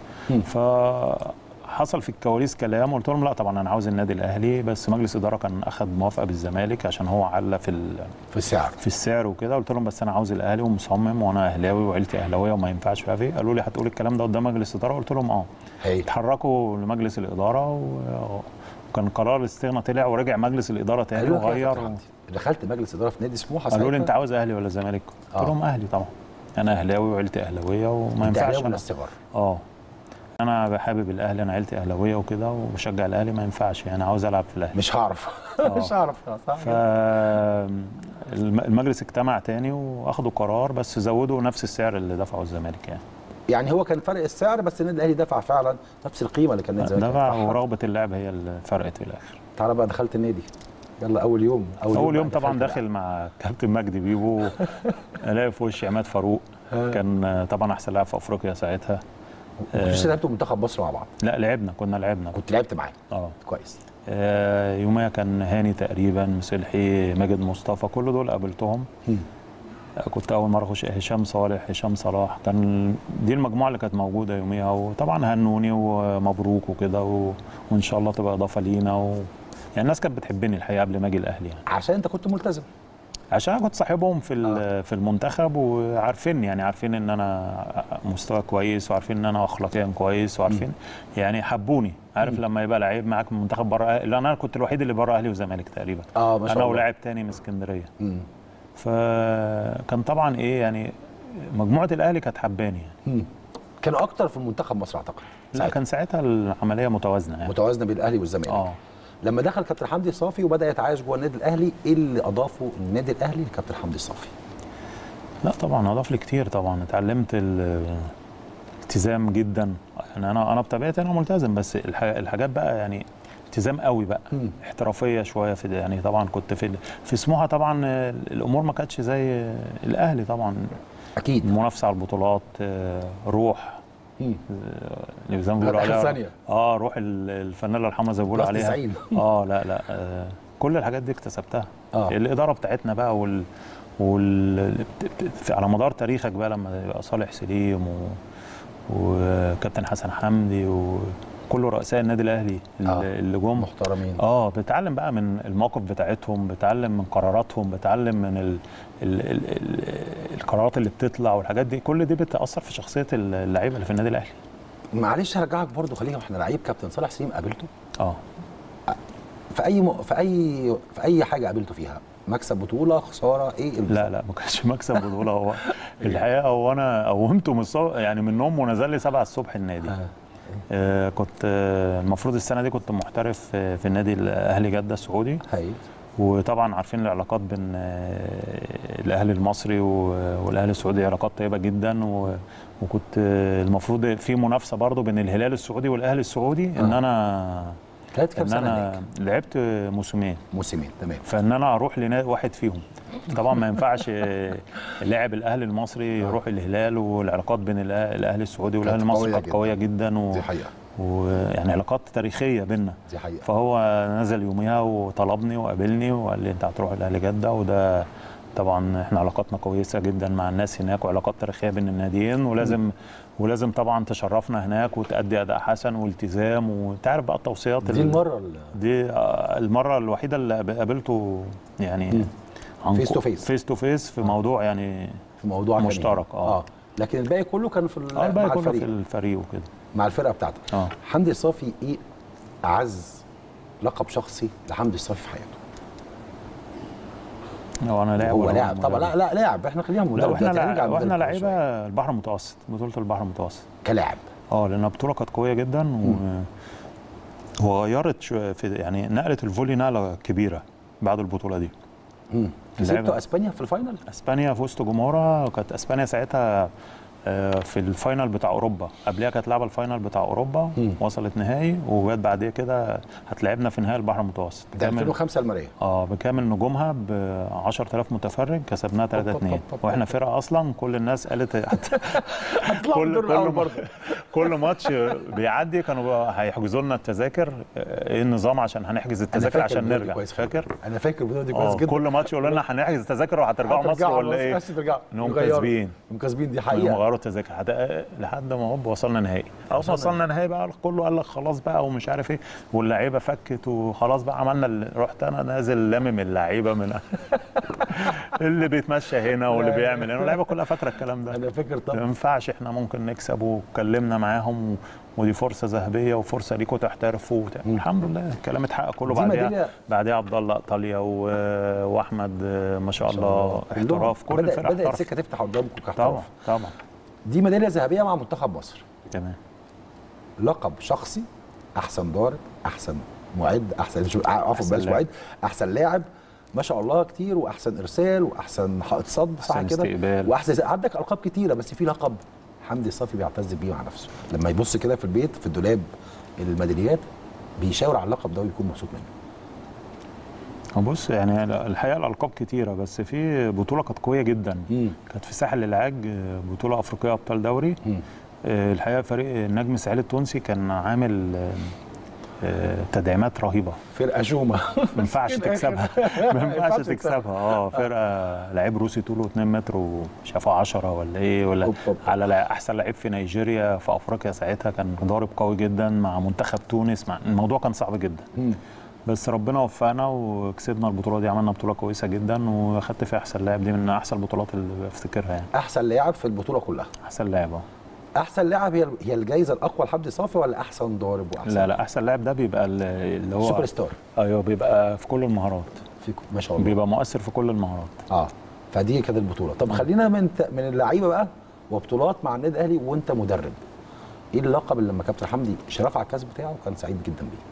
[SPEAKER 4] فحصل في الكواليس كلام قلت لهم لا طبعا انا عاوز النادي الاهلي بس مجلس اداره كان اخذ موافقه بالزمالك عشان هو علّى في ال...
[SPEAKER 5] في السعر
[SPEAKER 4] في السعر وكده قلت لهم بس انا عاوز الاهلي ومصمم وانا اهلاوي وعيلتي اهلاويه وما ينفعش مش عارف ايه قالوا لي هتقول الكلام ده قدام مجلس اداره قلت لهم اه
[SPEAKER 5] هي
[SPEAKER 4] اتحركوا لمجلس الاداره و... وكان قرار الاستغناء طلع ورجع مجلس الاداره تاني
[SPEAKER 5] قالوا لك إيه يا
[SPEAKER 4] وغير
[SPEAKER 5] كابتن
[SPEAKER 4] و...
[SPEAKER 5] حمدي؟ دخلت مجلس اداره في نادي سموحه
[SPEAKER 4] قالوا لي
[SPEAKER 5] ساعتها؟
[SPEAKER 4] انت عاوز اهلي ولا زمالك؟ قلت
[SPEAKER 5] آه.
[SPEAKER 4] لهم اهلي طبعا انا اهلاوي وعيلتي اهلاويه وما
[SPEAKER 5] انت
[SPEAKER 4] ينفعش
[SPEAKER 5] اهلاوي من
[SPEAKER 4] أنا.
[SPEAKER 5] الصغر
[SPEAKER 4] اه انا بحابب الاهلي انا عيلتي اهلاويه وكده وبشجع الاهلي ما ينفعش يعني عاوز العب في الاهلي
[SPEAKER 5] مش هعرف
[SPEAKER 4] آه.
[SPEAKER 5] مش هعرف صح
[SPEAKER 4] ف الم- المجلس اجتمع تاني واخدوا قرار بس زودوا نفس السعر اللي دفعه الزمالك يعني
[SPEAKER 5] يعني هو كان فرق السعر بس النادي الاهلي دفع فعلا نفس القيمه اللي كان النادي الزمالك
[SPEAKER 4] دفع
[SPEAKER 5] يدفعها.
[SPEAKER 4] ورغبه اللاعب هي اللي فرقت في الاخر
[SPEAKER 5] تعالى بقى دخلت النادي يلا اول يوم
[SPEAKER 4] اول يوم
[SPEAKER 5] بقى
[SPEAKER 4] طبعا
[SPEAKER 5] دخلت
[SPEAKER 4] داخل مع كابتن مجدي بيبو الاقي في وشي عماد فاروق كان طبعا احسن لاعب في افريقيا ساعتها
[SPEAKER 5] بقى. كنتوا لعبتوا منتخب مصر مع بعض
[SPEAKER 4] لا لعبنا كنا لعبنا
[SPEAKER 5] كنت لعبت معاه
[SPEAKER 4] اه
[SPEAKER 5] كويس
[SPEAKER 4] آه، يوميها كان هاني تقريبا مسلحي ماجد مصطفى كل دول قابلتهم
[SPEAKER 5] مم.
[SPEAKER 4] آه، كنت اول مره اخش هشام صالح هشام صلاح كان دي المجموعه اللي كانت موجوده يوميها وطبعا هنوني ومبروك وكده و... وان شاء الله تبقى اضافه لينا و... يعني الناس كانت بتحبني الحقيقه قبل ما اجي الاهلي يعني
[SPEAKER 5] عشان انت كنت ملتزم
[SPEAKER 4] عشان أنا كنت صاحبهم في ال- في المنتخب وعارفين يعني عارفين ان انا مستوى كويس وعارفين ان انا اخلاقيا كويس وعارفين يعني حبوني عارف لما يبقى لعيب معاك من منتخب بره لان انا كنت الوحيد اللي بره اهلي وزمالك تقريبا
[SPEAKER 5] اه ما شاء
[SPEAKER 4] انا
[SPEAKER 5] الله
[SPEAKER 4] ولاعب تاني من اسكندريه
[SPEAKER 5] مم.
[SPEAKER 4] فكان طبعا ايه يعني مجموعه الاهلي كانت حباني يعني
[SPEAKER 5] مم. كانوا اكتر في منتخب مصر اعتقد
[SPEAKER 4] لا
[SPEAKER 5] ساعتها.
[SPEAKER 4] كان ساعتها العمليه متوازنه يعني
[SPEAKER 5] متوازنه بين الاهلي والزمالك
[SPEAKER 4] اه
[SPEAKER 5] لما دخل كابتن حمدي الصافي وبدا يتعايش جوه النادي الاهلي ايه اللي اضافه النادي الاهلي لكابتن حمدي الصافي
[SPEAKER 4] لا طبعا اضاف لي كتير طبعا اتعلمت ال- الالتزام جدا يعني انا انا بطبيعتي انا ملتزم بس الح- الحاجات بقى يعني التزام قوي بقى
[SPEAKER 5] مم.
[SPEAKER 4] احترافيه شويه في ده. يعني طبعا كنت في في سموحه طبعا آه، الامور ما كانتش زي الاهلي طبعا
[SPEAKER 5] اكيد
[SPEAKER 4] المنافسه على البطولات آه، روح
[SPEAKER 5] مم.
[SPEAKER 4] اللي زي ما
[SPEAKER 5] لا،
[SPEAKER 4] بيقولوا
[SPEAKER 5] آخر
[SPEAKER 4] عليها
[SPEAKER 5] ثانية.
[SPEAKER 4] اه روح ال- الفانيلا الحمراء زي ما بيقولوا
[SPEAKER 5] بلس
[SPEAKER 4] عليها
[SPEAKER 5] 90.
[SPEAKER 4] اه لا لا آه كل الحاجات دي اكتسبتها
[SPEAKER 5] آه.
[SPEAKER 4] الاداره بتاعتنا بقى وال وال بت- بت- على مدار تاريخك بقى لما يبقى صالح سليم و... وكابتن حسن حمدي وكل رؤساء النادي الاهلي اللي,
[SPEAKER 5] آه.
[SPEAKER 4] اللي جم
[SPEAKER 5] محترمين
[SPEAKER 4] اه بتعلم بقى من المواقف بتاعتهم بتعلم من قراراتهم بتعلم من ال... ال... ال... ال... القرارات اللي بتطلع والحاجات دي كل دي بتاثر في شخصيه اللعيبه اللي في النادي الاهلي
[SPEAKER 5] معلش هرجعك برضو خلينا واحنا لعيب كابتن صالح سليم قابلته
[SPEAKER 4] اه
[SPEAKER 5] في اي م... في اي في اي حاجه قابلته فيها مكسب بطوله خساره ايه اللي
[SPEAKER 4] لا لا ما كانش مكسب بطوله هو الحقيقه هو انا قومته من الصبح يعني من النوم ونزل لي 7 الصبح النادي
[SPEAKER 5] آه.
[SPEAKER 4] آه كنت آه المفروض السنه دي كنت محترف آه، في النادي الاهلي جده السعودي
[SPEAKER 5] هايل
[SPEAKER 4] وطبعا عارفين العلاقات بين آه، الاهلي المصري و- والاهلي السعودي علاقات طيبه جدا و- وكنت آه، المفروض في منافسه برضو بين الهلال السعودي والاهلي السعودي ان
[SPEAKER 5] آه.
[SPEAKER 4] انا
[SPEAKER 5] لعبت كام
[SPEAKER 4] ان
[SPEAKER 5] سنه
[SPEAKER 4] انا
[SPEAKER 5] هناك
[SPEAKER 4] لعبت موسمين
[SPEAKER 5] موسمين تمام
[SPEAKER 4] فان انا اروح لنا واحد فيهم طبعا ما ينفعش آه، لاعب الاهلي المصري يروح الهلال والعلاقات بين الأه- الاهلي السعودي والاهلي
[SPEAKER 5] كانت
[SPEAKER 4] المصري
[SPEAKER 5] قوية
[SPEAKER 4] كانت
[SPEAKER 5] جداً.
[SPEAKER 4] قويه جدا و...
[SPEAKER 5] دي حقيقه
[SPEAKER 4] ويعني علاقات تاريخيه بينا
[SPEAKER 5] دي حقيقه
[SPEAKER 4] فهو نزل يوميها وطلبني وقابلني وقال لي انت هتروح الاهلي جده وده طبعا احنا علاقاتنا كويسه جدا مع الناس هناك وعلاقات تاريخيه بين الناديين ولازم ولازم طبعا تشرفنا هناك وتأدي اداء حسن والتزام وانت عارف بقى التوصيات
[SPEAKER 5] دي
[SPEAKER 4] ال-
[SPEAKER 5] المره ال-
[SPEAKER 4] دي آه، المره الوحيده اللي قاب- قابلته يعني عن
[SPEAKER 5] Face to
[SPEAKER 4] كو-
[SPEAKER 5] face.
[SPEAKER 4] فيس تو فيس في موضوع يعني
[SPEAKER 5] في موضوع كان
[SPEAKER 4] مشترك،
[SPEAKER 5] يعني.
[SPEAKER 4] آه.
[SPEAKER 5] اه لكن الباقي كله كان في ال-
[SPEAKER 4] اه الباقي
[SPEAKER 5] مع
[SPEAKER 4] كله
[SPEAKER 5] الفريق
[SPEAKER 4] في الفريق وكده
[SPEAKER 5] مع الفرقه بتاعتك
[SPEAKER 4] اه
[SPEAKER 5] حمدي الصافي ايه اعز لقب شخصي لحمدي الصافي في حياته
[SPEAKER 4] هو انا لاعب
[SPEAKER 5] هو
[SPEAKER 4] ولا
[SPEAKER 5] لاعب طبعا
[SPEAKER 4] مدرب؟
[SPEAKER 5] لا لا لاعب احنا خلينا
[SPEAKER 4] لا
[SPEAKER 5] مدرب
[SPEAKER 4] واحنا
[SPEAKER 5] دلوقتي، هنرجع
[SPEAKER 4] لع- واحنا
[SPEAKER 5] للمدرب شوية.
[SPEAKER 4] لعيبه البحر المتوسط بطوله البحر المتوسط
[SPEAKER 5] كلاعب
[SPEAKER 4] اه لانها بطوله كانت قويه جدا و... وغيرت شو في يعني نقلت الفولي نقله كبيره بعد البطوله دي
[SPEAKER 5] مم.
[SPEAKER 4] اللعيبة-
[SPEAKER 5] كسبتوا اسبانيا في الفاينل
[SPEAKER 4] اسبانيا في وسط جمهورها كانت اسبانيا ساعتها آه، في الفاينل بتاع اوروبا قبلها كانت لعبه الفاينل بتاع اوروبا
[SPEAKER 5] مم.
[SPEAKER 4] وصلت نهائي وجت بعديها كده هتلعبنا في نهائي البحر المتوسط
[SPEAKER 5] ده
[SPEAKER 4] كامل-
[SPEAKER 5] 2005 الماريه
[SPEAKER 4] اه بكامل نجومها ب 10000 متفرج كسبناها 3 2
[SPEAKER 5] طب- طب- طب-
[SPEAKER 4] واحنا فرقه اصلا كل الناس قالت
[SPEAKER 5] هتطلعوا
[SPEAKER 4] كل
[SPEAKER 5] الدور
[SPEAKER 4] كل
[SPEAKER 5] الأول
[SPEAKER 4] ما-
[SPEAKER 5] برضه.
[SPEAKER 4] كل ماتش بيعدي كانوا بقى هيحجزوا لنا التذاكر آه، ايه النظام عشان هنحجز
[SPEAKER 5] أنا
[SPEAKER 4] التذاكر
[SPEAKER 5] فاكر
[SPEAKER 4] عشان
[SPEAKER 5] البطولة دي
[SPEAKER 4] نرجع
[SPEAKER 5] كويس
[SPEAKER 4] فاكر
[SPEAKER 5] انا فاكر البطوله دي
[SPEAKER 4] اه
[SPEAKER 5] كويس جدا
[SPEAKER 4] كل ماتش يقولوا لنا هنحجز التذاكر وهترجعوا مصر
[SPEAKER 5] هترجعوا
[SPEAKER 4] ولا ايه
[SPEAKER 5] بس ترجعوا
[SPEAKER 4] انهم
[SPEAKER 5] يغيروا.
[SPEAKER 4] كاسبين
[SPEAKER 5] هم كاسبين دي
[SPEAKER 4] هم
[SPEAKER 5] حقيقه
[SPEAKER 4] غيروا التذاكر حتى لحد ما هوب وصلنا نهائي اول ما وصلنا نهائي بقى كله قال لك خلاص بقى ومش عارف ايه واللعيبه فكت وخلاص بقى عملنا ال- رحت انا نازل لامم اللعيبه من اللي بيتمشى هنا واللي بيعمل هنا واللعيبه كلها فاكره الكلام ده
[SPEAKER 5] انا فاكر
[SPEAKER 4] ما
[SPEAKER 5] طبعا
[SPEAKER 4] ينفعش احنا ممكن نكسب واتكلمنا معاهم و... ودي فرصه ذهبيه وفرصه ليكوا تحترفوا وبتاع. الحمد لله الكلام اتحقق كله
[SPEAKER 5] دي
[SPEAKER 4] بعدها
[SPEAKER 5] ميدالية-
[SPEAKER 4] بعدها عبد الله ايطاليا و... واحمد آه، ما شاء الله احتراف كل
[SPEAKER 5] بدأ
[SPEAKER 4] الفرق
[SPEAKER 5] بدات
[SPEAKER 4] احترف
[SPEAKER 5] السكه تفتح قدامكم
[SPEAKER 4] طبعا
[SPEAKER 5] كاحتراف
[SPEAKER 4] طبعا
[SPEAKER 5] دي ميداليه ذهبيه مع منتخب مصر
[SPEAKER 4] تمام
[SPEAKER 5] لقب شخصي احسن ضارب احسن معد احسن شو- عفوا
[SPEAKER 4] أحسن
[SPEAKER 5] بلاش
[SPEAKER 4] لاعب.
[SPEAKER 5] معد احسن لاعب ما شاء الله كتير واحسن ارسال واحسن حائط صد صح
[SPEAKER 4] أحسن
[SPEAKER 5] كده
[SPEAKER 4] استقبال.
[SPEAKER 5] واحسن عندك القاب كتيره بس في لقب حمدي الصافي بيعتز بيه مع نفسه لما يبص كده في البيت في الدولاب الميداليات بيشاور على اللقب ده ويكون مبسوط منه
[SPEAKER 4] هو بص يعني الحقيقه الالقاب كتيره بس في بطوله كانت قويه جدا
[SPEAKER 5] مم.
[SPEAKER 4] كانت في ساحل العاج آه، بطوله افريقيه ابطال دوري
[SPEAKER 5] مم.
[SPEAKER 4] آه، الحقيقه فريق النجم الساحلي التونسي كان عامل آه، آه، تدعيمات رهيبه
[SPEAKER 5] فرقه جومه
[SPEAKER 4] ما ينفعش تكسبها ما ينفعش تكسبها اه فرقه لعيب روسي طوله 2 متر ومش عارف 10 ولا ايه ولا
[SPEAKER 5] أوب أوب.
[SPEAKER 4] على لع- احسن لعيب في نيجيريا في افريقيا ساعتها كان ضارب قوي جدا مع منتخب تونس مع الموضوع كان صعب جدا
[SPEAKER 5] مم.
[SPEAKER 4] بس ربنا وفقنا وكسبنا البطوله دي عملنا بطوله كويسه جدا واخدت فيها احسن لاعب دي من احسن البطولات اللي بفتكرها يعني
[SPEAKER 5] احسن لاعب في البطوله كلها
[SPEAKER 4] احسن لاعب اه
[SPEAKER 5] احسن لاعب هي هي الجائزه الاقوى لحمدي صافي ولا احسن ضارب واحسن
[SPEAKER 4] لا لا احسن لاعب ده بيبقى ال- اللي هو
[SPEAKER 5] سوبر ستار
[SPEAKER 4] ايوه بيبقى في كل المهارات
[SPEAKER 5] في ما شاء الله
[SPEAKER 4] بيبقى مؤثر في كل المهارات
[SPEAKER 5] اه فدي كانت البطوله طب خلينا من ت- من اللعيبه بقى وبطولات مع النادي الاهلي وانت مدرب ايه اللقب اللي لما كابتن حمدي شرف على الكاس بتاعه كان سعيد جدا بيه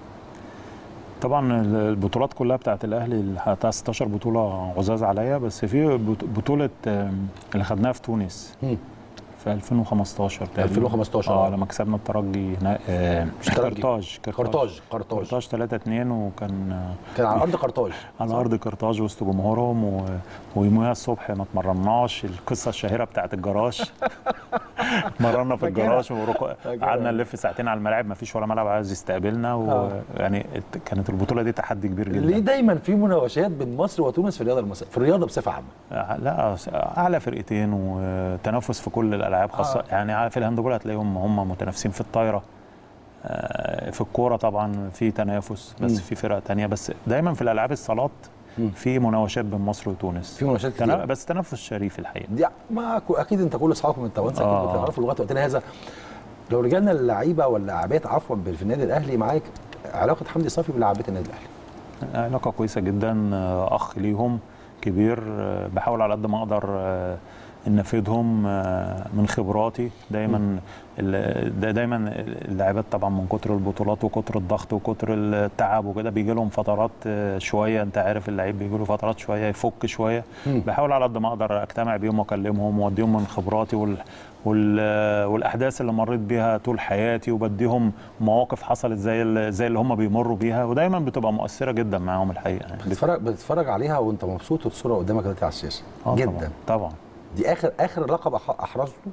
[SPEAKER 4] طبعا البطولات كلها بتاعت الاهلي بتاع 16 بطوله عزاز عليا بس في بط- بطوله آم، اللي خدناها في تونس
[SPEAKER 5] مم.
[SPEAKER 4] في 2015 تقريبا
[SPEAKER 5] 2015
[SPEAKER 4] اه
[SPEAKER 5] آه.
[SPEAKER 4] لما كسبنا الترجي هنا آه،
[SPEAKER 5] مش ترجي.
[SPEAKER 4] قرطاج
[SPEAKER 5] قرطاج قرطاج
[SPEAKER 4] قرطاج 3 2 وكان آه،
[SPEAKER 5] كان على ارض قرطاج
[SPEAKER 4] على
[SPEAKER 5] صح؟
[SPEAKER 4] ارض قرطاج وسط جمهورهم و... ويوميها الصبح ما اتمرناش القصه الشهيره بتاعت الجراج اتمرنا في
[SPEAKER 5] فاكرها.
[SPEAKER 4] الجراج وركو...
[SPEAKER 5] فاكرها.
[SPEAKER 4] قعدنا نلف ساعتين على الملاعب ما فيش ولا ملعب عايز يستقبلنا
[SPEAKER 5] آه.
[SPEAKER 4] ويعني ات- كانت البطوله دي تحدي كبير
[SPEAKER 5] ليه
[SPEAKER 4] جدا
[SPEAKER 5] دايما في مناوشات بين مصر وتونس في الرياضه المصريه في الرياضه بصفه عامه
[SPEAKER 4] آه، لا اعلى فرقتين وتنافس في كل الالعاب خاصه
[SPEAKER 5] آه.
[SPEAKER 4] آه. يعني في الهاندبول هتلاقيهم هم متنافسين في الطايره آه، في الكوره طبعا في تنافس بس
[SPEAKER 5] مم.
[SPEAKER 4] في فرق تانية بس دايما في الالعاب الصالات
[SPEAKER 5] مم.
[SPEAKER 4] في مناوشات بين مصر وتونس
[SPEAKER 5] في مناوشات
[SPEAKER 4] تنا...
[SPEAKER 5] كتير
[SPEAKER 4] بس تنافس شريف الحقيقه
[SPEAKER 5] دي ما كو- اكيد انت كل اصحابكم من توانسه اكيد
[SPEAKER 4] آه.
[SPEAKER 5] بتعرفوا لغايه وقتنا هذا لو رجعنا للعيبه واللاعبات عفوا في النادي الاهلي معاك علاقه حمدي صافي بلاعبات النادي الاهلي
[SPEAKER 4] علاقة كويسة جدا آه، أخ ليهم كبير آه، بحاول على قد ما أقدر آه، إن أفيدهم آه، من خبراتي دايما ال- دا- دايما اللاعبات طبعا من كتر البطولات وكتر الضغط وكتر التعب وكده بيجي لهم فترات آه، شوية أنت عارف اللعيب بيجي له فترات شوية يفك شوية
[SPEAKER 5] مم.
[SPEAKER 4] بحاول على قد ما أقدر أجتمع بيهم وأكلمهم وأديهم من خبراتي وال وال والاحداث اللي مريت بيها طول حياتي وبديهم مواقف حصلت زي ال- زي اللي هم بيمروا بيها ودايما بتبقى مؤثره جدا معاهم الحقيقه يعني
[SPEAKER 5] بتتفرج بتتفرج عليها وانت مبسوط والصوره قدامك دلوقتي على الشاشه
[SPEAKER 4] آه
[SPEAKER 5] جدا
[SPEAKER 4] طبعا, طبعا.
[SPEAKER 5] دي اخر اخر لقب أح- احرزته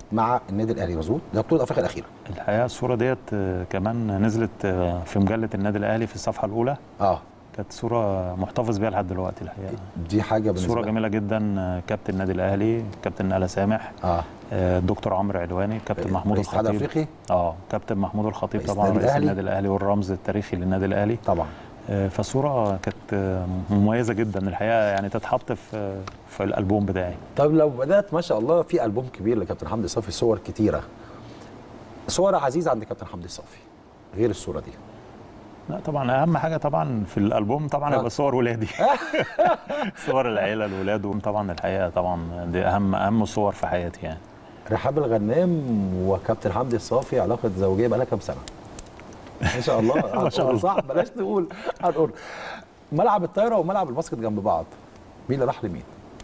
[SPEAKER 5] مع النادي الاهلي مظبوط ده بطوله افريقيا الاخيره
[SPEAKER 4] الحقيقه الصوره ديت آه، كمان نزلت آه، في مجله النادي الاهلي في الصفحه الاولى
[SPEAKER 5] اه
[SPEAKER 4] كانت صوره محتفظ بيها لحد دلوقتي الحقيقه
[SPEAKER 5] دي حاجه بالنسبه
[SPEAKER 4] صوره
[SPEAKER 5] لك.
[SPEAKER 4] جميله جدا آه، كابتن النادي الاهلي كابتن نالا سامح
[SPEAKER 5] اه
[SPEAKER 4] آه، الدكتور عمرو علواني كابتن محمود
[SPEAKER 5] رئيس الاتحاد
[SPEAKER 4] الخطيب
[SPEAKER 5] الافريقي
[SPEAKER 4] اه كابتن محمود الخطيب
[SPEAKER 5] رئيس
[SPEAKER 4] طبعا
[SPEAKER 5] النادي
[SPEAKER 4] رئيس
[SPEAKER 5] الأهلي.
[SPEAKER 4] النادي الاهلي والرمز التاريخي للنادي الاهلي
[SPEAKER 5] طبعا
[SPEAKER 4] آه، فالصوره كانت آه، مميزه جدا الحقيقه يعني تتحط في في الالبوم بتاعي
[SPEAKER 5] طب لو بدات ما شاء الله في البوم كبير لكابتن حمدي صافي صور كتيره صور عزيزه عند كابتن حمدي صافي غير الصوره دي
[SPEAKER 4] لا طبعا اهم حاجه طبعا في الالبوم طبعا
[SPEAKER 5] آه.
[SPEAKER 4] هيبقى صور ولادي صور العيله الولاد طبعا الحقيقه طبعا دي اهم اهم صور في حياتي يعني
[SPEAKER 5] رحاب الغنام وكابتن حمدي الصافي علاقه زوجيه بقى لها كام سنه ما شاء الله
[SPEAKER 4] ما شاء الله.
[SPEAKER 5] صح بلاش نقول هنقول ملعب الطايره وملعب الباسكت جنب بعض مين اللي راح لمين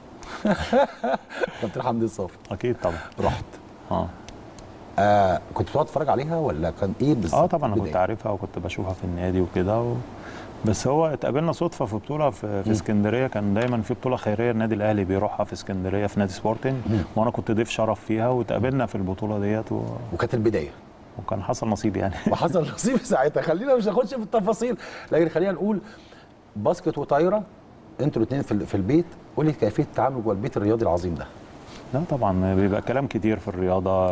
[SPEAKER 5] كابتن حمدي الصافي
[SPEAKER 4] اكيد طبعا
[SPEAKER 5] رحت
[SPEAKER 4] اه
[SPEAKER 5] آه كنت بتقعد تتفرج عليها ولا كان ايه بالظبط
[SPEAKER 4] اه طبعا انا كنت
[SPEAKER 5] البداية؟
[SPEAKER 4] عارفها وكنت بشوفها في النادي وكده و... بس هو اتقابلنا صدفه في بطوله في, في اسكندريه كان دايما في بطوله خيريه النادي الاهلي بيروحها في اسكندريه في نادي سبورتنج وانا كنت ضيف شرف فيها واتقابلنا في البطوله ديت و...
[SPEAKER 5] وكانت البدايه
[SPEAKER 4] وكان حصل نصيب يعني
[SPEAKER 5] وحصل نصيب ساعتها خلينا مش هنخش في التفاصيل لكن خلينا نقول باسكت وطايره انتوا الاثنين في, ال- في البيت قول لي كيفيه التعامل جوه البيت الرياضي العظيم ده
[SPEAKER 4] لا طبعا بيبقى كلام كتير في الرياضه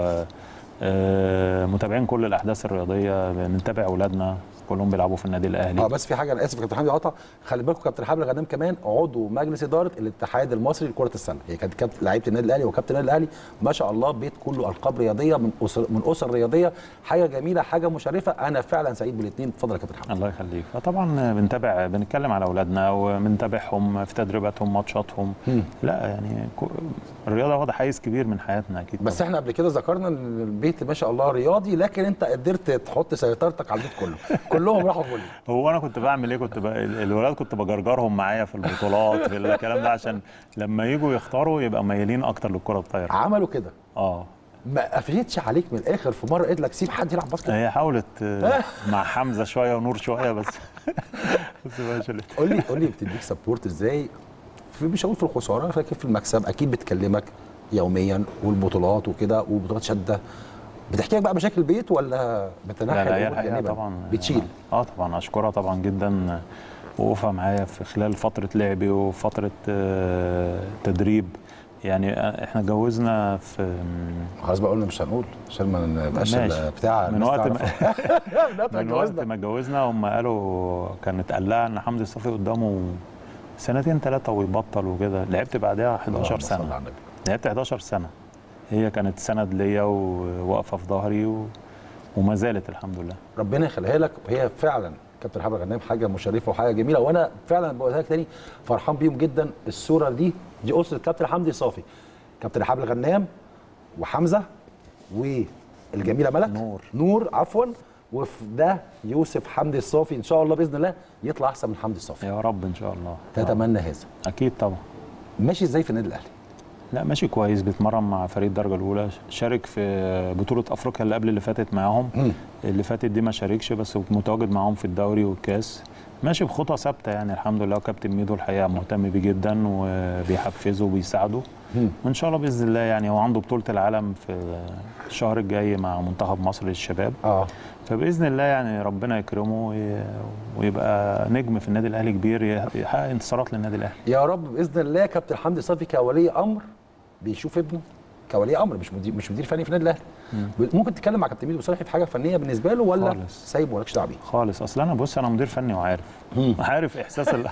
[SPEAKER 4] آه، متابعين كل الاحداث الرياضيه بنتابع اولادنا كلهم بيلعبوا في النادي الاهلي
[SPEAKER 5] اه بس في حاجه انا اسف يا كابتن حمدي قطع خلي بالكم كابتن حامد الغنام كمان عضو مجلس اداره الاتحاد المصري لكره السله هي كانت كابتن لعيبه النادي الاهلي وكابتن النادي الاهلي ما شاء الله بيت كله القاب رياضيه من اسر من اسر رياضيه حاجه جميله حاجه مشرفه انا فعلا سعيد بالاثنين اتفضل يا كابتن حمدي
[SPEAKER 4] الله يخليك فطبعا بنتابع بنتكلم على اولادنا وبنتابعهم في تدريباتهم ماتشاتهم
[SPEAKER 5] مم.
[SPEAKER 4] لا يعني كو- الرياضه واخده حيز كبير من حياتنا اكيد
[SPEAKER 5] بس
[SPEAKER 4] طبعاً.
[SPEAKER 5] احنا قبل كده ذكرنا ان البيت ما شاء الله رياضي لكن انت قدرت تحط سيطرتك على البيت كله كلهم راحوا فولي
[SPEAKER 4] هو انا كنت بعمل ايه كنت ب... الولاد كنت بجرجرهم معايا في البطولات في الكلام ده عشان لما يجوا يختاروا يبقى ميالين اكتر للكره الطايره
[SPEAKER 5] عملوا كده
[SPEAKER 4] اه
[SPEAKER 5] ما قفلتش عليك من الاخر في مره قلت لك سيب حد يلعب باسكت
[SPEAKER 4] هي حاولت آه، مع حمزه شويه ونور شويه بس بس ما شلت
[SPEAKER 5] قول لي قول لي بتديك سبورت ازاي في مش هقول في الخساره لكن في المكسب اكيد بتكلمك يوميا والبطولات وكده وبطولات شده بتحكي لك بقى مشاكل البيت ولا بتنحي
[SPEAKER 4] لا لا هي
[SPEAKER 5] الأمور
[SPEAKER 4] الحقيقه
[SPEAKER 5] جانباً؟
[SPEAKER 4] طبعا
[SPEAKER 5] بتشيل
[SPEAKER 4] اه طبعا اشكرها طبعا جدا وقوفها معايا في خلال فتره لعبي وفتره آه، تدريب يعني احنا اتجوزنا في
[SPEAKER 5] خلاص بقى قلنا مش هنقول عشان ما نبقاش
[SPEAKER 4] ماشي.
[SPEAKER 5] بتاع
[SPEAKER 4] من
[SPEAKER 5] الناس
[SPEAKER 4] وقت ما
[SPEAKER 5] تعرفها. من وقت ما
[SPEAKER 4] من وقت
[SPEAKER 5] اتجوزنا
[SPEAKER 4] ما اتجوزنا هم قالوا كانت قال ان حمدي الصافي قدامه سنتين ثلاثه ويبطل وكده لعبت بعدها 11
[SPEAKER 5] اللهم صل
[SPEAKER 4] سنه
[SPEAKER 5] على النبي.
[SPEAKER 4] لعبت 11 سنه هي كانت سند ليا وواقفه في ظهري و... وما زالت الحمد لله
[SPEAKER 5] ربنا يخليها لك وهي فعلا كابتن حبر غنام حاجه مشرفه وحاجه جميله وانا فعلا بقولها لك تاني فرحان بيهم جدا الصوره دي دي اسره كابتن حمدي صافي كابتن حبل غنام وحمزه والجميله ملك
[SPEAKER 4] نور.
[SPEAKER 5] نور عفوا وفي ده يوسف حمدي الصافي ان شاء الله باذن الله يطلع احسن من حمدي الصافي
[SPEAKER 4] يا رب ان شاء الله
[SPEAKER 5] تتمنى هذا
[SPEAKER 4] اكيد طبعا
[SPEAKER 5] ماشي ازاي في النادي الاهلي
[SPEAKER 4] لا ماشي كويس بيتمرن مع فريق الدرجه الاولى شارك في بطوله افريقيا اللي قبل اللي فاتت معاهم
[SPEAKER 5] مم.
[SPEAKER 4] اللي فاتت دي ما شاركش بس متواجد معاهم في الدوري والكاس ماشي بخطى ثابته يعني الحمد لله وكابتن ميدو الحقيقه مهتم بيه جدا وبيحفزه وبيساعده
[SPEAKER 5] مم.
[SPEAKER 4] وان شاء الله باذن الله يعني هو عنده بطوله العالم في الشهر الجاي مع منتخب مصر للشباب
[SPEAKER 5] اه
[SPEAKER 4] فباذن الله يعني ربنا يكرمه وي- ويبقى نجم في النادي الاهلي كبير يحقق انتصارات للنادي الاهلي
[SPEAKER 5] يا رب باذن الله كابتن حمدي صافي كولي امر بيشوف ابنه كولي امر مش مدير مش مدير فني في النادي الاهلي ممكن تتكلم مع كابتن ميدو صالحي في حاجه فنيه بالنسبه له ولا
[SPEAKER 4] خالص.
[SPEAKER 5] سايبه مالكش دعوه بيه
[SPEAKER 4] خالص اصل انا بص انا مدير فني وعارف عارف احساس ال...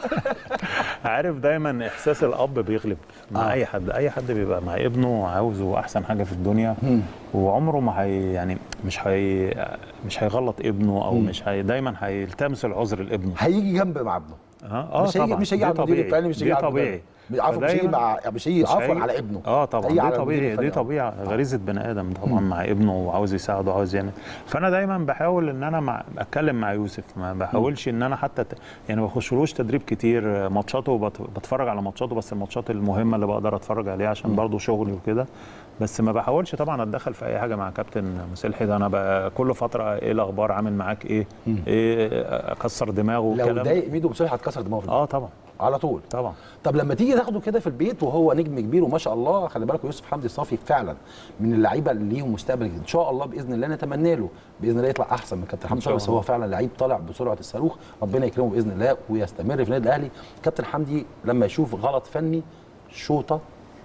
[SPEAKER 4] عارف دايما احساس الاب بيغلب مع
[SPEAKER 5] آه.
[SPEAKER 4] آه. اي حد اي حد بيبقى مع ابنه عاوزه احسن حاجه في الدنيا
[SPEAKER 5] مم.
[SPEAKER 4] وعمره ما هي يعني مش هي مش هيغلط ابنه او مش هي دايما هيلتمس العذر لابنه
[SPEAKER 5] هيجي جنب مع ابنه
[SPEAKER 4] اه اه
[SPEAKER 5] مش هيجي
[SPEAKER 4] طبعا
[SPEAKER 5] مش هيجي
[SPEAKER 4] دي
[SPEAKER 5] على المدير
[SPEAKER 4] طبيعي.
[SPEAKER 5] الفني مش هيجي
[SPEAKER 4] دي
[SPEAKER 5] على
[SPEAKER 4] طبيعي
[SPEAKER 5] المدرب. عفوا مش هيجي
[SPEAKER 4] فدايماً
[SPEAKER 5] مع مش هيجي
[SPEAKER 4] مش
[SPEAKER 5] عفوا
[SPEAKER 4] هيجي-
[SPEAKER 5] على ابنه
[SPEAKER 4] اه طبعا
[SPEAKER 5] هيجي
[SPEAKER 4] دي
[SPEAKER 5] على المدير
[SPEAKER 4] طبيعي
[SPEAKER 5] الفني.
[SPEAKER 4] دي طبيعه غريزه بني ادم طبعا مع ابنه وعاوز يساعده وعاوز يعمل فانا دايما بحاول ان انا مع اتكلم مع يوسف ما بحاولش ان انا حتى ت... يعني ما بخشلوش تدريب كتير ماتشاته بت... بتفرج على ماتشاته بس الماتشات المهمه اللي بقدر اتفرج عليها عشان برضه شغلي وكده بس ما بحاولش طبعا اتدخل في اي حاجه مع كابتن مسلحي ده انا بقى كل فتره ايه الاخبار عامل معاك ايه ايه اكسر دماغه
[SPEAKER 5] لو
[SPEAKER 4] والكلام
[SPEAKER 5] ضايق ميدو بصراحه هتكسر دماغه في
[SPEAKER 4] اه طبعا
[SPEAKER 5] على طول
[SPEAKER 4] طبعا
[SPEAKER 5] طب لما تيجي تاخده كده في البيت وهو نجم كبير وما شاء الله خلي بالك يوسف حمدي الصافي فعلا من اللعيبه اللي ليهم مستقبل ان شاء الله باذن الله نتمنى له باذن الله يطلع احسن من كابتن حمدي
[SPEAKER 4] شاء
[SPEAKER 5] الصافي بس هو
[SPEAKER 4] الله.
[SPEAKER 5] فعلا لعيب طالع بسرعه الصاروخ ربنا يكرمه باذن الله ويستمر في النادي الاهلي كابتن حمدي لما يشوف غلط فني شوطه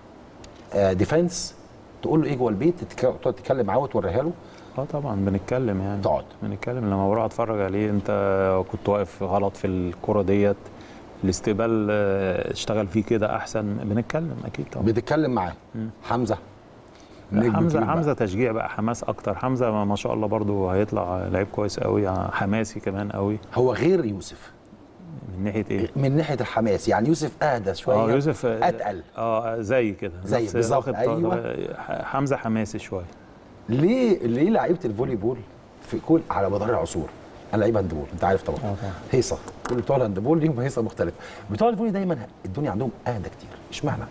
[SPEAKER 5] آه ديفenس تقول له ايه جوه البيت تتك- تقعد تتكلم معاه وتوريها له
[SPEAKER 4] اه طبعا بنتكلم يعني
[SPEAKER 5] تقعد.
[SPEAKER 4] بنتكلم لما بروح اتفرج عليه انت كنت واقف غلط في الكرة ديت الاستقبال آه، اشتغل فيه كده احسن بنتكلم اكيد طبعا
[SPEAKER 5] بتتكلم معاه حمزه
[SPEAKER 4] لا،
[SPEAKER 5] نجم
[SPEAKER 4] حمزه
[SPEAKER 5] كبير بقى.
[SPEAKER 4] حمزه تشجيع بقى حماس اكتر حمزه ما ما شاء الله برضو هيطلع لعيب كويس قوي يعني حماسي كمان قوي
[SPEAKER 5] هو غير يوسف
[SPEAKER 4] من ناحيه ايه
[SPEAKER 5] من ناحيه الحماس يعني يوسف اهدى شويه
[SPEAKER 4] اه يوسف آه،
[SPEAKER 5] اتقل
[SPEAKER 4] اه زي كده
[SPEAKER 5] زي
[SPEAKER 4] نفس-
[SPEAKER 5] بالظبط،
[SPEAKER 4] واخد-
[SPEAKER 5] أيوة.
[SPEAKER 4] حمزه حماسي شويه
[SPEAKER 5] ليه ليه لعيبه الفولي بول في كل على مدار العصور انا لعيب هاندبول انت عارف طبعا
[SPEAKER 4] آه طبعا.
[SPEAKER 5] هيصه كل بتوع الهاندبول ليهم هيصه مختلفه بتوع الفولي دايما الدنيا عندهم اهدى كتير اشمعنى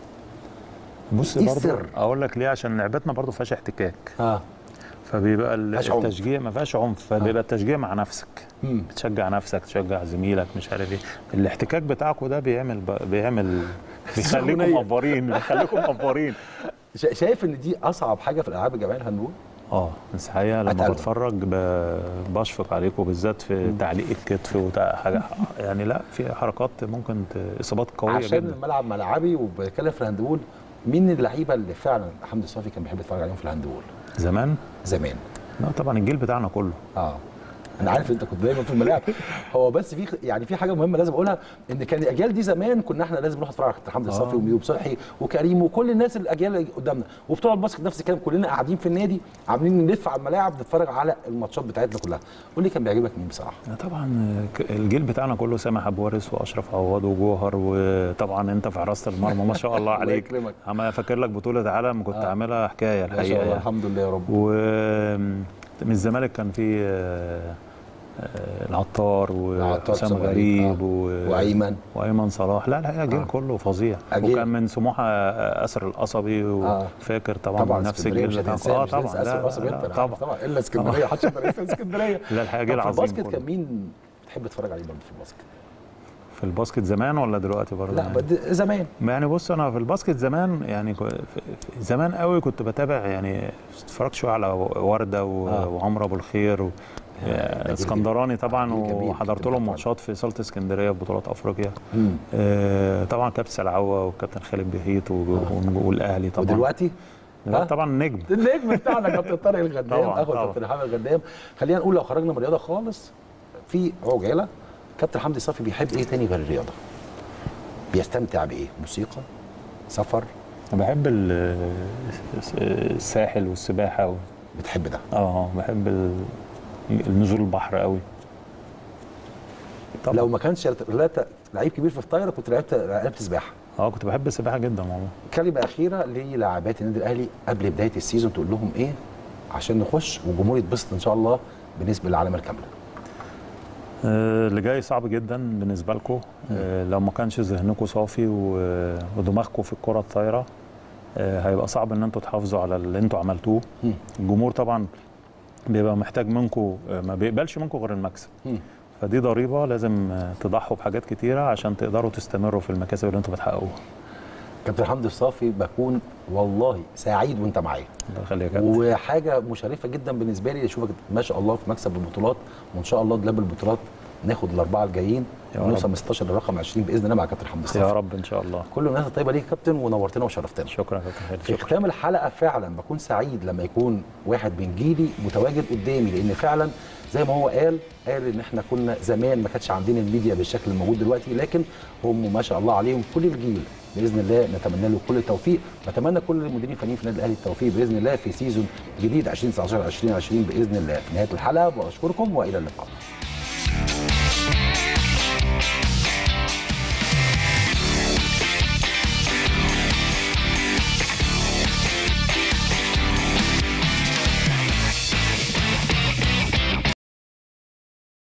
[SPEAKER 4] بص
[SPEAKER 5] إيه
[SPEAKER 4] برضو
[SPEAKER 5] السر؟
[SPEAKER 4] اقول لك ليه عشان لعبتنا برضو فيهاش احتكاك
[SPEAKER 5] اه
[SPEAKER 4] فبيبقى ال-
[SPEAKER 5] فيهاش عنف.
[SPEAKER 4] التشجيع ما فيهاش عنف فبيبقى التشجيع مع نفسك
[SPEAKER 5] مم.
[SPEAKER 4] بتشجع نفسك تشجع زميلك مش عارف ايه الاحتكاك بتاعكم ده بيعمل ب- بيعمل بيخليكم
[SPEAKER 5] سخونية.
[SPEAKER 4] مقفرين بيخليكم مقفرين
[SPEAKER 5] شا- شايف ان دي اصعب حاجه في الالعاب الجماعيه الهاندبول
[SPEAKER 4] اه بس الحقيقه لما
[SPEAKER 5] أتقل.
[SPEAKER 4] بتفرج ب- بشفق عليكم بالذات في تعليق الكتف وتع- حاجه يعني لا في حركات ممكن ت- اصابات قويه
[SPEAKER 5] عشان
[SPEAKER 4] جدا
[SPEAKER 5] الملعب ملعبي وبتكلم في الهاندبول مين اللعيبه اللي فعلا حمدي الصافي كان بيحب يتفرج عليهم في الهاندبول
[SPEAKER 4] زمان
[SPEAKER 5] زمان
[SPEAKER 4] لا طبعا الجيل بتاعنا كله
[SPEAKER 5] اه انا عارف انت كنت دايما في الملاعب هو بس في يعني في حاجه مهمه لازم اقولها ان كان الاجيال دي زمان كنا احنا لازم نروح نتفرج على كابتن حمدي الصافي وميوب صلحي وكريم وكل الناس الاجيال اللي قدامنا وبتوع الباسكت نفس الكلام كلنا قاعدين في النادي عاملين نلف على الملاعب نتفرج على الماتشات بتاعتنا كلها قول لي كان بيعجبك مين بصراحه
[SPEAKER 4] طبعا ك- الجيل بتاعنا كله سامح ابو وارث واشرف عواد وجوهر وطبعا انت في حراسه المرمى ما شاء الله
[SPEAKER 5] الله
[SPEAKER 4] عليك
[SPEAKER 5] يكرمك.
[SPEAKER 4] اما فاكر لك بطوله عالم كنت
[SPEAKER 5] آه.
[SPEAKER 4] عاملها حكايه
[SPEAKER 5] ما شاء
[SPEAKER 4] الحقيقه
[SPEAKER 5] الله
[SPEAKER 4] يعني.
[SPEAKER 5] الحمد لله يا رب
[SPEAKER 4] ومن الزمالك كان في آه، آه، العطار
[SPEAKER 5] العطار
[SPEAKER 4] واسامه
[SPEAKER 5] أسامة
[SPEAKER 4] غريب
[SPEAKER 5] غريب،
[SPEAKER 4] و-
[SPEAKER 5] وايمن
[SPEAKER 4] وايمن صلاح لا الحقيقه الجيل
[SPEAKER 5] آه.
[SPEAKER 4] كله فظيع
[SPEAKER 5] أجيل.
[SPEAKER 4] وكان من سموحه آه، اسر القصبي
[SPEAKER 5] آه.
[SPEAKER 4] وفاكر طبعا,
[SPEAKER 5] طبعا
[SPEAKER 4] نفس
[SPEAKER 5] اسكندريه
[SPEAKER 4] الجيل
[SPEAKER 5] مش
[SPEAKER 4] بتاع-
[SPEAKER 5] هتنساه
[SPEAKER 4] اه
[SPEAKER 5] مش هتنسى
[SPEAKER 4] طبعا
[SPEAKER 5] أسر
[SPEAKER 4] لا،
[SPEAKER 5] مصر
[SPEAKER 4] لا،
[SPEAKER 5] جدا
[SPEAKER 4] لا،
[SPEAKER 5] طبعا
[SPEAKER 4] طبعا
[SPEAKER 5] طبعا الا اسكندريه محدش يقدر ينسى اسكندريه
[SPEAKER 4] لا الحقيقه
[SPEAKER 5] طب
[SPEAKER 4] جيل
[SPEAKER 5] في
[SPEAKER 4] عظيم
[SPEAKER 5] الباسكت
[SPEAKER 4] كله.
[SPEAKER 5] كان مين تحب تتفرج عليه برضه في الباسكت؟
[SPEAKER 4] في الباسكت زمان ولا دلوقتي برضه
[SPEAKER 5] لا
[SPEAKER 4] يعني؟
[SPEAKER 5] بد- زمان
[SPEAKER 4] يعني بص انا في الباسكت زمان يعني كو- في- في- زمان قوي كنت بتابع يعني اتفرجت شويه على ورده و-
[SPEAKER 5] آه.
[SPEAKER 4] وعمرو ابو الخير و
[SPEAKER 5] ده جيل
[SPEAKER 4] اسكندراني طبعا
[SPEAKER 5] جيل جميل.
[SPEAKER 4] وحضرت
[SPEAKER 5] كنت
[SPEAKER 4] لهم
[SPEAKER 5] بتفرج.
[SPEAKER 4] ماتشات في صاله اسكندريه في بطولات افريقيا
[SPEAKER 5] مم.
[SPEAKER 4] آه، طبعا كابتن سلعوه والكابتن خالد بهيت و- والاهلي طبعا
[SPEAKER 5] ودلوقتي
[SPEAKER 4] لا
[SPEAKER 5] ها؟
[SPEAKER 4] طبعا نجم
[SPEAKER 5] النجم بتاعنا كابتن طارق الغدام
[SPEAKER 4] طبعاً،
[SPEAKER 5] اخو
[SPEAKER 4] طبعاً.
[SPEAKER 5] كابتن حامد الغدام خلينا نقول لو خرجنا من الرياضه خالص في عجاله كابتن حمدي صافي بيحب ايه تاني غير الرياضه؟ بيستمتع بايه؟ موسيقى سفر
[SPEAKER 4] أنا بحب ال- الساحل والسباحه و...
[SPEAKER 5] بتحب ده
[SPEAKER 4] اه بحب ال- النزول البحر قوي طبعا
[SPEAKER 5] لو ما كانش لا لعيب كبير في الطايره كنت لعبت لعبت سباحه
[SPEAKER 4] اه كنت بحب السباحه جدا والله
[SPEAKER 5] كلمه اخيره للاعبات النادي الاهلي قبل بدايه السيزون تقول لهم ايه عشان نخش والجمهور يتبسط ان شاء الله بالنسبه للعلامه الكامله
[SPEAKER 4] آه، اللي جاي صعب جدا بالنسبه لكم لو ما كانش ذهنكم صافي و- ودماغكم في الكره الطايره آه، هيبقى صعب ان انتوا تحافظوا على اللي انتوا عملتوه
[SPEAKER 5] مم.
[SPEAKER 4] الجمهور طبعا بيبقى محتاج منكم ما بيقبلش منكم غير المكسب
[SPEAKER 5] مم.
[SPEAKER 4] فدي ضريبه لازم آه، تضحوا بحاجات كتيره عشان تقدروا تستمروا في المكاسب اللي انتوا بتحققوها
[SPEAKER 5] كابتن حمدي الصافي بكون والله سعيد وانت معايا
[SPEAKER 4] الله يخليك يا كابتن.
[SPEAKER 5] وحاجه مشرفه جدا بالنسبه لي اشوفك ما شاء الله في مكسب البطولات وان شاء الله دلاب البطولات ناخد الاربعه الجايين
[SPEAKER 4] يا
[SPEAKER 5] ونوصل
[SPEAKER 4] رب.
[SPEAKER 5] من 16 لرقم 20 باذن الله مع كابتن حمدي
[SPEAKER 4] يا
[SPEAKER 5] الصافي
[SPEAKER 4] رب ان شاء الله
[SPEAKER 5] كل الناس الطيبه ليك يا كابتن ونورتنا وشرفتنا
[SPEAKER 4] شكرا يا كابتن خالد
[SPEAKER 5] في
[SPEAKER 4] شكرا
[SPEAKER 5] ختام الحلقه فعلا بكون سعيد لما يكون واحد من جيلي متواجد قدامي لان فعلا زي ما هو قال قال ان احنا كنا زمان ما كانش عندنا الميديا بالشكل الموجود دلوقتي لكن هم ما شاء الله عليهم كل الجيل باذن الله نتمنى له كل التوفيق نتمنى كل المديرين الفنيين في النادي الاهلي التوفيق باذن الله في سيزون جديد 2019 2020 باذن الله في نهايه الحلقه واشكركم والى اللقاء